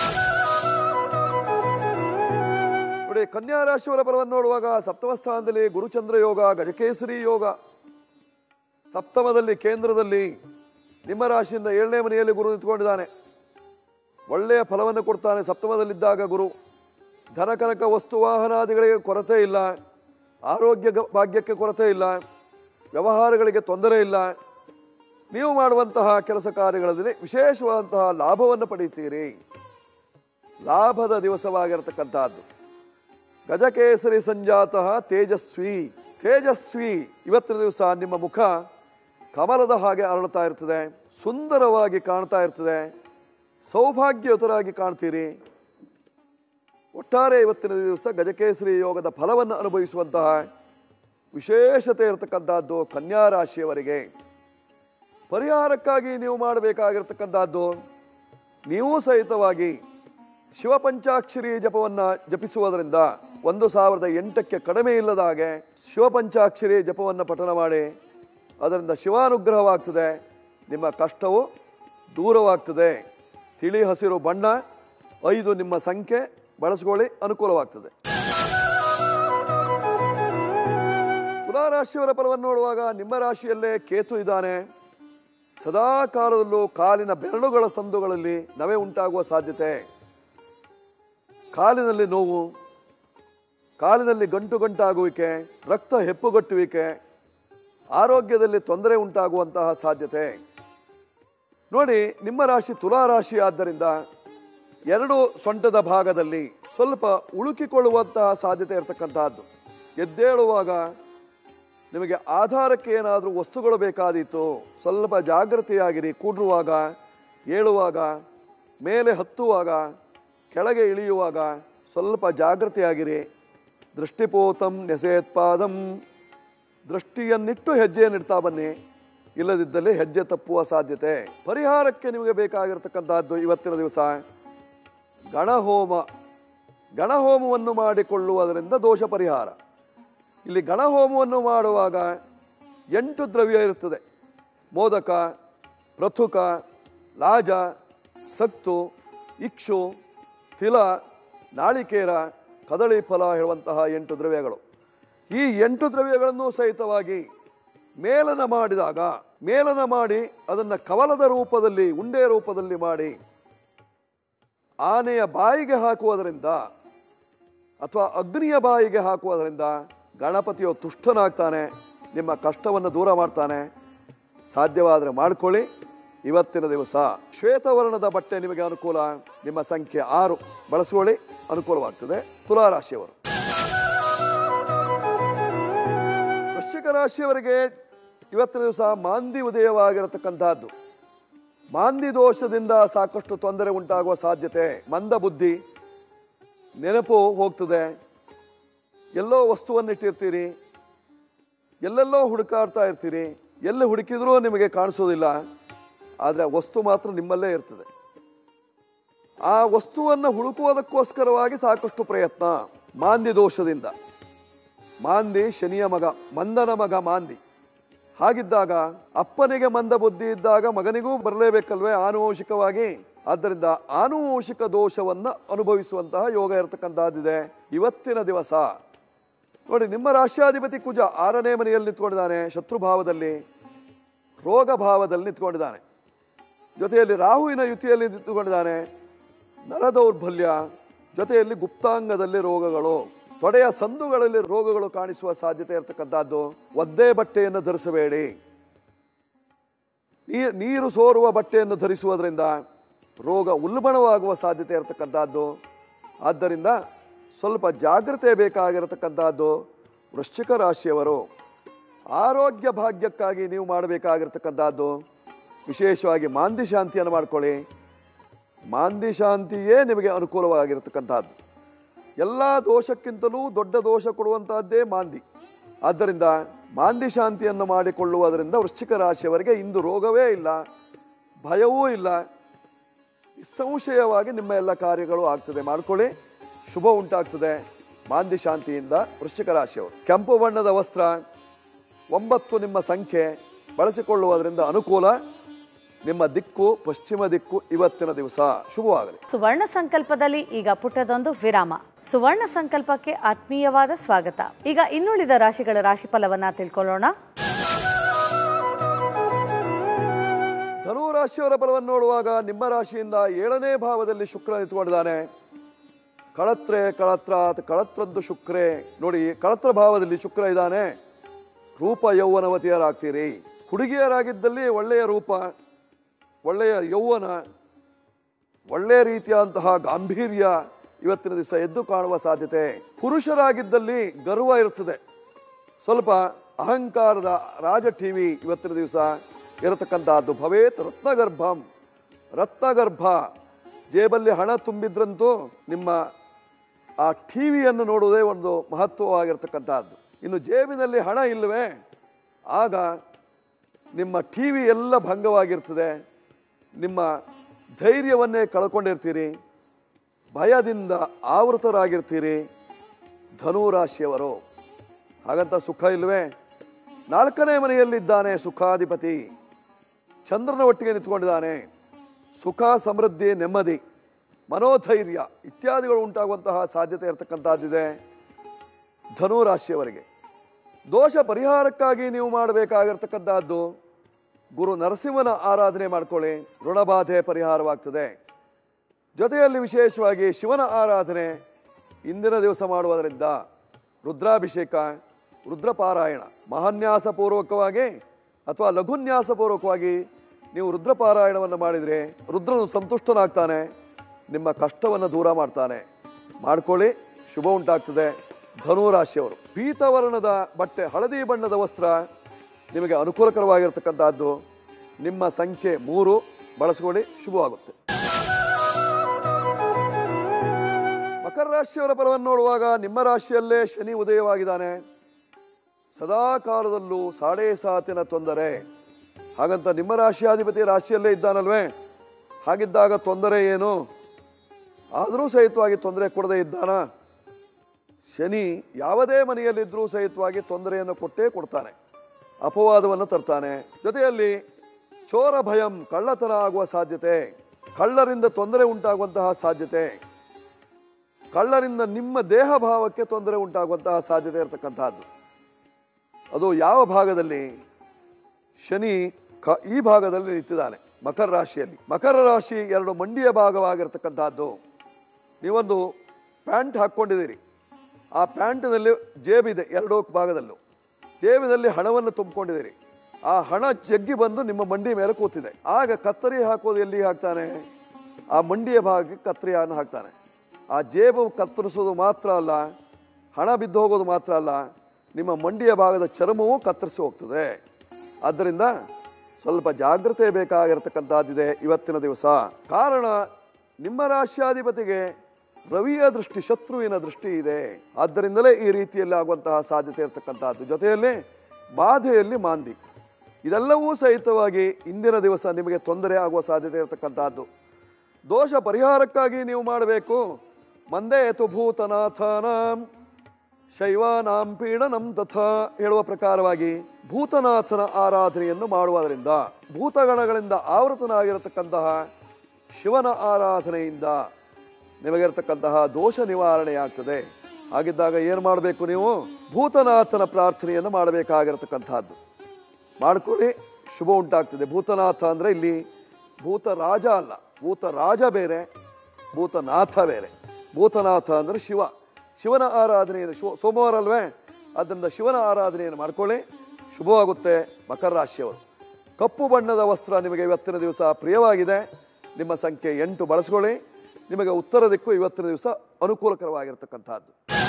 ನೋಡಿ ಕನ್ಯಾ ರಾಶಿಯವರ ಫಲವನ್ನು ನೋಡುವಾಗ ಸಪ್ತಮ ಸ್ಥಾನದಲ್ಲಿ ಗುರುಚಂದ್ರ ಯೋಗ ಗಜಕೇಸರಿ ಯೋಗ ಸಪ್ತಮದಲ್ಲಿ ಕೇಂದ್ರದಲ್ಲಿ ನಿಮ್ಮ ರಾಶಿಯಿಂದ ಏಳನೇ ಮನೆಯಲ್ಲಿ ಗುರು ನಿಂತ್ಕೊಂಡಿದ್ದಾನೆ ಒಳ್ಳೆಯ ಫಲವನ್ನು ಕೊಡ್ತಾನೆ ಸಪ್ತಮದಲ್ಲಿದ್ದಾಗ ಗುರು ಧನ ಕನಕ ವಸ್ತು ವಾಹನಾದಿಗಳಿಗೆ ಕೊರತೆ ಇಲ್ಲ ಆರೋಗ್ಯ ಗ- ಭಾಗ್ಯಕ್ಕೆ ಕೊರತೆ ಇಲ್ಲ ವ್ಯವಹಾರಗಳಿಗೆ ತೊಂದರೆ ಇಲ್ಲ ನೀವು ಮಾಡುವಂತಹ ಕೆಲಸ ಕಾರ್ಯಗಳಲ್ಲಿ ವಿಶೇಷವಾದಂತಹ ಲಾಭವನ್ನು ಪಡೀತೀರಿ ಲಾಭದ ದಿವಸವಾಗಿರತಕ್ಕಂತಹದ್ದು ಗಜಕೇಸರಿ ಸಂಜಾತ ತೇಜಸ್ವಿ ತೇಜಸ್ವಿ ಇವತ್ತಿನ ದಿವಸ ನಿಮ್ಮ ಮುಖ ಕಮಲದ ಹಾಗೆ ಅರಳುತ್ತಾ ಇರ್ತದೆ ಸುಂದರವಾಗಿ ಕಾಣ್ತಾ ಇರ್ತದೆ ಸೌಭಾಗ್ಯಯುತರಾಗಿ ಕಾಣ್ತೀರಿ ಒಟ್ಟಾರೆ ಇವತ್ತಿನ ದಿವಸ ಗಜಕೇಸರಿ ಯೋಗದ ಫಲವನ್ನು ಅನುಭವಿಸುವಂತಹ ವಿಶೇಷತೆ ಇರತಕ್ಕಂಥದ್ದು ಕನ್ಯಾ ರಾಶಿಯವರಿಗೆ ಪರಿಹಾರಕ್ಕಾಗಿ ನೀವು ಮಾಡಬೇಕಾಗಿರ್ತಕ್ಕಂಥದ್ದು ನೀವು ಸಹಿತವಾಗಿ ಶಿವಪಂಚಾಕ್ಷರಿ ಜಪವನ್ನು ಜಪಿಸುವುದರಿಂದ ಒಂದು ಸಾವಿರದ ಎಂಟಕ್ಕೆ ಕಡಿಮೆ ಇಲ್ಲದ ಹಾಗೆ ಶಿವಪಂಚಾಕ್ಷರಿ ಜಪವನ್ನು ಪಠನ ಮಾಡಿ ಅದರಿಂದ ಶಿವಾನುಗ್ರಹವಾಗ್ತದೆ ನಿಮ್ಮ ಕಷ್ಟವು ದೂರವಾಗ್ತದೆ ತಿಳಿ ಹಸಿರು ಬಣ್ಣ ಐದು ನಿಮ್ಮ ಸಂಖ್ಯೆ ಬಳಸ್ಕೊಳ್ಳಿ ಅನುಕೂಲವಾಗ್ತದೆ ತುಲಾ ರಾಶಿಯವರ ಫಲವನ್ನು ನೋಡುವಾಗ ನಿಮ್ಮ ರಾಶಿಯಲ್ಲೇ ಕೇತು ಇದ್ದಾನೆ ಸದಾ ಕಾಲದಲ್ಲೂ ಕಾಲಿನ ಬೆರಳುಗಳ ಸಂದುಗಳಲ್ಲಿ ನವೆ ಉಂಟಾಗುವ ಸಾಧ್ಯತೆ ಕಾಲಿನಲ್ಲಿ ನೋವು ಕಾಲಿನಲ್ಲಿ ಗಂಟು ಗಂಟಾಗುವಿಕೆ ರಕ್ತ ಹೆಪ್ಪುಗಟ್ಟುವಿಕೆ ಆರೋಗ್ಯದಲ್ಲಿ ತೊಂದರೆ ಉಂಟಾಗುವಂತಹ ಸಾಧ್ಯತೆ ನೋಡಿ ನಿಮ್ಮ ರಾಶಿ ತುಲಾ ರಾಶಿ ಆದ್ದರಿಂದ ಎರಡು ಸೊಂಟದ ಭಾಗದಲ್ಲಿ ಸ್ವಲ್ಪ ಉಳುಕಿಕೊಳ್ಳುವಂತಹ ಸಾಧ್ಯತೆ ಇರತಕ್ಕಂತಹದ್ದು ಎದ್ದೇಳುವಾಗ ನಿಮಗೆ ಆಧಾರಕ್ಕೆ ಏನಾದರೂ ವಸ್ತುಗಳು ಬೇಕಾದೀತು ಸ್ವಲ್ಪ ಜಾಗೃತಿಯಾಗಿರಿ ಕೂಡುವಾಗ ಏಳುವಾಗ ಮೇಲೆ ಹತ್ತುವಾಗ ಕೆಳಗೆ ಇಳಿಯುವಾಗ ಸ್ವಲ್ಪ ಜಾಗೃತಿಯಾಗಿರಿ ದೃಷ್ಟಿಪೋತಂ ನೆಸೇತ್ಪಾದಂ ದೃಷ್ಟಿಯನ್ನಿಟ್ಟು ಹೆಜ್ಜೆಯನ್ನಿಡ್ತಾ ಬನ್ನಿ ಇಲ್ಲದಿದ್ದಲ್ಲಿ ಹೆಜ್ಜೆ ತಪ್ಪುವ ಸಾಧ್ಯತೆ ಪರಿಹಾರಕ್ಕೆ ನಿಮಗೆ ಬೇಕಾಗಿರ್ತಕ್ಕಂಥದ್ದು ಇವತ್ತಿನ ದಿವಸ ಗಣಹೋಮ ಗಣಹೋಮವನ್ನು ಮಾಡಿಕೊಳ್ಳುವುದರಿಂದ ದೋಷ ಪರಿಹಾರ ಇಲ್ಲಿ ಗಣಹೋಮವನ್ನು ಮಾಡುವಾಗ ಎಂಟು ದ್ರವ್ಯ ಇರುತ್ತದೆ ಮೋದಕ ಪ್ರಥುಕ ಲಾಜ ಸಕ್ತು ಇಕ್ಷು ತಿಲ ನಾಳಿಕೇರ ಕದಳಿ ಫಲ ಹೇಳುವಂತಹ ಎಂಟು ದ್ರವ್ಯಗಳು ಈ ಎಂಟು ದ್ರವ್ಯಗಳನ್ನು ಸಹಿತವಾಗಿ ಮೇಲನ ಮಾಡಿದಾಗ ಮೇಲನ ಮಾಡಿ ಅದನ್ನು ಕವಲದ ರೂಪದಲ್ಲಿ ಉಂಡೆ ರೂಪದಲ್ಲಿ ಮಾಡಿ ಆನೆಯ ಬಾಯಿಗೆ ಹಾಕುವುದರಿಂದ ಅಥವಾ ಅಗ್ನಿಯ ಬಾಯಿಗೆ ಹಾಕುವುದರಿಂದ ಗಣಪತಿಯು ತುಷ್ಟನಾಗ್ತಾನೆ ನಿಮ್ಮ ಕಷ್ಟವನ್ನು ದೂರ ಮಾಡ್ತಾನೆ ಸಾಧ್ಯವಾದರೆ ಮಾಡ್ಕೊಳ್ಳಿ ಇವತ್ತಿನ ದಿವಸ ಶ್ವೇತವರ್ಣದ ಬಟ್ಟೆ ನಿಮಗೆ ಅನುಕೂಲ ನಿಮ್ಮ ಸಂಖ್ಯೆ ಆರು ಬಳಸ್ಕೊಳ್ಳಿ ಅನುಕೂಲವಾಗ್ತದೆ ತುಲಾ ರಾಶಿಯವರು ವೃಶ್ಚಿಕ ರಾಶಿಯವರಿಗೆ ಇವತ್ತಿನ ದಿವಸ ಮಾಂದಿ ಉದಯವಾಗಿರತಕ್ಕಂತಹದ್ದು ಮಾಂದಿ ದೋಷದಿಂದ ಸಾಕಷ್ಟು ತೊಂದರೆ ಉಂಟಾಗುವ ಸಾಧ್ಯತೆ ಮಂದ ಬುದ್ಧಿ ನೆನಪು ಹೋಗ್ತದೆ ಎಲ್ಲೋ ವಸ್ತುವನ್ನು ಇಟ್ಟಿರ್ತೀರಿ ಎಲ್ಲೆಲ್ಲೋ ಹುಡುಕಾಡ್ತಾ ಇರ್ತೀರಿ ಎಲ್ಲಿ ಹುಡುಕಿದ್ರೂ ನಿಮಗೆ ಕಾಣಿಸೋದಿಲ್ಲ ಆದರೆ ವಸ್ತು ಮಾತ್ರ ನಿಮ್ಮಲ್ಲೇ ಇರ್ತದೆ ಆ ವಸ್ತುವನ್ನು ಹುಡುಕುವುದಕ್ಕೋಸ್ಕರವಾಗಿ ಸಾಕಷ್ಟು ಪ್ರಯತ್ನ ಮಾಂದಿ ದೋಷದಿಂದ ಮಾಂದಿ ಶನಿಯ ಮಗ ಮಂದನ ಮಗ ಮಾಂದಿ ಹಾಗಿದ್ದಾಗ ಅಪ್ಪನಿಗೆ ಮಂದ ಬುದ್ಧಿ ಇದ್ದಾಗ ಮಗನಿಗೂ ಬರಲೇಬೇಕಲ್ವೇ ಆನುವಂಶಿಕವಾಗಿ ಆದ್ದರಿಂದ ಆನುವಂಶಿಕ ದೋಷವನ್ನ ಅನುಭವಿಸುವಂತಹ ಯೋಗ ಇರತಕ್ಕಂತಹದ್ದಿದೆ ಇವತ್ತಿನ ದಿವಸ ನೋಡಿ ನಿಮ್ಮ ರಾಷ್ಟ್ರಾಧಿಪತಿ ಕುಜ ಆರನೇ ಮನೆಯಲ್ಲಿ ನಿಂತ್ಕೊಂಡಿದ್ದಾನೆ ಶತ್ರುಭಾವದಲ್ಲಿ ರೋಗ ಭಾವದಲ್ಲಿ ನಿಂತ್ಕೊಂಡಿದ್ದಾನೆ ಜೊತೆಯಲ್ಲಿ ರಾಹುವಿನ ಯುತಿಯಲ್ಲಿ ನಿಂತುಕೊಂಡಿದ್ದಾನೆ ನರದೌರ್ಬಲ್ಯ ಜೊತೆಯಲ್ಲಿ ಗುಪ್ತಾಂಗದಲ್ಲಿ ರೋಗಗಳು ತೊಡೆಯ ಸಂದುಗಳಲ್ಲಿ ರೋಗಗಳು ಕಾಣಿಸುವ ಸಾಧ್ಯತೆ ಇರತಕ್ಕಂಥದ್ದು ಒದ್ದೆ ಬಟ್ಟೆಯನ್ನು ಧರಿಸಬೇಡಿ ನೀ- ನೀರು ಸೋರುವ ಬಟ್ಟೆಯನ್ನು ಧರಿಸುವುದರಿಂದ ರೋಗ ಉಲ್ಬಣವಾಗುವ ಸಾಧ್ಯತೆ ಇರತಕ್ಕಂಥದ್ದು ಆದ್ದರಿಂದ ಸ್ವಲ್ಪ ಜಾಗ್ರತೆ ಬೇಕಾಗಿರತಕ್ಕಂಥದ್ದು ವೃಶ್ಚಿಕ ರಾಶಿಯವರು ಆರೋಗ್ಯ ಭಾಗ್ಯಕ್ಕಾಗಿ ನೀವು ಮಾಡಬೇಕಾಗಿರ್ತಕ್ಕಂಥದ್ದು ವಿಶೇಷವಾಗಿ ಮಾಂದಿ ಶಾಂತಿಯನ್ನು ಮಾಡ್ಕೊಳ್ಳಿ ಮಾಂದಿ ಶಾಂತಿಯೇ ನಿಮಗೆ ಅನುಕೂಲವಾಗಿರತಕ್ಕಂಥದ್ದು ಎಲ್ಲ ದೋಷಕ್ಕಿಂತಲೂ ದೊಡ್ಡ ದೋಷ ಕೊಡುವಂತಹದ್ದೇ ಮಾಂದಿ ಆದ್ದರಿಂದ ಮಾಂದಿ ಶಾಂತಿಯನ್ನು ಮಾಡಿಕೊಳ್ಳುವುದರಿಂದ ವೃಶ್ಚಿಕ ರಾಶಿಯವರಿಗೆ ಇಂದು ರೋಗವೇ ಇಲ್ಲ ಭಯವೂ ಇಲ್ಲ ನಿಸ್ಸಂಶಯವಾಗಿ ನಿಮ್ಮ ಎಲ್ಲ ಕಾರ್ಯಗಳು ಆಗ್ತದೆ ಮಾಡ್ಕೊಳ್ಳಿ ಶುಭ ಉಂಟಾಗ್ತದೆ ಮಾಂದಿ ಶಾಂತಿಯಿಂದ ವೃಶ್ಚಿಕ ರಾಶಿಯವರು ಕೆಂಪು ಬಣ್ಣದ ವಸ್ತ್ರ ಒಂಬತ್ತು ನಿಮ್ಮ ಸಂಖ್ಯೆ ಬಳಸಿಕೊಳ್ಳುವುದರಿಂದ ಅನುಕೂಲ ನಿಮ್ಮ ದಿಕ್ಕು ಪಶ್ಚಿಮ ದಿಕ್ಕು ಇವತ್ತಿನ ದಿವಸ ಶುಭವಾಗಲಿ ಸುವರ್ಣ ಸಂಕಲ್ಪದಲ್ಲಿ ಈಗ ಪುಟ್ಟದೊಂದು ವಿರಾಮ ಸುವರ್ಣ ಸಂಕಲ್ಪಕ್ಕೆ ಆತ್ಮೀಯವಾದ ಸ್ವಾಗತ ಈಗ ಇನ್ನುಳಿದ ರಾಶಿಗಳ ರಾಶಿಫಲವನ್ನ ತಿಳ್ಕೊಳ್ಳೋಣ ಧನು ರಾಶಿಯವರ ಫಲವನ್ನು ನೋಡುವಾಗ ನಿಮ್ಮ ರಾಶಿಯಿಂದ ಏಳನೇ ಭಾವದಲ್ಲಿ ಶುಕ್ರ ನಿಂತುಕೊಂಡಿದ್ದಾನೆ ಕಳತ್ರೆ ಕಳತ್ರಾತ್ ಕಳತ್ರದ್ದು ಶುಕ್ರೆ ನೋಡಿ ಕಳತ್ರ ಭಾವದಲ್ಲಿ ಶುಕ್ರ ಇದ್ದಾನೆ ರೂಪ ಯೌವನವತಿಯರಾಗ್ತೀರಿ ಹುಡುಗಿಯರಾಗಿದ್ದಲ್ಲಿ ಒಳ್ಳೆಯ ರೂಪ ಒಳ್ಳೆಯ ಯೌವನ ಒಳ್ಳೆಯ ರೀತಿಯಾದಂತಹ ಗಾಂಭೀರ್ಯ ಇವತ್ತಿನ ದಿವಸ ಎದ್ದು ಕಾಣುವ ಸಾಧ್ಯತೆ ಪುರುಷರಾಗಿದ್ದಲ್ಲಿ ಗರ್ವ ಇರ್ತದೆ ಸ್ವಲ್ಪ ಅಹಂಕಾರದ ರಾಜ ಟಿವಿ ಇವತ್ತಿನ ದಿವಸ ಇರತಕ್ಕಂತಹದ್ದು ಭವೇತ್ ರತ್ನಗರ್ಭಂ ರತ್ನಗರ್ಭ ಜೇಬಲ್ಲಿ ಹಣ ತುಂಬಿದ್ರಂತೂ ನಿಮ್ಮ ಆ ಟಿವಿಯನ್ನು ನೋಡುವುದೇ ಒಂದು ಮಹತ್ವವಾಗಿರ್ತಕ್ಕಂತಹದ್ದು ಇನ್ನು ಜೇಬಿನಲ್ಲಿ ಹಣ ಇಲ್ಲವೇ ಆಗ ನಿಮ್ಮ ಟಿವಿ ಎಲ್ಲ ಭಂಗವಾಗಿರ್ತದೆ ನಿಮ್ಮ ಧೈರ್ಯವನ್ನೇ ಕಳ್ಕೊಂಡಿರ್ತೀರಿ ಭಯದಿಂದ ಆವೃತರಾಗಿರ್ತೀರಿ ಧನುರಾಶಿಯವರು ಹಾಗಂತ ಸುಖ ಇಲ್ವೇ ನಾಲ್ಕನೇ ಮನೆಯಲ್ಲಿದ್ದಾನೆ ಸುಖಾಧಿಪತಿ ಚಂದ್ರನ ಒಟ್ಟಿಗೆ ನಿಂತ್ಕೊಂಡಿದ್ದಾನೆ ಸುಖ ಸಮೃದ್ಧಿ ನೆಮ್ಮದಿ ಮನೋಧೈರ್ಯ ಇತ್ಯಾದಿಗಳು ಉಂಟಾಗುವಂತಹ ಸಾಧ್ಯತೆ ಇರತಕ್ಕಂಥದ್ದಿದೆ ಧನು ರಾಶಿಯವರಿಗೆ ದೋಷ ಪರಿಹಾರಕ್ಕಾಗಿ ನೀವು ಮಾಡಬೇಕಾಗಿರ್ತಕ್ಕಂಥದ್ದು ಗುರು ನರಸಿಂಹನ ಆರಾಧನೆ ಮಾಡ್ಕೊಳ್ಳಿ ಋಣಬಾಧೆ ಪರಿಹಾರವಾಗ್ತದೆ ಜೊತೆಯಲ್ಲಿ ವಿಶೇಷವಾಗಿ ಶಿವನ ಆರಾಧನೆ ಇಂದಿನ ದಿವಸ ಮಾಡುವುದರಿಂದ ರುದ್ರಾಭಿಷೇಕ ರುದ್ರಪಾರಾಯಣ ಮಹಾನ್ಯಾಸಪೂರ್ವಕವಾಗಿ ಅಥವಾ ಲಘುನ್ಯಾಸಪೂರ್ವಕವಾಗಿ ನೀವು ರುದ್ರಪಾರಾಯಣವನ್ನು ಮಾಡಿದರೆ ರುದ್ರನು ಸಂತುಷ್ಟನಾಗ್ತಾನೆ ನಿಮ್ಮ ಕಷ್ಟವನ್ನು ದೂರ ಮಾಡ್ತಾನೆ ಮಾಡ್ಕೊಳ್ಳಿ ಶುಭ ಉಂಟಾಗ್ತದೆ ಧನುರಾಶಿಯವರು ಪೀತವರ್ಣದ ಬಟ್ಟೆ ಹಳದಿ ಬಣ್ಣದ ವಸ್ತ್ರ ನಿಮಗೆ ಅನುಕೂಲಕರವಾಗಿರ್ತಕ್ಕಂಥದ್ದು ನಿಮ್ಮ ಸಂಖ್ಯೆ ಮೂರು ಬಳಸ್ಕೊಳ್ಳಿ ಶುಭವಾಗುತ್ತೆ ಮಕರ ರಾಶಿಯವರ ಪರವನ್ನು ನೋಡುವಾಗ ನಿಮ್ಮ ರಾಶಿಯಲ್ಲೇ ಶನಿ ಉದಯವಾಗಿದ್ದಾನೆ ಸದಾ ಕಾಲದಲ್ಲೂ ಸಾಡೆ ಸಾತಿನ ತೊಂದರೆ ಹಾಗಂತ ನಿಮ್ಮ ರಾಶಿಯಾಧಿಪತಿ ರಾಶಿಯಲ್ಲೇ ಇದ್ದಾನಲ್ವೇ ಹಾಗಿದ್ದಾಗ ತೊಂದರೆ ಏನು ಆದರೂ ಸಹಿತವಾಗಿ ತೊಂದರೆ ಕೊಡದೇ ಇದ್ದಾನ ಶನಿ ಯಾವುದೇ ಮನೆಯಲ್ಲಿದ್ದರೂ ಸಹಿತವಾಗಿ ತೊಂದರೆಯನ್ನು ಕೊಟ್ಟೇ ಕೊಡ್ತಾನೆ ಅಪವಾದವನ್ನು ತರ್ತಾನೆ ಜೊತೆಯಲ್ಲಿ ಚೋರ ಭಯಂ ಕಳ್ಳತನ ಆಗುವ ಸಾಧ್ಯತೆ ಕಳ್ಳರಿಂದ ತೊಂದರೆ ಉಂಟಾಗುವಂತಹ ಸಾಧ್ಯತೆ ಕಳ್ಳರಿಂದ ನಿಮ್ಮ ದೇಹ ಭಾವಕ್ಕೆ ತೊಂದರೆ ಉಂಟಾಗುವಂತಹ ಸಾಧ್ಯತೆ ಇರತಕ್ಕಂತಹದ್ದು ಅದು ಯಾವ ಭಾಗದಲ್ಲಿ ಶನಿ ಕ ಈ ಭಾಗದಲ್ಲಿ ನಿಂತಿದ್ದಾನೆ ಮಕರ ರಾಶಿಯಲ್ಲಿ ಮಕರ ರಾಶಿ ಎರಡು ಮಂಡಿಯ ಭಾಗವಾಗಿರ್ತಕ್ಕಂಥದ್ದು ನೀವೊಂದು ಪ್ಯಾಂಟ್ ಹಾಕ್ಕೊಂಡಿದ್ದೀರಿ ಆ ಪ್ಯಾಂಟ್ನಲ್ಲಿ ಜೇಬಿದೆ ಎರಡೂ ಭಾಗದಲ್ಲೂ ಜೇಬಿನಲ್ಲಿ ಹಣವನ್ನು ತುಂಬಿಕೊಂಡಿದ್ದೀರಿ ಆ ಹಣ ಜಗ್ಗಿ ಬಂದು ನಿಮ್ಮ ಮಂಡಿ ಮೇಲೆ ಕೂತಿದೆ ಆಗ ಕತ್ತರಿ ಹಾಕೋದು ಎಲ್ಲಿ ಹಾಕ್ತಾನೆ ಆ ಮಂಡಿಯ ಭಾಗಕ್ಕೆ ಕತ್ತರಿಯನ್ನು ಹಾಕ್ತಾನೆ ಆ ಜೇಬು ಕತ್ತರಿಸೋದು ಮಾತ್ರ ಅಲ್ಲ ಹಣ ಬಿದ್ದು ಹೋಗೋದು ಮಾತ್ರ ಅಲ್ಲ ನಿಮ್ಮ ಮಂಡಿಯ ಭಾಗದ ಚರ್ಮವೂ ಕತ್ತರಿಸಿ ಹೋಗ್ತದೆ ಆದ್ದರಿಂದ ಸ್ವಲ್ಪ ಜಾಗ್ರತೆ ಬೇಕಾಗಿರ್ತಕ್ಕಂಥದ್ದಿದೆ ಇವತ್ತಿನ ದಿವಸ ಕಾರಣ ನಿಮ್ಮ ರಾಶ್ಯಾಧಿಪತಿಗೆ ರವಿಯ ದೃಷ್ಟಿ ಶತ್ರುವಿನ ದೃಷ್ಟಿ ಇದೆ ಆದ್ದರಿಂದಲೇ ಈ ರೀತಿಯಲ್ಲಿ ಆಗುವಂತಹ ಸಾಧ್ಯತೆ ಇರತಕ್ಕಂತಹದ್ದು ಜೊತೆಯಲ್ಲಿ ಬಾಧೆಯಲ್ಲಿ ಮಾಂದಿ ಇದೆಲ್ಲವೂ ಸಹಿತವಾಗಿ ಇಂದಿನ ದಿವಸ ನಿಮಗೆ ತೊಂದರೆ ಆಗುವ ಸಾಧ್ಯತೆ ಇರತಕ್ಕಂತಹದ್ದು ದೋಷ ಪರಿಹಾರಕ್ಕಾಗಿ ನೀವು ಮಾಡಬೇಕು ಮಂದೇ ತು ಭೂತನಾಥಾನಾಂ ಶೈವಾನಾಂ ಪೀಡನಂ ತಥಾ ಹೇಳುವ ಪ್ರಕಾರವಾಗಿ ಭೂತನಾಥನ ಆರಾಧನೆಯನ್ನು ಮಾಡುವುದರಿಂದ ಭೂತಗಣಗಳಿಂದ ಆವೃತನಾಗಿರತಕ್ಕಂತಹ ಶಿವನ ಆರಾಧನೆಯಿಂದ ನಿಮಗಿರತಕ್ಕಂತಹ ದೋಷ ನಿವಾರಣೆಯಾಗ್ತದೆ ಹಾಗಿದ್ದಾಗ ಏನು ಮಾಡಬೇಕು ನೀವು ಭೂತನಾಥನ ಪ್ರಾರ್ಥನೆಯನ್ನು ಮಾಡಬೇಕಾಗಿರತಕ್ಕಂತಹದ್ದು ಮಾಡ್ಕೊಳ್ಳಿ ಶುಭ ಉಂಟಾಗ್ತದೆ ಭೂತನಾಥ ಅಂದರೆ ಇಲ್ಲಿ ಭೂತರಾಜ ಅಲ್ಲ ಭೂತರಾಜ ಬೇರೆ ಭೂತನಾಥ ಬೇರೆ ಭೂತನಾಥ ಅಂದರೆ ಶಿವ ಶಿವನ ಆರಾಧನೆಯನ್ನು ಶಿವ ಸೋಮವಾರ ಅಲ್ವೇ ಅದರಿಂದ ಶಿವನ ಆರಾಧನೆಯನ್ನು ಮಾಡ್ಕೊಳ್ಳಿ ಶುಭವಾಗುತ್ತೆ ಮಕರ ರಾಶಿಯವರು ಕಪ್ಪು ಬಣ್ಣದ ವಸ್ತ್ರ ನಿಮಗೆ ಇವತ್ತಿನ ದಿವಸ ಪ್ರಿಯವಾಗಿದೆ ನಿಮ್ಮ ಸಂಖ್ಯೆ ಎಂಟು ಬಳಸ್ಕೊಳ್ಳಿ ನಿಮಗೆ ಉತ್ತರ ದಿಕ್ಕು ಇವತ್ತಿನ ದಿವಸ ಅನುಕೂಲಕರವಾಗಿರ್ತಕ್ಕಂಥದ್ದು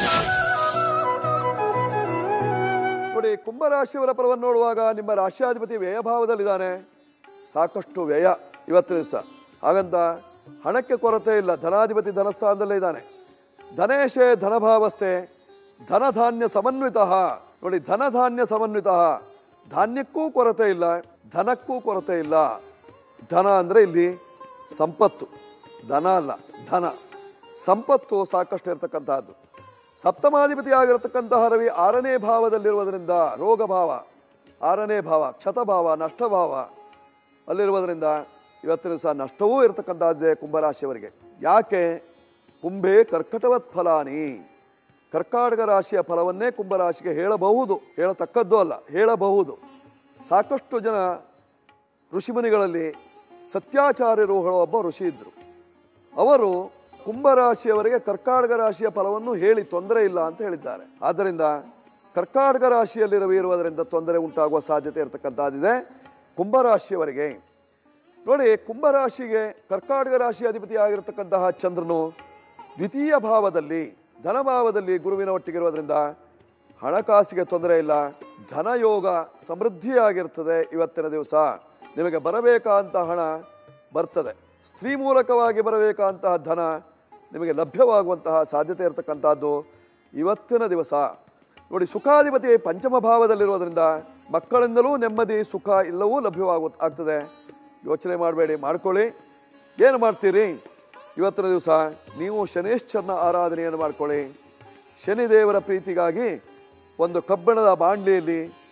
ನೋಡಿ ಕುಂಭರಾಶಿಯವರ ಪರವನ್ನು ನೋಡುವಾಗ ನಿಮ್ಮ ರಾಶ್ಯಾಧಿಪತಿ ವ್ಯಯಭಾವದಲ್ಲಿದ್ದಾನೆ ಸಾಕಷ್ಟು ವ್ಯಯ ಇವತ್ತಿನ ದಿವಸ ಹಾಗಂತ ಹಣಕ್ಕೆ ಕೊರತೆ ಇಲ್ಲ ಧನಾಧಿಪತಿ ಧನಸ್ಥಾನದಲ್ಲೇ ಇದ್ದಾನೆ ಧನೇಶೇ ಧನಭಾವಸ್ಥೆ ಧನಧಾನ್ಯ ಸಮನ್ವಿತ ನೋಡಿ ಧನಧಾನ್ಯ ಸಮನ್ವಿತ ಧಾನ್ಯಕ್ಕೂ ಕೊರತೆ ಇಲ್ಲ ಧನಕ್ಕೂ ಕೊರತೆ ಇಲ್ಲ ಧನ ಅಂದರೆ ಇಲ್ಲಿ ಸಂಪತ್ತು ಧನ ಅಲ್ಲ ಧನ ಸಂಪತ್ತು ಸಾಕಷ್ಟು ಇರತಕ್ಕಂತಹದ್ದು ಸಪ್ತಮಾಧಿಪತಿ ಆಗಿರತಕ್ಕಂತಹ ರವಿ ಆರನೇ ಭಾವದಲ್ಲಿರುವುದರಿಂದ ರೋಗ ಭಾವ ಆರನೇ ಭಾವ ಕ್ಷತಭಾವ ನಷ್ಟಭಾವ ಅಲ್ಲಿರುವುದರಿಂದ ಇವತ್ತಿನ ದಿವಸ ನಷ್ಟವೂ ಇರತಕ್ಕಂಥದ್ದೇ ಕುಂಭರಾಶಿಯವರಿಗೆ ಯಾಕೆ ಕುಂಭೆ ಕರ್ಕಟವತ್ ಫಲಾನಿ ಕರ್ಕಾಟಕ ರಾಶಿಯ ಫಲವನ್ನೇ ಕುಂಭರಾಶಿಗೆ ಹೇಳಬಹುದು ಹೇಳತಕ್ಕದ್ದು ಅಲ್ಲ ಹೇಳಬಹುದು ಸಾಕಷ್ಟು ಜನ ಋಷಿಮುನಿಗಳಲ್ಲಿ ಸತ್ಯಾಚಾರ್ಯರು ಹೇಳುವ ಒಬ್ಬ ಋಷಿ ಇದ್ದರು ಅವರು ಕುಂಭರಾಶಿಯವರಿಗೆ ಕರ್ಕಾಟಕ ರಾಶಿಯ ಫಲವನ್ನು ಹೇಳಿ ತೊಂದರೆ ಇಲ್ಲ ಅಂತ ಹೇಳಿದ್ದಾರೆ ಆದ್ದರಿಂದ ಕರ್ಕಾಟಕ ರಾಶಿಯಲ್ಲಿ ರವಿ ಇರುವುದರಿಂದ ತೊಂದರೆ ಉಂಟಾಗುವ ಸಾಧ್ಯತೆ ಇರತಕ್ಕಂಥದ್ದಿದೆ ಕುಂಭರಾಶಿಯವರಿಗೆ ನೋಡಿ ಕುಂಭರಾಶಿಗೆ ಕರ್ಕಾಟಕ ರಾಶಿ ಅಧಿಪತಿ ಆಗಿರತಕ್ಕಂತಹ ಚಂದ್ರನು ದ್ವಿತೀಯ ಭಾವದಲ್ಲಿ ಧನಭಾವದಲ್ಲಿ ಗುರುವಿನ ಒಟ್ಟಿಗಿರುವುದರಿಂದ ಹಣಕಾಸಿಗೆ ತೊಂದರೆ ಇಲ್ಲ ಧನಯೋಗ ಸಮೃದ್ಧಿಯಾಗಿರ್ತದೆ ಇವತ್ತಿನ ದಿವಸ ನಿಮಗೆ ಬರಬೇಕಾದಂಥ ಹಣ ಬರ್ತದೆ ಸ್ತ್ರೀ ಮೂಲಕವಾಗಿ ಬರಬೇಕಾದಂತಹ ಧನ ನಿಮಗೆ ಲಭ್ಯವಾಗುವಂತಹ ಸಾಧ್ಯತೆ ಇರತಕ್ಕಂಥದ್ದು ಇವತ್ತಿನ ದಿವಸ ನೋಡಿ ಸುಖಾಧಿಪತಿ ಪಂಚಮ ಭಾವದಲ್ಲಿರೋದ್ರಿಂದ ಮಕ್ಕಳಿಂದಲೂ ನೆಮ್ಮದಿ ಸುಖ ಎಲ್ಲವೂ ಲಭ್ಯವಾಗು ಆಗ್ತದೆ ಯೋಚನೆ ಮಾಡಬೇಡಿ ಮಾಡ್ಕೊಳ್ಳಿ ಏನು ಮಾಡ್ತೀರಿ ಇವತ್ತಿನ ದಿವಸ ನೀವು ಶನೇಶ್ವರನ ಆರಾಧನೆಯನ್ನು ಮಾಡ್ಕೊಳ್ಳಿ ಶನಿದೇವರ ಪ್ರೀತಿಗಾಗಿ ಒಂದು ಕಬ್ಬಿಣದ ಬಾಂಡ್ಲಿಯಲ್ಲಿ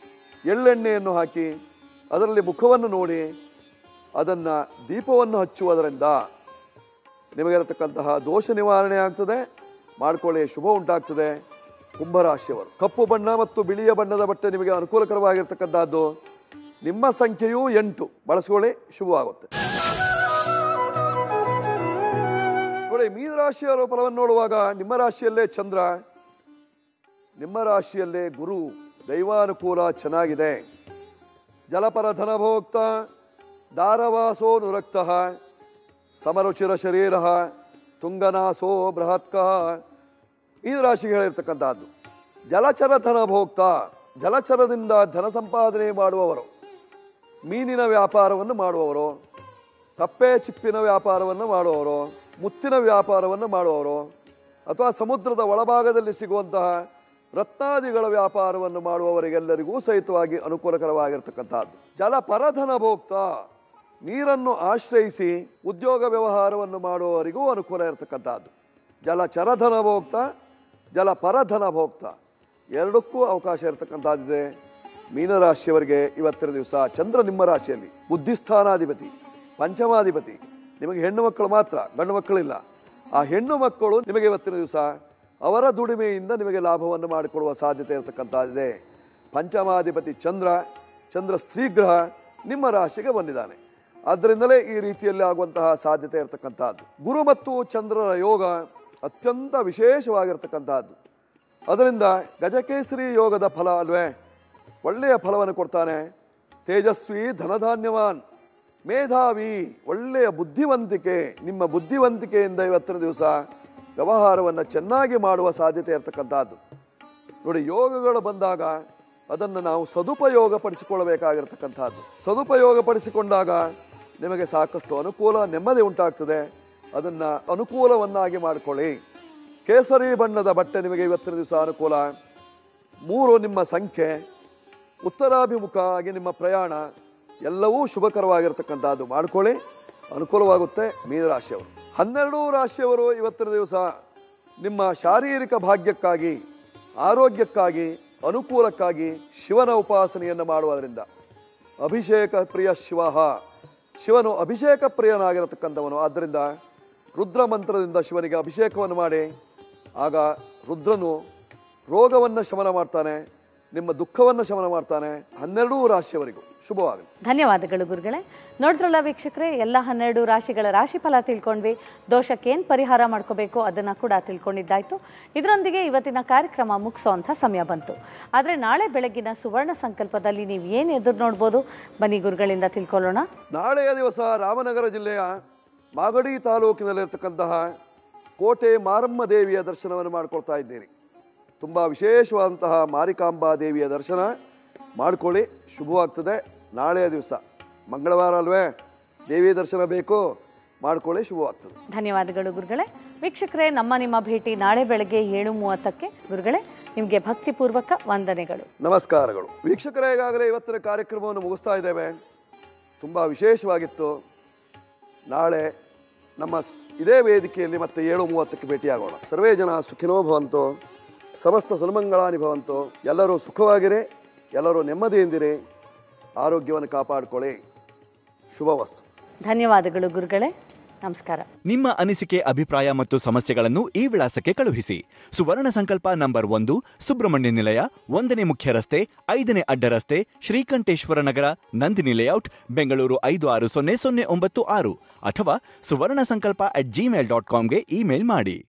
ಎಳ್ಳೆಣ್ಣೆಯನ್ನು ಹಾಕಿ ಅದರಲ್ಲಿ ಮುಖವನ್ನು ನೋಡಿ ಅದನ್ನು ದೀಪವನ್ನು ಹಚ್ಚುವುದರಿಂದ ನಿಮಗಿರತಕ್ಕಂತಹ ದೋಷ ನಿವಾರಣೆ ಆಗ್ತದೆ ಮಾಡ್ಕೊಳ್ಳಿ ಶುಭ ಉಂಟಾಗ್ತದೆ ಕುಂಭರಾಶಿಯವರು ಕಪ್ಪು ಬಣ್ಣ ಮತ್ತು ಬಿಳಿಯ ಬಣ್ಣದ ಬಟ್ಟೆ ನಿಮಗೆ ಅನುಕೂಲಕರವಾಗಿರ್ತಕ್ಕಂಥದ್ದು ನಿಮ್ಮ ಸಂಖ್ಯೆಯೂ ಎಂಟು ಬಳಸ್ಕೊಳ್ಳಿ ಶುಭವಾಗುತ್ತೆ ನೋಡಿ ಮೀನ ರಾಶಿಯವರ ಫಲವನ್ನು ನೋಡುವಾಗ ನಿಮ್ಮ ರಾಶಿಯಲ್ಲೇ ಚಂದ್ರ ನಿಮ್ಮ ರಾಶಿಯಲ್ಲೇ ಗುರು ದೈವಾನುಕೂಲ ಚೆನ್ನಾಗಿದೆ ಜಲಪರ ಧನಭೋಕ್ತ ದಾರವಾಸೋ ನುರಕ್ತ ಸಮರುಚಿರ ಶರೀರ ತುಂಗನಾಸೋ ಬೃಹತ್ಕ ಈ ರಾಶಿಗೆ ಹೇಳಿರ್ತಕ್ಕಂಥದ್ದು ಜಲಚರ ಧನ ಭೋಕ್ತ ಜಲಚರದಿಂದ ಧನ ಸಂಪಾದನೆ ಮಾಡುವವರು ಮೀನಿನ ವ್ಯಾಪಾರವನ್ನು ಮಾಡುವವರು ಕಪ್ಪೆ ಚಿಪ್ಪಿನ ವ್ಯಾಪಾರವನ್ನು ಮಾಡುವವರು ಮುತ್ತಿನ ವ್ಯಾಪಾರವನ್ನು ಮಾಡುವವರು ಅಥವಾ ಸಮುದ್ರದ ಒಳಭಾಗದಲ್ಲಿ ಸಿಗುವಂತಹ ರತ್ನಾದಿಗಳ ವ್ಯಾಪಾರವನ್ನು ಮಾಡುವವರಿಗೆಲ್ಲರಿಗೂ ಸಹಿತವಾಗಿ ಅನುಕೂಲಕರವಾಗಿರ್ತಕ್ಕಂಥದ್ದು ಜಲಪರಧನ ಭೋಕ್ತ ನೀರನ್ನು ಆಶ್ರಯಿಸಿ ಉದ್ಯೋಗ ವ್ಯವಹಾರವನ್ನು ಮಾಡುವವರಿಗೂ ಅನುಕೂಲ ಇರತಕ್ಕಂಥದ್ದು ಜಲಚರಧನ ಭೋಕ್ತ ಜಲಪರಧನ ಭೋಕ್ತ ಎರಡಕ್ಕೂ ಅವಕಾಶ ಇರತಕ್ಕಂಥದ್ದಿದೆ ಮೀನರಾಶಿಯವರಿಗೆ ಇವತ್ತಿನ ದಿವಸ ಚಂದ್ರ ನಿಮ್ಮ ರಾಶಿಯಲ್ಲಿ ಬುದ್ಧಿಸ್ಥಾನಾಧಿಪತಿ ಪಂಚಮಾಧಿಪತಿ ನಿಮಗೆ ಹೆಣ್ಣು ಮಕ್ಕಳು ಮಾತ್ರ ಗಂಡು ಮಕ್ಕಳಿಲ್ಲ ಆ ಹೆಣ್ಣು ಮಕ್ಕಳು ನಿಮಗೆ ಇವತ್ತಿನ ದಿವಸ ಅವರ ದುಡಿಮೆಯಿಂದ ನಿಮಗೆ ಲಾಭವನ್ನು ಮಾಡಿಕೊಡುವ ಸಾಧ್ಯತೆ ಇರತಕ್ಕಂಥದ್ದಿದೆ ಪಂಚಮಾಧಿಪತಿ ಚಂದ್ರ ಚಂದ್ರ ಸ್ತ್ರೀಗ್ರಹ ನಿಮ್ಮ ರಾಶಿಗೆ ಬಂದಿದ್ದಾನೆ ಆದ್ದರಿಂದಲೇ ಈ ರೀತಿಯಲ್ಲಿ ಆಗುವಂತಹ ಸಾಧ್ಯತೆ ಇರತಕ್ಕಂಥದ್ದು ಗುರು ಮತ್ತು ಚಂದ್ರರ ಯೋಗ ಅತ್ಯಂತ ವಿಶೇಷವಾಗಿರ್ತಕ್ಕಂಥದ್ದು ಅದರಿಂದ ಗಜಕೇಸರಿ ಯೋಗದ ಫಲ ಅಲ್ವೇ ಒಳ್ಳೆಯ ಫಲವನ್ನು ಕೊಡ್ತಾನೆ ತೇಜಸ್ವಿ ಧನಧಾನ್ಯವಾನ್ ಮೇಧಾವಿ ಒಳ್ಳೆಯ ಬುದ್ಧಿವಂತಿಕೆ ನಿಮ್ಮ ಬುದ್ಧಿವಂತಿಕೆಯಿಂದ ಇವತ್ತಿನ ದಿವಸ ವ್ಯವಹಾರವನ್ನು ಚೆನ್ನಾಗಿ ಮಾಡುವ ಸಾಧ್ಯತೆ ಇರತಕ್ಕಂಥದ್ದು ನೋಡಿ ಯೋಗಗಳು ಬಂದಾಗ ಅದನ್ನು ನಾವು ಸದುಪಯೋಗ ಪಡಿಸಿಕೊಳ್ಳಬೇಕಾಗಿರ್ತಕ್ಕಂಥದ್ದು ಸದುಪಯೋಗ ಪಡಿಸಿಕೊಂಡಾಗ ನಿಮಗೆ ಸಾಕಷ್ಟು ಅನುಕೂಲ ನೆಮ್ಮದಿ ಉಂಟಾಗ್ತದೆ ಅದನ್ನು ಅನುಕೂಲವನ್ನಾಗಿ ಮಾಡಿಕೊಳ್ಳಿ ಕೇಸರಿ ಬಣ್ಣದ ಬಟ್ಟೆ ನಿಮಗೆ ಇವತ್ತಿನ ದಿವಸ ಅನುಕೂಲ ಮೂರು ನಿಮ್ಮ ಸಂಖ್ಯೆ ಉತ್ತರಾಭಿಮುಖ ಆಗಿ ನಿಮ್ಮ ಪ್ರಯಾಣ ಎಲ್ಲವೂ ಶುಭಕರವಾಗಿರ್ತಕ್ಕಂಥದ್ದು ಮಾಡ್ಕೊಳ್ಳಿ ಅನುಕೂಲವಾಗುತ್ತೆ ಮೀನರಾಶಿಯವರು ಹನ್ನೆರಡು ರಾಶಿಯವರು ಇವತ್ತಿನ ದಿವಸ ನಿಮ್ಮ ಶಾರೀರಿಕ ಭಾಗ್ಯಕ್ಕಾಗಿ ಆರೋಗ್ಯಕ್ಕಾಗಿ ಅನುಕೂಲಕ್ಕಾಗಿ ಶಿವನ ಉಪಾಸನೆಯನ್ನು ಮಾಡುವುದರಿಂದ ಅಭಿಷೇಕ ಪ್ರಿಯ ಶಿವ ಶಿವನು ಅಭಿಷೇಕ ಪ್ರಿಯನಾಗಿರತಕ್ಕಂಥವನು ಆದ್ದರಿಂದ ರುದ್ರ ಮಂತ್ರದಿಂದ ಶಿವನಿಗೆ ಅಭಿಷೇಕವನ್ನು ಮಾಡಿ ಆಗ ರುದ್ರನು ರೋಗವನ್ನು ಶಮನ ಮಾಡ್ತಾನೆ ನಿಮ್ಮ ದುಃಖವನ್ನು ಶಮನ ಮಾಡ್ತಾನೆ ಹನ್ನೆರಡೂ ರಾಶಿಯವರಿಗೂ ಶುಭವಾಗಲಿ ಧನ್ಯವಾದಗಳು ಗುರುಗಳೇ ನೋಡಿದ್ರಲ್ಲ ವೀಕ್ಷಕರೇ ಎಲ್ಲ ಹನ್ನೆರಡು ರಾಶಿಗಳ ರಾಶಿಫಲ ತಿಳ್ಕೊಂಡ್ವಿ ದೋಷಕ್ಕೆ ಏನು ಪರಿಹಾರ ಮಾಡ್ಕೋಬೇಕು ಅದನ್ನು ಕೂಡ ತಿಳ್ಕೊಂಡಿದ್ದಾಯ್ತು ಇದರೊಂದಿಗೆ ಇವತ್ತಿನ ಕಾರ್ಯಕ್ರಮ ಮುಗಿಸೋವಂಥ ಸಮಯ ಬಂತು ಆದರೆ ನಾಳೆ ಬೆಳಗ್ಗಿನ ಸುವರ್ಣ ಸಂಕಲ್ಪದಲ್ಲಿ ನೀವು ಏನು ಎದುರು ನೋಡ್ಬೋದು ಬನ್ನಿ ಗುರುಗಳಿಂದ ತಿಳ್ಕೊಳ್ಳೋಣ ನಾಳೆಯ ದಿವಸ ರಾಮನಗರ ಜಿಲ್ಲೆಯ ಮಾಗಡಿ ತಾಲೂಕಿನಲ್ಲಿರ್ತಕ್ಕಂತಹ ಕೋಟೆ ಮಾರಮ್ಮ ದೇವಿಯ ದರ್ಶನವನ್ನು ಮಾಡಿಕೊಳ್ತಾ ಇದ್ದೀರಿ ತುಂಬ ವಿಶೇಷವಾದಂತಹ ಮಾರಿಕಾಂಬಾ ದೇವಿಯ ದರ್ಶನ ಮಾಡಿಕೊಳ್ಳಿ ಶುಭವಾಗ್ತದೆ ನಾಳೆಯ ದಿವಸ ಮಂಗಳವಾರ ಅಲ್ವೇ ದೇವಿ ದರ್ಶನ ಬೇಕು ಮಾಡ್ಕೊಳ್ಳಿ ಶುಭವಾಗ್ತದೆ ಧನ್ಯವಾದಗಳು ಗುರುಗಳೇ ವೀಕ್ಷಕರೇ ನಮ್ಮ ನಿಮ್ಮ ಭೇಟಿ ನಾಳೆ ಬೆಳಗ್ಗೆ ಏಳು ಮೂವತ್ತಕ್ಕೆ ಗುರುಗಳೇ ನಿಮಗೆ ಭಕ್ತಿಪೂರ್ವಕ ವಂದನೆಗಳು ನಮಸ್ಕಾರಗಳು ವೀಕ್ಷಕರೇ ಈಗಾಗಲೇ ಇವತ್ತಿನ ಕಾರ್ಯಕ್ರಮವನ್ನು ಮುಗಿಸ್ತಾ ಇದ್ದೇವೆ ತುಂಬ ವಿಶೇಷವಾಗಿತ್ತು ನಾಳೆ ನಮ್ಮ ಸ್- ಇದೇ ವೇದಿಕೆಯಲ್ಲಿ ಮತ್ತೆ ಏಳು ಮೂವತ್ತಕ್ಕೆ ಭೇಟಿಯಾಗೋಣ ಸರ್ವೇ ಜನ ಸುಖಿನೋ ಭವಂತು ಸಮಸ್ತ ಸನ್ಮಂಗಳಾನಿ ಭವಂತು ಎಲ್ಲರೂ ಸುಖವಾಗಿರಿ ಎಲ್ಲರೂ ನೆಮ್ಮದಿಯಿಂದಿರಿ ಆರೋಗ್ಯವನ್ನು ಕಾಪಾಡಿಕೊಳ್ಳಿ ಶುಭವಸ್ತು ಧನ್ಯವಾದಗಳು ಗುರುಗಳೇ ನಮಸ್ಕಾರ ನಿಮ್ಮ ಅನಿಸಿಕೆ ಅಭಿಪ್ರಾಯ ಮತ್ತು ಸಮಸ್ಯೆಗಳನ್ನು ಈ ವಿಳಾಸಕ್ಕೆ ಕಳುಹಿಸಿ ಸುವರ್ಣ ಸಂಕಲ್ಪ ನಂಬರ್ ಒಂದು ಸುಬ್ರಹ್ಮಣ್ಯ ನಿಲಯ ಒಂದನೇ ಮುಖ್ಯ ರಸ್ತೆ ಐದನೇ ಅಡ್ಡ ರಸ್ತೆ ಶ್ರೀಕಂಠೇಶ್ವರ ನಗರ ನಂದಿನಿ ಲೇಔಟ್ ಬೆಂಗಳೂರು ಐದು ಆರು ಸೊನ್ನೆ ಸೊನ್ನೆ ಒಂಬತ್ತು ಆರು ಅಥವಾ Suvarna Sankalpa at Gmail dot ಕಾಮ್ಗೆ ಇಮೇಲ್ ಮಾಡಿ